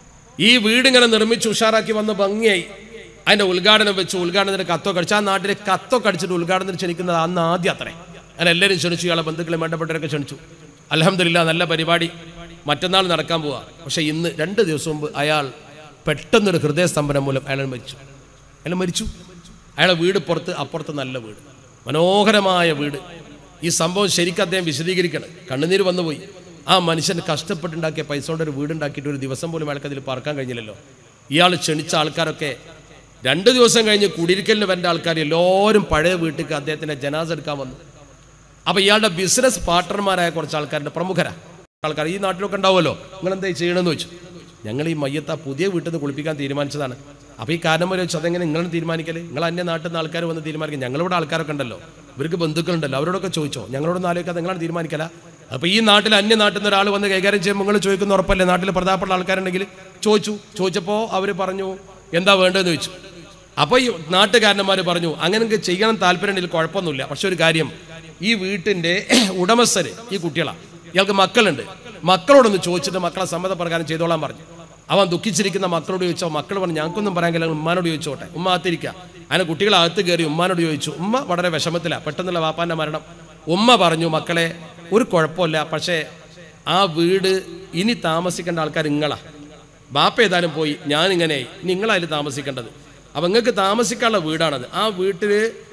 ഈ വീട് ഇങ്ങനെ നിർമ്മിച്ച് ഉഷാറാക്കി വന്ന് ഭംഗിയായി അതിന്റെ ഉദ്ഘാടനം വെച്ച് ഉദ്ഘാടനത്തിന് കത്തൊക്കെ അടിച്ച് ആ നാട്ടിലെ കത്തൊക്കെ അടിച്ചിട്ട് ഉദ്ഘാടനത്തിന് ക്ഷണിക്കുന്നത് അന്ന് ആദ്യം അത്രേ അങ്ങനെ എല്ലാവരും ക്ഷണിച്ചു ഇയാളെ ബന്ധുക്കളെ വേണ്ടപ്പെട്ടവരൊക്കെ ക്ഷണിച്ചു അലഹമില്ല നല്ല പരിപാടി മറ്റന്നാൾ നടക്കാൻ പോവാ പക്ഷെ ഇന്ന് രണ്ട് ദിവസം മുമ്പ് അയാൾ പെട്ടെന്നൊരു ഹൃദയസ്തംഭനം മൂലം അയാൾ മരിച്ചു അയാൾ മരിച്ചു അയാളെ വീട് പുറത്ത് അപ്പുറത്ത് നല്ല വീട് മനോഹരമായ വീട് ഈ സംഭവം ശരിക്കും അദ്ദേഹം വിശദീകരിക്കണം കണ്ണുനീര് വന്നുപോയി ആ മനുഷ്യൻ കഷ്ടപ്പെട്ടുണ്ടാക്കിയ പൈസ കൊണ്ട് ഒരു വീടുണ്ടാക്കിയിട്ട് ഒരു ദിവസം പോലും അയാൾക്ക് അതിൽ പറക്കാൻ കഴിഞ്ഞില്ലല്ലോ ഇയാൾ ക്ഷണിച്ച ആൾക്കാരൊക്കെ രണ്ട് ദിവസം കഴിഞ്ഞ് കുടിയിരിക്കലിന് വരേണ്ട ആൾക്കാർ എല്ലാവരും പഴയ വീട്ടിലേക്ക് അദ്ദേഹത്തിൻ്റെ ജനാസ എടുക്കാൻ വന്നു അപ്പോൾ ഇയാളുടെ ബിസിനസ് പാർട്ട്ണർമാരായ കുറച്ച് ആൾക്കാരുടെ പ്രമുഖരാ ആൾക്കാർ ഈ നാട്ടിലൊക്കെ ഉണ്ടാവുമല്ലോ നിങ്ങൾ എന്താ ചെയ്യണമെന്ന് ചോദിച്ചു ഞങ്ങൾ ഈ മയ്യത്ത പുതിയ വീട്ടിൽ നിന്ന് കുളിപ്പിക്കാൻ തീരുമാനിച്ചതാണ് അപ്പോൾ ഈ കാരണം വരെ വെച്ചു അതെങ്ങനെ നിങ്ങൾ തീരുമാനിക്കല് നിങ്ങൾ അന്യ നാട്ടിൽ നിന്ന് ആൾക്കാർ വന്ന് തീരുമാനിക്കും ഞങ്ങളിവിടെ ആൾക്കാരൊക്കെ ഉണ്ടല്ലോ ഇവർക്ക് ബന്ധുക്കളുണ്ടല്ലോ അവരോടൊക്കെ ചോദിച്ചോ ഞങ്ങളോടൊന്നും ആലോചിക്കാതെ നിങ്ങളാണ് തീരുമാനിക്കല അപ്പോൾ ഈ നാട്ടിൽ അന്യ നാട്ടിൽ നിന്ന് ഒരാൾ വന്ന് കൈകാര്യം ചെയ്യുമ്പോൾ നിങ്ങൾ ചോദിക്കുന്ന ഉറപ്പല്ലേ നാട്ടിൽ പ്രധാനപ്പെട്ട ആൾക്കാരുണ്ടെങ്കിൽ ചോദിച്ചു ചോദിച്ചപ്പോൾ അവർ പറഞ്ഞു എന്താ വേണ്ടതെന്ന് ചോദിച്ചു അപ്പോൾ ഈ നാട്ടുകാരന്മാർ പറഞ്ഞു അങ്ങനെയൊക്കെ ചെയ്യണം താല്പര്യമുണ്ടെങ്കിൽ കുഴപ്പമൊന്നുമില്ല പക്ഷെ ഒരു കാര്യം ഈ വീട്ടിൻ്റെ ഉടമസ്ഥര് ഈ കുട്ടികളാണ് ഇയാൾക്ക് മക്കളുണ്ട് മക്കളോടൊന്ന് ചോദിച്ചിട്ട് മക്കളെ സമ്മതപ്രകാരം ചെയ്തോളാൻ പറഞ്ഞു അവൻ ദുഃഖിച്ചിരിക്കുന്ന മക്കളോട് ചോദിച്ചോ മക്കൾ പറഞ്ഞു ഞങ്ങൾക്കൊന്നും പറയാൻ കഴിയില്ല ഉമ്മാനോട് ചോദിച്ചോട്ടെ ഉമ്മ അകത്തിരിക്കുക അങ്ങനെ കുട്ടികൾ അകത്ത് കയറി ഉമ്മാനോട് ചോദിച്ചു ഉമ്മ വളരെ വിഷമത്തിലാണ് പെട്ടെന്നുള്ള വാപ്പാൻ്റെ മരണം ഉമ്മ പറഞ്ഞു മക്കളെ ഒരു കുഴപ്പമില്ല പക്ഷേ ആ വീട് ഇനി താമസിക്കേണ്ട ആൾക്കാർ ഇങ്ങളാ ബാപ്പ ഏതായാലും പോയി ഞാനിങ്ങനെ നിങ്ങളതിൽ താമസിക്കേണ്ടത് അപ്പം നിങ്ങൾക്ക് താമസിക്കാനുള്ള വീടാണത് ആ വീട്ടിൽ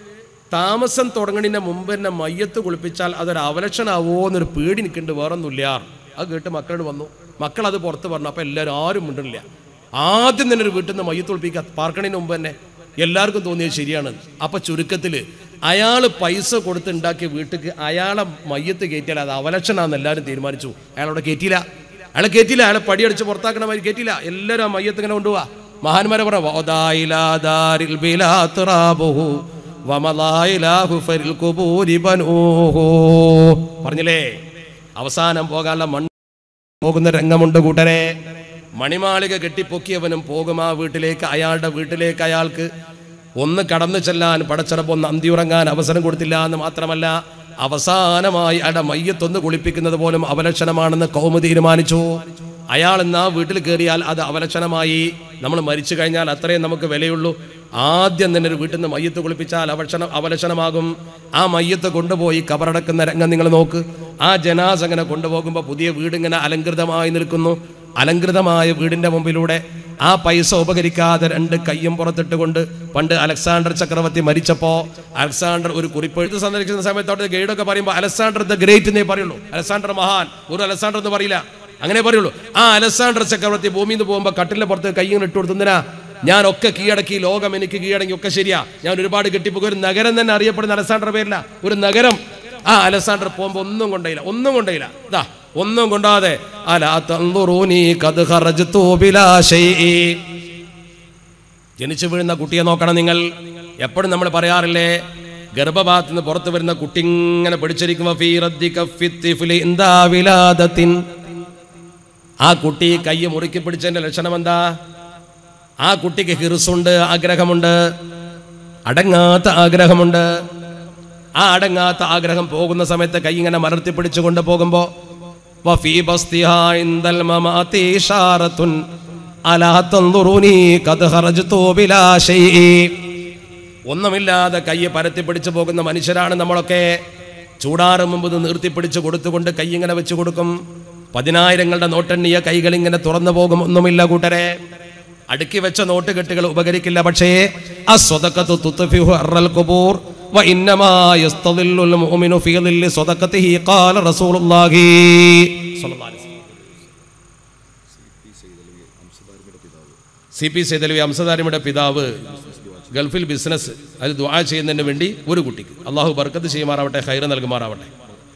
താമസം തുടങ്ങണതിന് മുമ്പ് തന്നെ മയ്യത്ത് കുളിപ്പിച്ചാൽ അതൊരു അവലക്ഷണാവോ എന്നൊരു പേടി നിൽക്കുന്നുണ്ട് വേറൊന്നുമില്ല അത് കേട്ട് മക്കളോട് വന്നു മക്കൾ അത് പുറത്ത് പറഞ്ഞു അപ്പോൾ എല്ലാവരും ആരും മിണ്ടില്ല ആദ്യം തന്നെ ഒരു വീട്ടിൽ നിന്ന് മയ്യത്ത് കുളിപ്പിക്കുക പാർക്കണതിന് മുമ്പ് തന്നെ എല്ലാവർക്കും തോന്നിയത് ശരിയാണ് അപ്പൊ ചുരുക്കത്തിൽ അയാൾ പൈസ കൊടുത്ത് ഉണ്ടാക്കിയ വീട്ടിക്ക് അയാളെ മയ്യത്ത് കയറ്റിയാൽ അത് അവലക്ഷണാന്ന് എല്ലാവരും തീരുമാനിച്ചു അയാളവിടെ കയറ്റിയില്ല അയാളെ കയറ്റിയില്ല അയാളെ പടിയടിച്ച് പുറത്താക്കണ മാതിരി കയറ്റിയില്ല എല്ലാവരും ആ മയ്യത്ത് ഇങ്ങനെ കൊണ്ടുപോവാ മഹാന്മാരെ പറ വദായിലാദാരിൽ ബിലാത്റാബുഹു വമദായിലാഹു ഫരിൽ ഖുബൂരി ബനൂഹു. പറഞ്ഞില്ലേ അവസാനം പോകാനുള്ള മണ്ണ് പോകുന്ന രംഗമുണ്ട് കൂട്ടരെ മണിമാളിക കെട്ടിപ്പൊക്കിയവനും പോകും ആ വീട്ടിലേക്ക് അയാളുടെ വീട്ടിലേക്ക് അയാൾക്ക് ഒന്ന് കടന്നു ചെല്ലാൻ പടച്ചിറപ്പ് ഒന്ന് അന്തിയുറങ്ങാൻ അവസരം കൊടുത്തില്ല എന്ന് മാത്രമല്ല അവസാനമായി അയാളുടെ മയ്യത്തൊന്ന് കുളിപ്പിക്കുന്നത് പോലും അവലക്ഷണമാണെന്ന് കൗമ തീരുമാനിച്ചു അയാൾ ഇന്ന് ആ വീട്ടിൽ കയറിയാൽ അത് അവലക്ഷണമായി നമ്മൾ മരിച്ചു കഴിഞ്ഞാൽ അത്രയും നമുക്ക് വിലയുള്ളൂ ആദ്യം തന്നെ ഒരു വീട്ടിൽ നിന്ന് മയ്യത്ത് കുളിപ്പിച്ചാൽ അവലക്ഷണം അവലക്ഷണമാകും ആ മയ്യത്ത് കൊണ്ടുപോയി കബറടക്കുന്ന രംഗം നിങ്ങൾ നോക്ക് ആ ജനാസ അങ്ങനെ കൊണ്ടുപോകുമ്പോൾ പുതിയ വീട് ഇങ്ങനെ അലങ്കൃതമായി നിൽക്കുന്നു അലങ്കൃതമായ വീടിന്റെ മുമ്പിലൂടെ ആ പൈസ ഉപകരിക്കാതെ രണ്ട് കയ്യും പുറത്തിട്ടുകൊണ്ട് പണ്ട് അലക്സാണ്ടർ ചക്രവർത്തി മരിച്ചപ്പോ അലക്സാണ്ടർ ഒരു കുറിപ്പ് എഴുത്ത് സന്ദർശിക്കുന്ന സമയത്തോട്ട് ഗൈഡൊക്കെ പറയുമ്പോൾ അലക്സാണ്ടർ ദ ഗ്രേറ്റ് എന്നേ പറയുള്ളൂ അലക്സാണ്ടർ മഹാൻ ഒരു അലക്സാണ്ടർ എന്ന് പറയില്ല അങ്ങനെ പറയുള്ളൂ ആ അലക്സാണ്ടർ ചക്രവർത്തി ഭൂമിയിൽ നിന്ന് പോകുമ്പോൾ കട്ടിലിന്റെ പുറത്ത് കൈ ഇങ്ങനെ ഇട്ട് കൊടുത്തുന്നതിനാ ഞാനൊക്കെ കീഴടക്കി ലോകം എനിക്ക് കീഴടങ്ങി ഒക്കെ ശരിയാ ഞാൻ ഒരുപാട് കെട്ടിപ്പോയി ഒരു നഗരം തന്നെ അറിയപ്പെടുന്ന അലക്സാണ്ടർ പേരില്ല ഒരു നഗരം ആ അലക്സാണ്ടർ പോകുമ്പോൾ ഒന്നും കൊണ്ടയില്ല ഒന്നും കൊണ്ടയില്ല ഇതാ ഒന്നും കൊണ്ടാതെ അലാ തൻദുറൂനി ഖദ് ഖറജ്തു ബിലാ ശൈഇ ജനിച്ചു വീഴുന്ന കുട്ടിയെ നോക്കണം നിങ്ങൾ എപ്പോഴും നമ്മൾ പറയാറില്ലേ ഗർഭഭാഗത്ത് നിന്ന് പുറത്തു വരുന്ന കുട്ടി ഇങ്ങനെ പിടിച്ചിരിക്കുമ്പോ ഫീ റദ്ദിക ഫി തിഫ്ലി ഇന്ദാ വിലാദത്തിൻ. ആ കുട്ടി കൈ മുറുക്കി പിടിച്ചതിന്റെ ലക്ഷണം എന്താ ആ കുട്ടിക്ക് ഹിർസുണ്ട് ആഗ്രഹമുണ്ട് അടങ്ങാത്ത ആഗ്രഹമുണ്ട് ആ അടങ്ങാത്ത ആഗ്രഹം പോകുന്ന സമയത്ത് കൈ ഇങ്ങനെ മലർത്തി പിടിച്ചു കൊണ്ടുപോകുമ്പോ വഫീ ബസ്തിഹാ ഇൻദൽ മമാതി ഇഷാറത്തുൻ അലാ തൻദുറൂനി ഖദ് ഖറജ്തു ബിലാ ശൈഇ ഒന്നുമില്ലാതെ കൈ പരത്തി പിടിച്ചു പോകുന്ന മനുഷ്യരാണ് നമ്മളൊക്കെ ചൂടാറും മുമ്പ് ഇത് നിർത്തിപ്പിടിച്ച് കൊടുത്തുകൊണ്ട് കൈ ഇങ്ങനെ വെച്ച് കൊടുക്കും പതിനായിരങ്ങളുടെ നോട്ടെണ്ണിയ കൈകൾ ഇങ്ങനെ തുറന്നു പോകും ഒന്നുമില്ല കൂട്ടരെ അടുക്കി വെച്ച നോട്ടുകെട്ടുകൾ ഉപകരിക്കില്ല പക്ഷേ അസ്വതക്കത്തു തുത്ഫിഹു അർറൽ ഖുബൂർ വഇന്നമാ യസ്തദില്ലുൽ മുഅ്മിനു ഫീ ളില്ലി സ്വതക്കത്തിഹി ഖാല റസൂലുള്ളാഹി സ്വല്ലല്ലാഹു അലൈഹി വസല്ലം സി പി സൈതലവി അംസദാരിയുടെ പിതാവ് ഗൾഫിൽ ബിസിനസ് അത് ദുആ ചെയ്യുന്നതിന് വേണ്ടി ഒരു കുട്ടിക്ക് അള്ളാഹു ബർക്കത്ത് ചെയ്യുമാറാവട്ടെ ഹൈറ് നൽകുമാറാവട്ടെ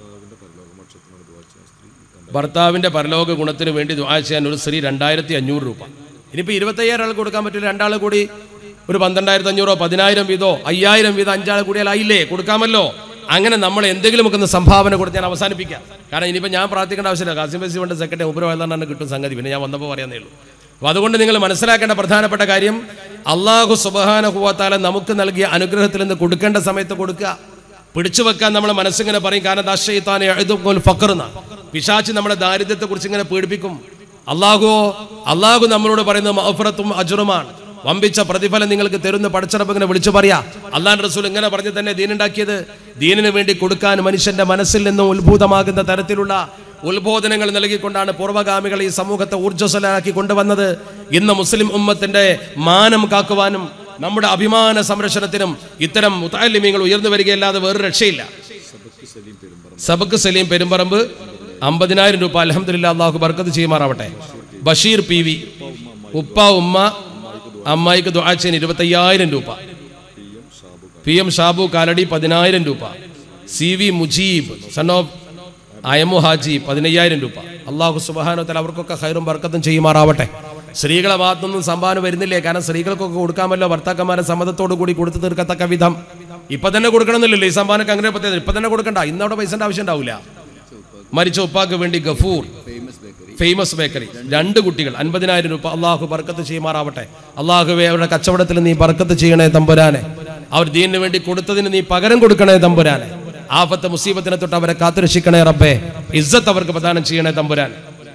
ഭർത്താവിന്റെ പരലോക ഗുണത്തിന് വേണ്ടി ദുആ ചെയ്യാൻ ഒരു സ്ത്രീ രണ്ടായിരത്തി അഞ്ഞൂറ് രൂപ ഇനിയിപ്പോൾ ഇരുപത്തയ്യായിരം ആൾ കൊടുക്കാൻ പറ്റില്ല രണ്ടാൾ കൂടി ഒരു പന്ത്രണ്ടായിരത്തി അഞ്ഞൂറോ പതിനായിരം വീതോ അയ്യായിരം വീതം അഞ്ചാൾ കൂടിയാൽ ആയില്ലേ കൊടുക്കാമല്ലോ അങ്ങനെ നമ്മൾ എന്തെങ്കിലും ഒക്കെ ഒന്ന് സംഭാവന കൊടുത്ത് ഞാൻ അവസാനിപ്പിക്കാം കാരണം ഇനിയിപ്പോൾ ഞാൻ പ്രാർത്ഥിക്കേണ്ട ആവശ്യമില്ല കാസിം ബസി കൊണ്ട് സെക്രട്ടറി ഉപരവാദം കിട്ടും സംഗതി പിന്നെ ഞാൻ വന്നപ്പോൾ പറയാന്നേ ഉള്ളൂ അപ്പോൾ അതുകൊണ്ട് നിങ്ങൾ മനസ്സിലാക്കേണ്ട പ്രധാനപ്പെട്ട കാര്യം അള്ളാഹു സുബഹാനഹുവാത്താല നമുക്ക് നൽകിയ അനുഗ്രഹത്തിൽ നിന്ന് കൊടുക്കേണ്ട സമയത്ത് കൊടുക്കുക പിടിച്ചു വെക്കാൻ നമ്മളെ മനസ്സിങ്ങനെ പറയും കാരണം ദാശയിത്താനെ എഴുതുമ്പോൾ ഫക്കറുന്ന പിശാച്ച് നമ്മളെ ദാരിദ്ര്യത്തെ കുറിച്ച് ഇങ്ങനെ പീഡിപ്പിക്കും അള്ളാഹുവോ അള്ളാഹു നമ്മളോട് പറയുന്നത് മഹഫറത്തും അജുറുമാണ് വമ്പിച്ച പ്രതിഫലം നിങ്ങൾക്ക് തരുന്ന പഠിച്ചറപ്പ് ഇങ്ങനെ വിളിച്ചു പറയാ അള്ളാൻ റസൂൽ ഇങ്ങനെ പറഞ്ഞ് തന്നെ ദീനുണ്ടാക്കിയത് ദീനിന് വേണ്ടി കൊടുക്കാൻ മനുഷ്യന്റെ മനസ്സിൽ നിന്നും ഉത്ഭൂതമാകുന്ന തരത്തിലുള്ള ഉത്ബോധനങ്ങൾ നൽകിക്കൊണ്ടാണ് പൂർവ്വഗാമികൾ ഈ സമൂഹത്തെ ഊർജ്ജസ്വലാക്കി കൊണ്ടുവന്നത് ഇന്ന് മുസ്ലിം ഉമ്മത്തിന്റെ മാനം കാക്കുവാനും നമ്മുടെ അഭിമാന സംരക്ഷണത്തിനും ഇത്തരം മുത്താലിമ്യങ്ങൾ ഉയർന്നു വരികയല്ലാതെ വേറെ രക്ഷയില്ല സബക്ക് സലീം പെരുമ്പറമ്പ് അമ്പതിനായിരം രൂപ അലഹമില്ല അള്ളാഹു ബർക്കത്ത് ചെയ്യുമാറാവട്ടെ ബഷീർ പി വി ഉപ്പ ഉമ്മ അമ്മായിക്ക് ദുആച്ചൻ ഇരുപത്തയ്യായിരം രൂപ പി എം ഷാബു കാലടി പതിനായിരം രൂപ C V Mujeeb son of Ayamu Haji പതിനയ്യായിരം രൂപ അള്ളാഹു സുബാനോത്തൽ അവർക്കൊക്കെ ഹൈറും ബർക്കത്തും ചെയ്യുമാറാവട്ടെ സ്ത്രീകളെ ഭാഗത്തൊന്നും സംഭാവന വരുന്നില്ലേ കാരണം സ്ത്രീകൾക്കൊക്കെ കൊടുക്കാമല്ലോ ഭർത്താക്കന്മാരെ സമ്മതത്തോടു കൂടി കൊടുത്തു തീർക്കത്തക്ക വിധം ഇപ്പൊ തന്നെ കൊടുക്കണമെന്നില്ലല്ലോ ഈ സംഭാവനക്ക് അങ്ങനെ പ്രത്യേകത ഇപ്പൊ തന്നെ കൊടുക്കണ്ട ഇന്നവിടെ പൈസന്റെ ആവശ്യം ഉണ്ടാവില്ല മരിച്ച ഉപ്പാക്ക് വേണ്ടി Gafoor
famous bakery
famous bakery രണ്ട് കുട്ടികൾ അൻപതിനായിരം രൂപ അള്ളാഹു ബർക്കത്ത് ചെയ്യുമാറാവട്ടെ അള്ളാഹുവെ അവരുടെ കച്ചവടത്തിൽ നീ ബർക്കത്ത് ചെയ്യണേ തമ്പുരാനെ അവർ ദീനിന് വേണ്ടി കൊടുത്തതിന് നീ പകരം കൊടുക്കണേ തമ്പുരാനെ ആഫത്ത് മുസീബത്തിനെ തൊട്ട് അവരെ കാത്തുരക്ഷിക്കണേ റബ്ബേ ഇസ്സത്ത് അവർക്ക് പ്രദാനം ചെയ്യണേ തമ്പുരാൻ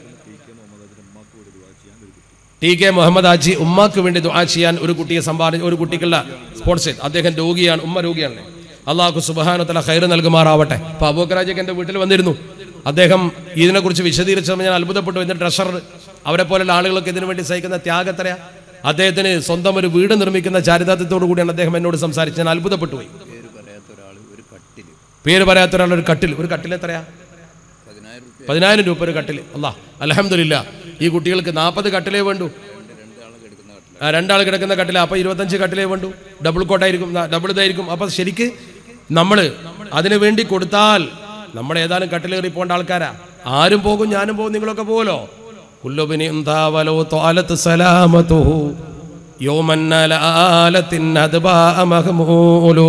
ടി കെ മുഹമ്മദ് ആജി ഉമ്മാക്ക് വേണ്ടി ദുആ ചെയ്യാൻ ഒരു കുട്ടിയെ സമ്പാദിച്ച ഒരു കുട്ടിക്കുള്ള സ്പോർട്സ് അദ്ദേഹം രോഗിയാണ് ഉമ്മ രോഗിയാണ് അള്ളാഹു സുബാനുത്തല ഹൈർ നൽകുമാറാവട്ടെ അപ്പൊ അബൂക്കറാജക്ക് എൻ്റെ വീട്ടിൽ വന്നിരുന്നു അദ്ദേഹം ഇതിനെക്കുറിച്ച് വിശദീകരിച്ചപ്പോൾ ഞാൻ അത്ഭുതപ്പെട്ടു ഇതിന്റെ ട്രഷറർ അവരെ പോലുള്ള ആളുകളൊക്കെ ഇതിനു വേണ്ടി സഹിക്കുന്ന ത്യാഗത്തറയാ അദ്ദേഹത്തിന് സ്വന്തം ഒരു വീട് നിർമ്മിക്കുന്ന ചാരിതാർത്ഥ്യത്തോടു കൂടിയാണ് അദ്ദേഹം എന്നോട് സംസാരിച്ചത് ഞാൻ അത്ഭുതപ്പെട്ടു പോയി
പേര് പറയാത്ത ഒരാൾ ഒരു കട്ടിൽ
പേര് പറയാത്ത ഒരാൾ ഒരു കട്ടിൽ ഒരു കട്ടിൽ എത്രയാ
പതിനായിരം റുപ്യ
പതിനായിരം രൂപ ഒരു കട്ടിൽ അല്ലാ അലഹമില്ല ഈ കുട്ടികൾക്ക് നാൽപ്പത് കട്ടിലേ വേണ്ടു
രണ്ട് രണ്ടാൾ കിടക്കുന്ന കട്ടിൽ
ആ, രണ്ടാൾ കിടക്കുന്ന കട്ടില അപ്പൊ ഇരുപത്തഞ്ച് കട്ടിലേ വേണ്ടു ഡബിൾ കോട്ടായിരിക്കും ന- ഡബിൾ ഇതായിരിക്കും അപ്പൊ ശരിക്ക് നമ്മൾ അതിനു വേണ്ടി കൊടുത്താൽ നമ്മൾ ഏതാനും കട്ടിലേറി പോകേണ്ട ആൾക്കാരാ ആരും പോകും ഞാനും പോകും നിങ്ങളൊക്കെ പോകുമല്ലോ കുല്ലുബിനി എന്താവലോ തോലത്ത് സലാമത്തുഹു യോമന്നലാലത്തിൻ അദ്ബാ മഹ്മൂലോ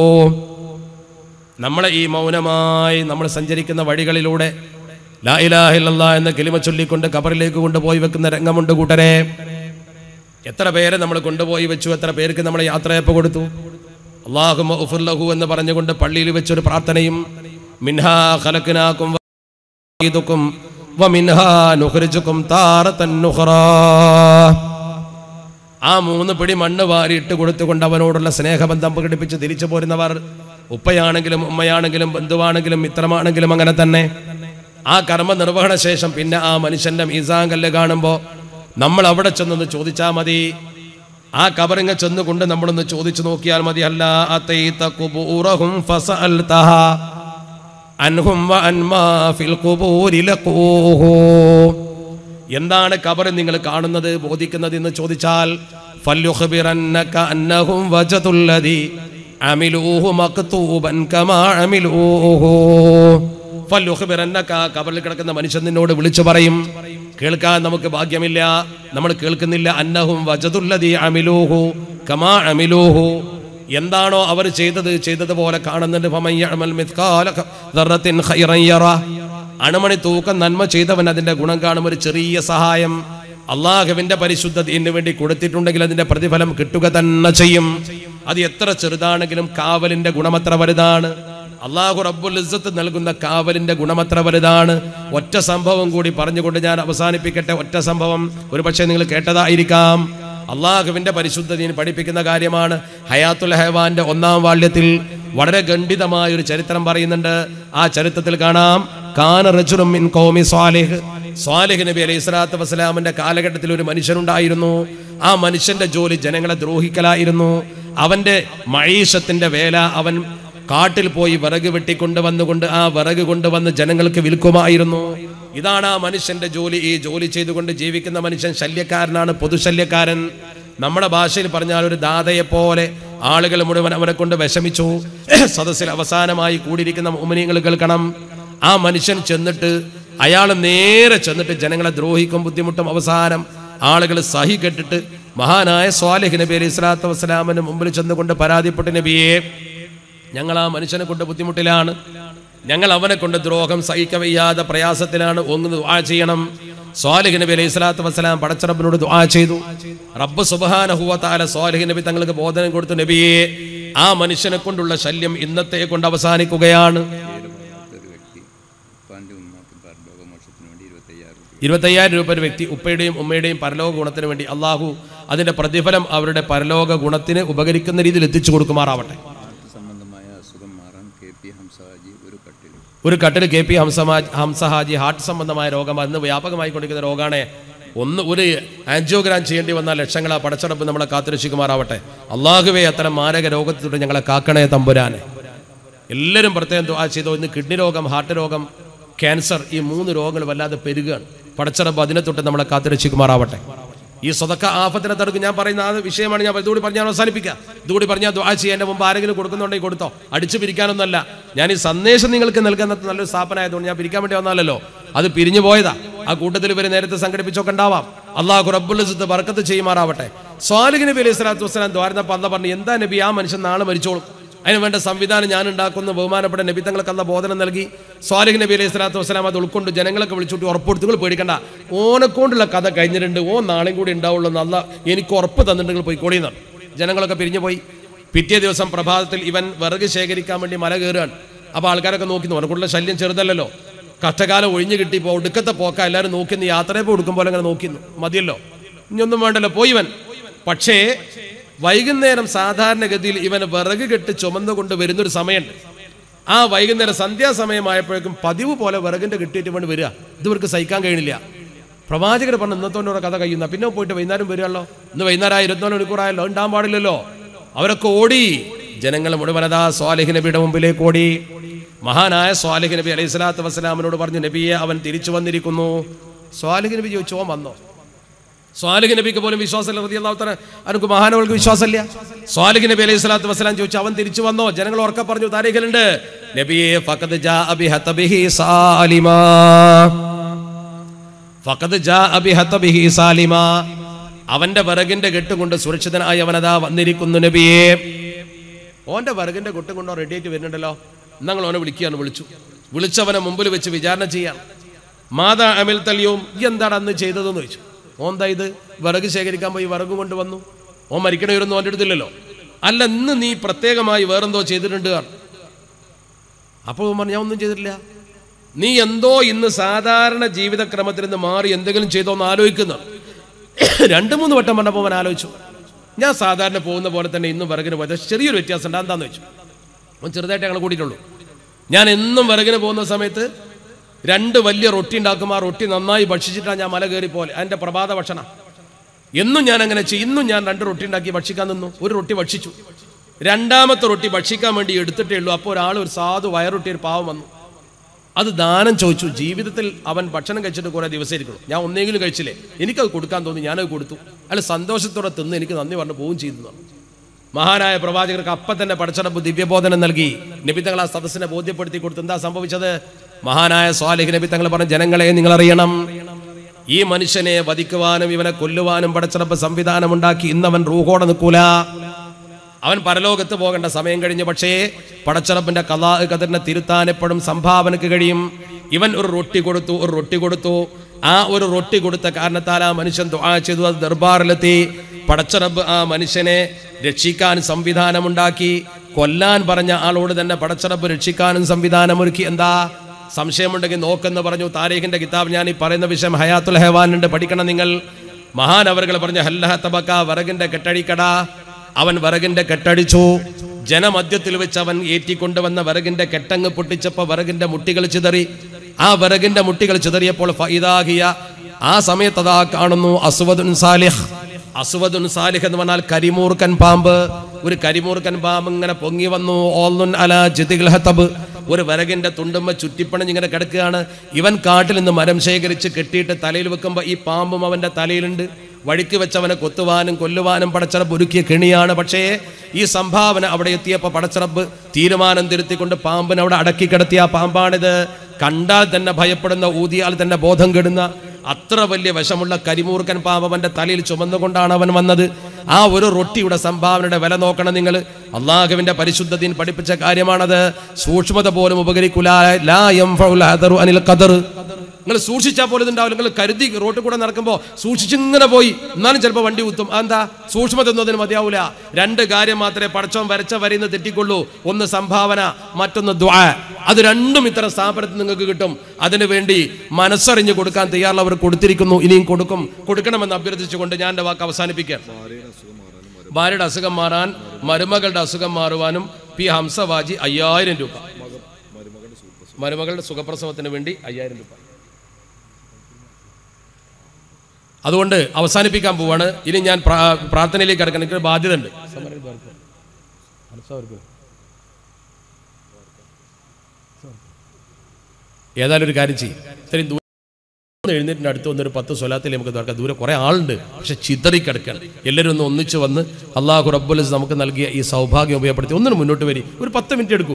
നമ്മളെ ഈ മൗനമായി നമ്മൾ സഞ്ചരിക്കുന്ന വഴികളിലൂടെ ലാ ഇലാഹ ഇല്ലല്ലാ എന്ന കിലിമ ചൊല്ലിക്കൊണ്ട് കബറിലേക്ക് കൊണ്ടുപോയി വെക്കുന്ന രംഗമുണ്ട് കൂട്ടരെ എത്ര പേരെ നമ്മൾ കൊണ്ടുപോയി വെച്ചു എത്ര പേർക്ക് നമ്മൾ യാത്രയപ്പ് കൊടുത്തു അള്ളാഹു ലഹു എന്ന് പറഞ്ഞുകൊണ്ട് പള്ളിയിൽ വെച്ചൊരു പ്രാർത്ഥനയും മിൻഹാ ഖലഖ്നാകും വഈദുകും വമിൻഹാ നുഖ്രിജുകും താറത്തൻ നുഖ്റാ ആ മൂന്ന് പിടി മണ്ണ് വാരിയിട്ട് കൊടുത്തുകൊണ്ട് അവനോടുള്ള സ്നേഹബന്ധം പ്രകടിപ്പിച്ച് തിരിച്ചു പോരുന്നവർ ഉപ്പയാണെങ്കിലും ഉമ്മയാണെങ്കിലും ബന്ധുവാണെങ്കിലും മിത്രമാണെങ്കിലും അങ്ങനെ തന്നെ ആ കർമ്മ നിർവഹണ ശേഷം പിന്നെ ആ മനുഷ്യന്റെ മീസാങ്കല്ല് കാണുമ്പോൾ നമ്മൾ അവിടെ ചെന്നൊന്ന് ചോദിച്ചാൽ മതി ആ കബറിങ്ങ ചെന്നുകൊണ്ട് നമ്മളൊന്ന് ചോദിച്ചു നോക്കിയാൽ മതി അല്ല അതൈത ഖുബൂറഹും ഫസഅൽതഹ അൻഹും വഅൻമാ ഫിൽ ഖുബൂരി ലഖൂഹു എന്താണ് കബർ നിങ്ങൾ കാണുന്നത് ബോധിക്കുന്നത് എന്ന് ചോദിച്ചാൽ فليخبرنك أنهم وجدوا الذي عملوه مكتوبا كما عملوه ഫല്ലുഖ്ബിറന്നക കബറിൽ കിടക്കുന്ന മനുഷ്യൻ നിന്നോട് വിളിച്ചു പറയും കേൾക്കാൻ നമുക്ക് ഭാഗ്യമില്ല നമ്മൾ കേൾക്കുന്നില്ല അന്നഹും വജതുല്ലതി അമിലൂഹു കമാ അമിലൂഹു എന്താണോ അവർ ചെയ്തത് ചെയ്തതുപോലെ കാണുന്നുണ്ട് ഫമൻ യഅമൽ മിത്കാല ദർറത്തിൻ ഖൈറൻ യറ അണുമണി തൂക്കം നന്മ ചെയ്തവൻ അതിന്റെ ഗുണം കാണും ഒരു ചെറിയ സഹായം അള്ളാഹുവിന്റെ പരിശുദ്ധത്തിന് വേണ്ടി കൊടുത്തിട്ടുണ്ടെങ്കിൽ അതിന്റെ പ്രതിഫലം കിട്ടുക തന്നെ ചെയ്യും അത് എത്ര ചെറുതാണെങ്കിലും കാവലിന്റെ ഗുണമത്ര വലുതാണ് അള്ളാഹു റബ്ബുൽ ഇസ്സത്ത് നൽകുന്ന കാവലിന്റെ ഗുണമത്ര വലുതാണ് ഒറ്റ സംഭവം കൂടി പറഞ്ഞുകൊണ്ട് ഞാൻ അവസാനിപ്പിക്കട്ടെ ഒറ്റ സംഭവം ഒരു പക്ഷേ നിങ്ങൾ കേട്ടതായിരിക്കാം അള്ളാഹുവിന്റെ പരിശുദ്ധതീൻ പഠിപ്പിക്കുന്ന കാര്യമാണ് ഹയാത്തുൽ ഹൈവാന്റെ ഒന്നാം വാള്യത്തിൽ വളരെ ഖണ്ഡിതമായ ഒരു ചരിത്രം പറയുന്നുണ്ട് ആ ചരിത്രത്തിൽ കാണാം കാന റജുലും മിൻ ഖൗമി സ്വാലിഹ് സ്വാലിഹ് നബി അലൈഹി സ്വലാത്തു വസ്സലാമിന്റെ കാലഘട്ടത്തിൽ ഒരു മനുഷ്യനുണ്ടായിരുന്നു ആ മനുഷ്യന്റെ ജോലി ജനങ്ങളെ ദ്രോഹിക്കലായിരുന്നു അവന്റെ മഴീഷത്തിന്റെ വേല അവൻ കാട്ടിൽ പോയി വിറക് വെട്ടിക്കൊണ്ടുവന്നുകൊണ്ട് ആ വിറക് കൊണ്ടുവന്ന് ജനങ്ങൾക്ക് വിൽക്കുമായിരുന്നു ഇതാണ് ആ മനുഷ്യന്റെ ജോലി ഈ ജോലി ചെയ്തുകൊണ്ട് ജീവിക്കുന്ന മനുഷ്യൻ ശല്യക്കാരനാണ് പൊതുശല്യക്കാരൻ നമ്മുടെ ഭാഷയിൽ പറഞ്ഞാൽ ഒരു ദാതയെ പോലെ ആളുകൾ മുഴുവൻ അവനെ കൊണ്ട് വിഷമിച്ചു സദസ്സിൽ അവസാനമായി കൂടിയിരിക്കുന്ന ഉമനീങ്ങൾ കേൾക്കണം ആ മനുഷ്യൻ ചെന്നിട്ട് അയാൾ നേരെ ചെന്നിട്ട് ജനങ്ങളെ ദ്രോഹിക്കും ബുദ്ധിമുട്ടും അവസാനം ആളുകൾ സഹി കെട്ടിട്ട് മഹാനായ സ്വാലിഹ് നബി അലൈഹി സ്വലാത്തു വസ്സലാമിന് മുമ്പിൽ ചെന്നുകൊണ്ട് പരാതിപ്പെട്ട നബിയെ ഞങ്ങൾ ആ മനുഷ്യനെ കൊണ്ട് ബുദ്ധിമുട്ടിലാണ് ഞങ്ങൾ അവനെ കൊണ്ട് ദ്രോഹം സഹിക്കവയ്യാതെ പ്രയാസത്തിലാണ് ഒന്ന് ദുആ ചെയ്യണം സ്വാലിഹ് നബി അലൈഹി സ്വലാത്തു വസ്സലാം പടച്ചറബിനോട് ദുആ ചെയ്തു റബ്ബ് സുബ്ഹാനഹു താല സ്വാലിഹ് നബി തങ്ങൾക്ക് ബോധനം കൊടുത്തു നബിയെ ആ മനുഷ്യനെ കൊണ്ടുള്ള ശല്യം ഇന്നത്തെ കൊണ്ട് അവസാനിക്കുകയാണ്
ഒരു വ്യക്തി ഉപ്പാൻ്റെ ഉമ്മാക്കും പരലോകമോക്ഷത്തിന് വേണ്ടി ഇരുപത്തയ്യായിരം രൂപ
ഇരുപത്തയ്യായിരം രൂപ ഒരു വ്യക്തി ഉപ്പയുടെയും ഉമ്മയുടെയും പരലോക ഗുണത്തിന് വേണ്ടി അള്ളാഹു അതിന്റെ പ്രതിഫലം അവരുടെ പരലോക ഗുണത്തിന് ഉപകരിക്കുന്ന രീതിയിൽ എത്തിച്ചു കൊടുക്കുമാറാവട്ടെ
ഹാർട്ട് സംബന്ധമായ അസുഖം മാറാൻ കെ പി ഹംസാജി ഒരു കട്ടിൽ
ഒരു കട്ടിൽ കെ പി ഹംസമാ ഹംസഹാജി ഹാർട്ട് സംബന്ധമായ രോഗം അന്ന് വ്യാപകമായി കൊണ്ടിരിക്കുന്ന രോഗമാണ് ഒന്ന് ഒരു ആൻജിയോഗ്രാം ചെയ്യേണ്ടി വന്നാൽ ലക്ഷങ്ങളാ പടച്ചടപ്പ് നമ്മളെ കാത്തുരക്ഷിക്കുമാറാവട്ടെ അള്ളാഹുവേ അത്തരം മാരക രോഗത്തിലൂടെ ഞങ്ങളെ കാക്കണേ തമ്പുരാനെ എല്ലാവരും പ്രത്യേകം ദുആ ചെയ്തോ ഇന്ന് കിഡ്നി രോഗം ഹാർട്ട് രോഗം ക്യാൻസർ ഈ മൂന്ന് രോഗങ്ങൾ വല്ലാതെ പെരുകയാണ് പടച്ചറപ്പ് അതിനെ തൊട്ട് നമ്മളെ കാത്തുരക്ഷിക്കുമാറാവട്ടെ ഈ സ്വതക്ക ആഫത്തിനെ തടുക്കും ഞാൻ പറയുന്ന ആ വിഷയമാണ് ഞാൻ ഇതുകൂടി പറഞ്ഞാൽ അവസാനിപ്പിക്കുക ഇതുകൂടി പറഞ്ഞാൽ ദുആ ചെയ്യാൻ മുമ്പ് ആരെങ്കിലും കൊടുക്കുന്നുണ്ടെങ്കിൽ കൊടുത്തോ അടിച്ചു പിരിക്കാനൊന്നുമല്ല ഞാൻ ഈ സന്ദേശം നിങ്ങൾക്ക് നൽകുന്ന നല്ലൊരു സ്ഥാപനമായതുകൊണ്ട് ഞാൻ പിരിക്കാൻ വേണ്ടി വന്നാലല്ലോ അത് പിരിഞ്ഞു പോയതാ ആ കൂട്ടത്തിൽ ഇവർ നേരത്തെ സംഘടിപ്പിച്ചൊക്കെ ഉണ്ടാവാം അള്ളാഹു റബ്ബുൽ ഇസ്സത്ത് ബർക്കത്ത് ചെയ്യുമാറാവട്ടെ സ്വാലിഹ് നബി അലൈഹി സ്വലാത്തു വസ്സലാം ദ്വാരന്നപ്പോൾ അല്ല പറഞ്ഞു എന്താ നബി ആ മനുഷ്യൻ നാളെ മരിച്ചോളും അതിന് വേണ്ട സംവിധാനം ഞാൻ ഉണ്ടാക്കുന്ന ബഹുമാനപ്പെട്ട നബി തങ്ങൾക്ക് അല്ല ബോധനം നൽകി സ്വാലിഹ് നബി അലൈഹി സ്വലാത്തു വസ്സലാം അത് ഉൾക്കൊണ്ട് ജനങ്ങളൊക്കെ വിളിച്ചുകൊണ്ട് ഉറപ്പെടുത്തു നിങ്ങൾ പേടിക്കണ്ട ഓനെക്കൊണ്ടുള്ള കഥ കഴിഞ്ഞിട്ടുണ്ട് ഓ നാളെയും കൂടി ഉണ്ടാവുള്ളൂ എന്ന് അല്ല എനിക്ക് ഉറപ്പ് തന്നിട്ട് നിങ്ങൾ പോയിക്കോളിയെന്നാണ് ജനങ്ങളൊക്കെ പിരിഞ്ഞു പോയി പിറ്റേ ദിവസം പ്രഭാതത്തിൽ ഇവൻ വിറക് ശേഖരിക്കാൻ വേണ്ടി മല കയറുകയാണ് അപ്പോൾ ആൾക്കാരൊക്കെ നോക്കുന്നു ഓനെക്കൊണ്ടുള്ള ശല്യം ചെറുതല്ലല്ലോ കഷ്ടകാലം ഒഴിഞ്ഞു കിട്ടിയപ്പോൾ ഒടുക്കത്തെ പോക്ക എല്ലാവരും നോക്കുന്നു യാത്രയെ പോയി കൊടുക്കും പോലെ അങ്ങനെ നോക്കുന്നു മതിയല്ലോ ഇനിയൊന്നും വേണ്ടല്ലോ പോയി ഇവൻ പക്ഷേ വൈകുന്നേരം സാധാരണഗതിയിൽ ഇവൻ വിറക് കെട്ട് ചുമന്നുകൊണ്ട് വരുന്നൊരു സമയമുണ്ട് ആ വൈകുന്നേരം സന്ധ്യാസമയമായപ്പോഴേക്കും പതിവ് പോലെ വിറകിന്റെ കിട്ടിയിട്ട് വേണ്ടി വരിക ഇത് ഇവർക്ക് സഹിക്കാൻ കഴിയണില്ല പ്രവാചകർ പറഞ്ഞു ഇന്നത്തോടെ കഥ കഴിയുന്ന പിന്നെ പോയിട്ട് വൈകുന്നേരം വരികയല്ലോ ഇന്ന് വൈകുന്നേരം ആയി ഇരുപത്തിനാല് മണിക്കൂറായല്ലോ ഉണ്ടാകാൻ പാടില്ലല്ലോ അവരൊക്കെ ഓടി ജനങ്ങൾ മുഴുവനതാ സ്വാലിഹ് നബിയുടെ മുമ്പിലേക്ക് ഓടി മഹാനായ സ്വാലിഹ് നബി അലൈഹി സ്വലാത്തു വസ്സലാമിനോട് പറഞ്ഞു നബിയെ അവൻ തിരിച്ചു വന്നിരിക്കുന്നു സ്വാലിഹ് നബി ചോദിച്ചു ഓൻ വന്നോ സ്വാലിഹ് നബിക്ക് പോലും വിശ്വാസമില്ല റതി അള്ളാഹുത്തല അവർക്ക് മഹാനവൾക്ക് വിശ്വാസമില്ല സ്വാലിഹ് നബി അലൈഹി സ്വലാത്തു വസ്സലാം ചോദിച്ചു അവൻ തിരിച്ചു വന്നോ ജനങ്ങൾ ഉറക്കെ പറഞ്ഞു താരീഖിലുണ്ട് നബിയെ ഫഖദ് ജാഅ ബിഹതബിഹി സാലിമാ ഫഖദ് ജാഅ ബിഹതബിഹി സാലിമാ അവന്റെ വിറകിന്റെ കെട്ടും കൊണ്ട് സുരക്ഷിതനായി അവനതാ വന്നിരിക്കുന്നു നബിയെ ഓന്റെ വിറകിന്റെ കെട്ടും കൊണ്ടോ റെഡി ആയിട്ട് വരുന്നുണ്ടല്ലോ ഞങ്ങൾ ഓനെ വിളിക്കുകയാണ് വിളിച്ചു വിളിച്ചവനെ മുമ്പിൽ വെച്ച് വിചാരണ ചെയ്യാം മാതാ അമിൽ തലിയും ഈ എന്താണ് അന്ന് ചെയ്തതെന്ന് ചോദിച്ചു ഓന്താ ഇത് വിറക് ശേഖരിക്കാൻ പോയി വിറക് കൊണ്ടുവന്നു ഓൻ മരിക്കണവരൊന്നും ഓൻ്റെ അടുത്തില്ലല്ലോ അല്ല ഇന്ന് നീ പ്രത്യേകമായി വേറെന്തോ ചെയ്തിട്ടുണ്ട് പറഞ്ഞു. അപ്പോൾ ഓൻ പറഞ്ഞു ഞാൻ ഒന്നും ചെയ്തിട്ടില്ല നീ എന്തോ ഇന്ന് സാധാരണ ജീവിതക്രമത്തിൽ നിന്ന് മാറി എന്തെങ്കിലും ചെയ്തോ എന്ന് ആലോചിക്കുന്നു രണ്ട് മൂന്ന് വട്ടം പറഞ്ഞപ്പോൾ അവൻ ആലോചിച്ചു ഞാൻ സാധാരണ പോകുന്ന പോലെ തന്നെ ഇന്നും വിറകിന് പോയത് ചെറിയൊരു വ്യത്യാസം ഉണ്ട് എന്താന്ന് വെച്ചു അവൻ ചെറുതായിട്ട് ഞങ്ങൾ കൂടിയിട്ടുള്ളൂ ഞാൻ എന്നും വിറകിന് പോകുന്ന സമയത്ത് രണ്ട് വലിയ റൊട്ടി ഉണ്ടാക്കും ആ റൊട്ടി നന്നായി ഭക്ഷിച്ചിട്ടാണ് ഞാൻ മല കയറി പോലെ അതിൻ്റെ പ്രഭാത ഭക്ഷണം എന്നും ഞാൻ അങ്ങനെ ചെയ്യും ഇന്നും ഞാൻ രണ്ട് റൊട്ടി ഉണ്ടാക്കി ഭക്ഷിക്കാൻ നിന്നു ഒരു റൊട്ടി ഭക്ഷിച്ചു രണ്ടാമത്തെ റൊട്ടി ഭക്ഷിക്കാൻ വേണ്ടി എടുത്തിട്ടേ ഉള്ളൂ അപ്പോൾ ഒരാൾ ഒരു സാധു വയറൊട്ടി ഒരു പാവം വന്നു അത് ദാനം ചോദിച്ചു ജീവിതത്തിൽ അവൻ ഭക്ഷണം കഴിച്ചിട്ട് കുറേ ദിവസം ഇരിക്കണം ഞാൻ ഒന്നെങ്കിലും കഴിച്ചില്ലേ എനിക്കത് കൊടുക്കാൻ തോന്നി ഞാനത് കൊടുത്തു അയാൾ സന്തോഷത്തോടെ തിന്ന് എനിക്ക് നന്ദി പറഞ്ഞു പോവും ചെയ്തു മഹാനായ പ്രവാചകർക്ക് അപ്പം തന്നെ പടച്ചടപ്പ് ദിവ്യബോധനം നൽകി നബി തങ്ങൾ ആ സദസ്സിനെ ബോധ്യപ്പെടുത്തി കൊടുത്തു എന്താ സംഭവിച്ചത് മഹാനായ സ്വാലിഹ് നബി തങ്ങൾ പറഞ്ഞ ജനങ്ങളെ നിങ്ങൾ അറിയണം ഈ മനുഷ്യനെ വധിക്കുവാനും ഇവനെ കൊല്ലുവാനും പടച്ചടപ്പ് സംവിധാനമുണ്ടാക്കി ഇന്നവൻ റൂഹോടെ നിൽക്കൂല അവൻ പരലോകത്ത് പോകേണ്ട സമയം കഴിഞ്ഞു പക്ഷേ പടച്ചറപ്പിന്റെ കലാ കതിറിനെ തിരുത്താൻ എപ്പോഴും സംഭാവനക്ക് കഴിയും ഇവൻ ഒരു റൊട്ടി കൊടുത്തു ഒരു റൊട്ടി കൊടുത്തു ആ ഒരു റൊട്ടി കൊടുത്ത കാരണത്താൽ ആ മനുഷ്യൻ ദുആ ചെയ്തു അത് ദർബാറിലെത്തി പടച്ചറബ് ആ മനുഷ്യനെ രക്ഷിക്കാൻ സംവിധാനമുണ്ടാക്കി കൊല്ലാൻ പറഞ്ഞ ആളോട് തന്നെ പടച്ചറബ് രക്ഷിക്കാനും സംവിധാനമൊരുക്കി എന്താ സംശയമുണ്ടെങ്കിൽ നോക്കെന്ന് പറഞ്ഞു താരീഖിന്റെ കിതാബ് ഞാൻ ഈ പറയുന്ന വിഷയം ഹയാത്തുൽ ഹെവാനുണ്ട് പഠിക്കണം നിങ്ങൾ മഹാനവറുകൾ പറഞ്ഞ ഹല്ലഹ തബക്ക വിറകിന്റെ കെട്ടഴിക്കട അവൻ വിറകിന്റെ കെട്ടടിച്ചു ജനമധ്യത്തിൽ വെച്ച് അവൻ ഏറ്റിക്കൊണ്ടുവന്ന വിറകിന്റെ കെട്ടങ്ങ് പൊട്ടിച്ചപ്പോ വിറകിന്റെ മുട്ടികൾ ചിതറി ആ വിറകിന്റെ മുട്ടികൾ ചിതറിയപ്പോൾ ഫൈദാഹിയ ആ സമയത്ത് അതാ കാണുന്നു അസുവദുൻ സാലിഹ് അസുവദുൻ സാലിഹ് എന്ന് പറഞ്ഞാൽ കരിമൂർക്കൻ പാമ്പ് ഒരു കരിമൂർക്കൻ പാമ്പ് ഇങ്ങനെ പൊങ്ങി വന്നു ഓൽനുൻ അല ജിതിൽ ഹത്തബ് ഒരു വിറകിന്റെ തുണ്ടുമ്മ ചുറ്റിപ്പണഞ്ഞ് ഇങ്ങനെ കിടക്കുകയാണ് ഇവൻ കാട്ടിൽ നിന്ന് മരം ശേഖരിച്ച് കെട്ടിയിട്ട് തലയിൽ വെക്കുമ്പോൾ ഈ പാമ്പും അവന്റെ തലയിലുണ്ട് വഴിക്ക് വെച്ചവനെ കൊത്തുവാനും കൊല്ലുവാനും പടച്ചറബ് ഒരുക്കിയ കെണിയാണ് പക്ഷേ ഈ സംഭാവന അവിടെ എത്തിയപ്പോൾ പടച്ചറബ് തീരുമാനം തിരുത്തിക്കൊണ്ട് പാമ്പിനെ അവിടെ അടക്കി കിടത്തിയ ആ പാമ്പാണിത് കണ്ടാൽ തന്നെ ഭയപ്പെടുന്ന ഊതിയാൽ തന്നെ ബോധം കെടുന്ന അത്ര വലിയ വിഷമുള്ള കരിമൂർക്കൻ പാമ്പ് അവന്റെ തലയിൽ ചുമന്നുകൊണ്ടാണ് അവൻ വന്നത് ആ ഒരു റൊട്ടിയുടെ സംഭാവനയുടെ വില നോക്കണം നിങ്ങൾ അള്ളാഹുവിന്റെ പരിശുദ്ധതീൻ പഠിപ്പിച്ച കാര്യമാണത് സൂക്ഷ്മത പോലും ഉപകരിക്കൂല ലാ യംഫഉൽ ഹദറു അനിൽ ഖദർ നിങ്ങൾ സൂക്ഷിച്ചാൽ പോലും ഇതുണ്ടാവില്ല നിങ്ങൾ കരുതി റോട്ടിൽ കൂടെ നടക്കുമ്പോൾ സൂക്ഷിച്ചിങ്ങനെ പോയി എന്നാലും ചിലപ്പോൾ വണ്ടി കുത്തും അതെന്താ സൂക്ഷ്മത ഒന്നും മതിയാവൂല രണ്ട് കാര്യം മാത്രമേ പടച്ചോൻ വരച്ച വരിന്ന് തെറ്റിക്കൊള്ളൂ ഒന്ന് സംഭാവന മറ്റൊന്ന് ദ്വാ അത് രണ്ടും ഇത്തരം സ്ഥാപനത്തിൽ നിങ്ങൾക്ക് കിട്ടും അതിനു വേണ്ടി മനസ്സറിഞ്ഞ് കൊടുക്കാൻ തയ്യാറുള്ളവർ കൊടുത്തിരിക്കുന്നു ഇനിയും കൊടുക്കും കൊടുക്കണമെന്ന് അഭ്യർത്ഥിച്ചുകൊണ്ട് ഞാൻ എൻ്റെ വാക്ക് അവസാനിപ്പിക്കാം ഭാര്യയുടെ അസുഖം മാറാൻ മരുമകളുടെ അസുഖം മാറുവാനും പി ഹംസവാജി അയ്യായിരം രൂപ മരുമകളുടെ സുഖപ്രസവത്തിന് വേണ്ടി അയ്യായിരം രൂപ അതുകൊണ്ട് അവസാനിപ്പിക്കാൻ പോവാണ് ഇനി ഞാൻ പ്രാ- പ്രാർത്ഥനയിലേക്ക് കിടക്കണം എനിക്കൊരു ബാധ്യത ഉണ്ട് ഏതായാലും ഒരു കാര്യം ചെയ്യും ഇത്രയും ദൂരം എഴുന്നേറ്റിന്റെ അടുത്ത് വന്നൊരു പത്ത് സ്വലാത്തിൽ നമുക്ക് നടക്കാം ദൂരെ കുറെ ആളുണ്ട് പക്ഷെ ചിതറിക്കിടക്കണം എല്ലാവരും ഒന്ന് ഒന്നിച്ച് വന്ന് അള്ളാഹു റബ്ബുൽ നമുക്ക് നൽകിയ ഈ സൗഭാഗ്യം ഉപയോഗപ്പെടുത്തി ഒന്നിനും മുന്നോട്ട് വരി ഒരു പത്ത് മിനിറ്റ് എടുക്കും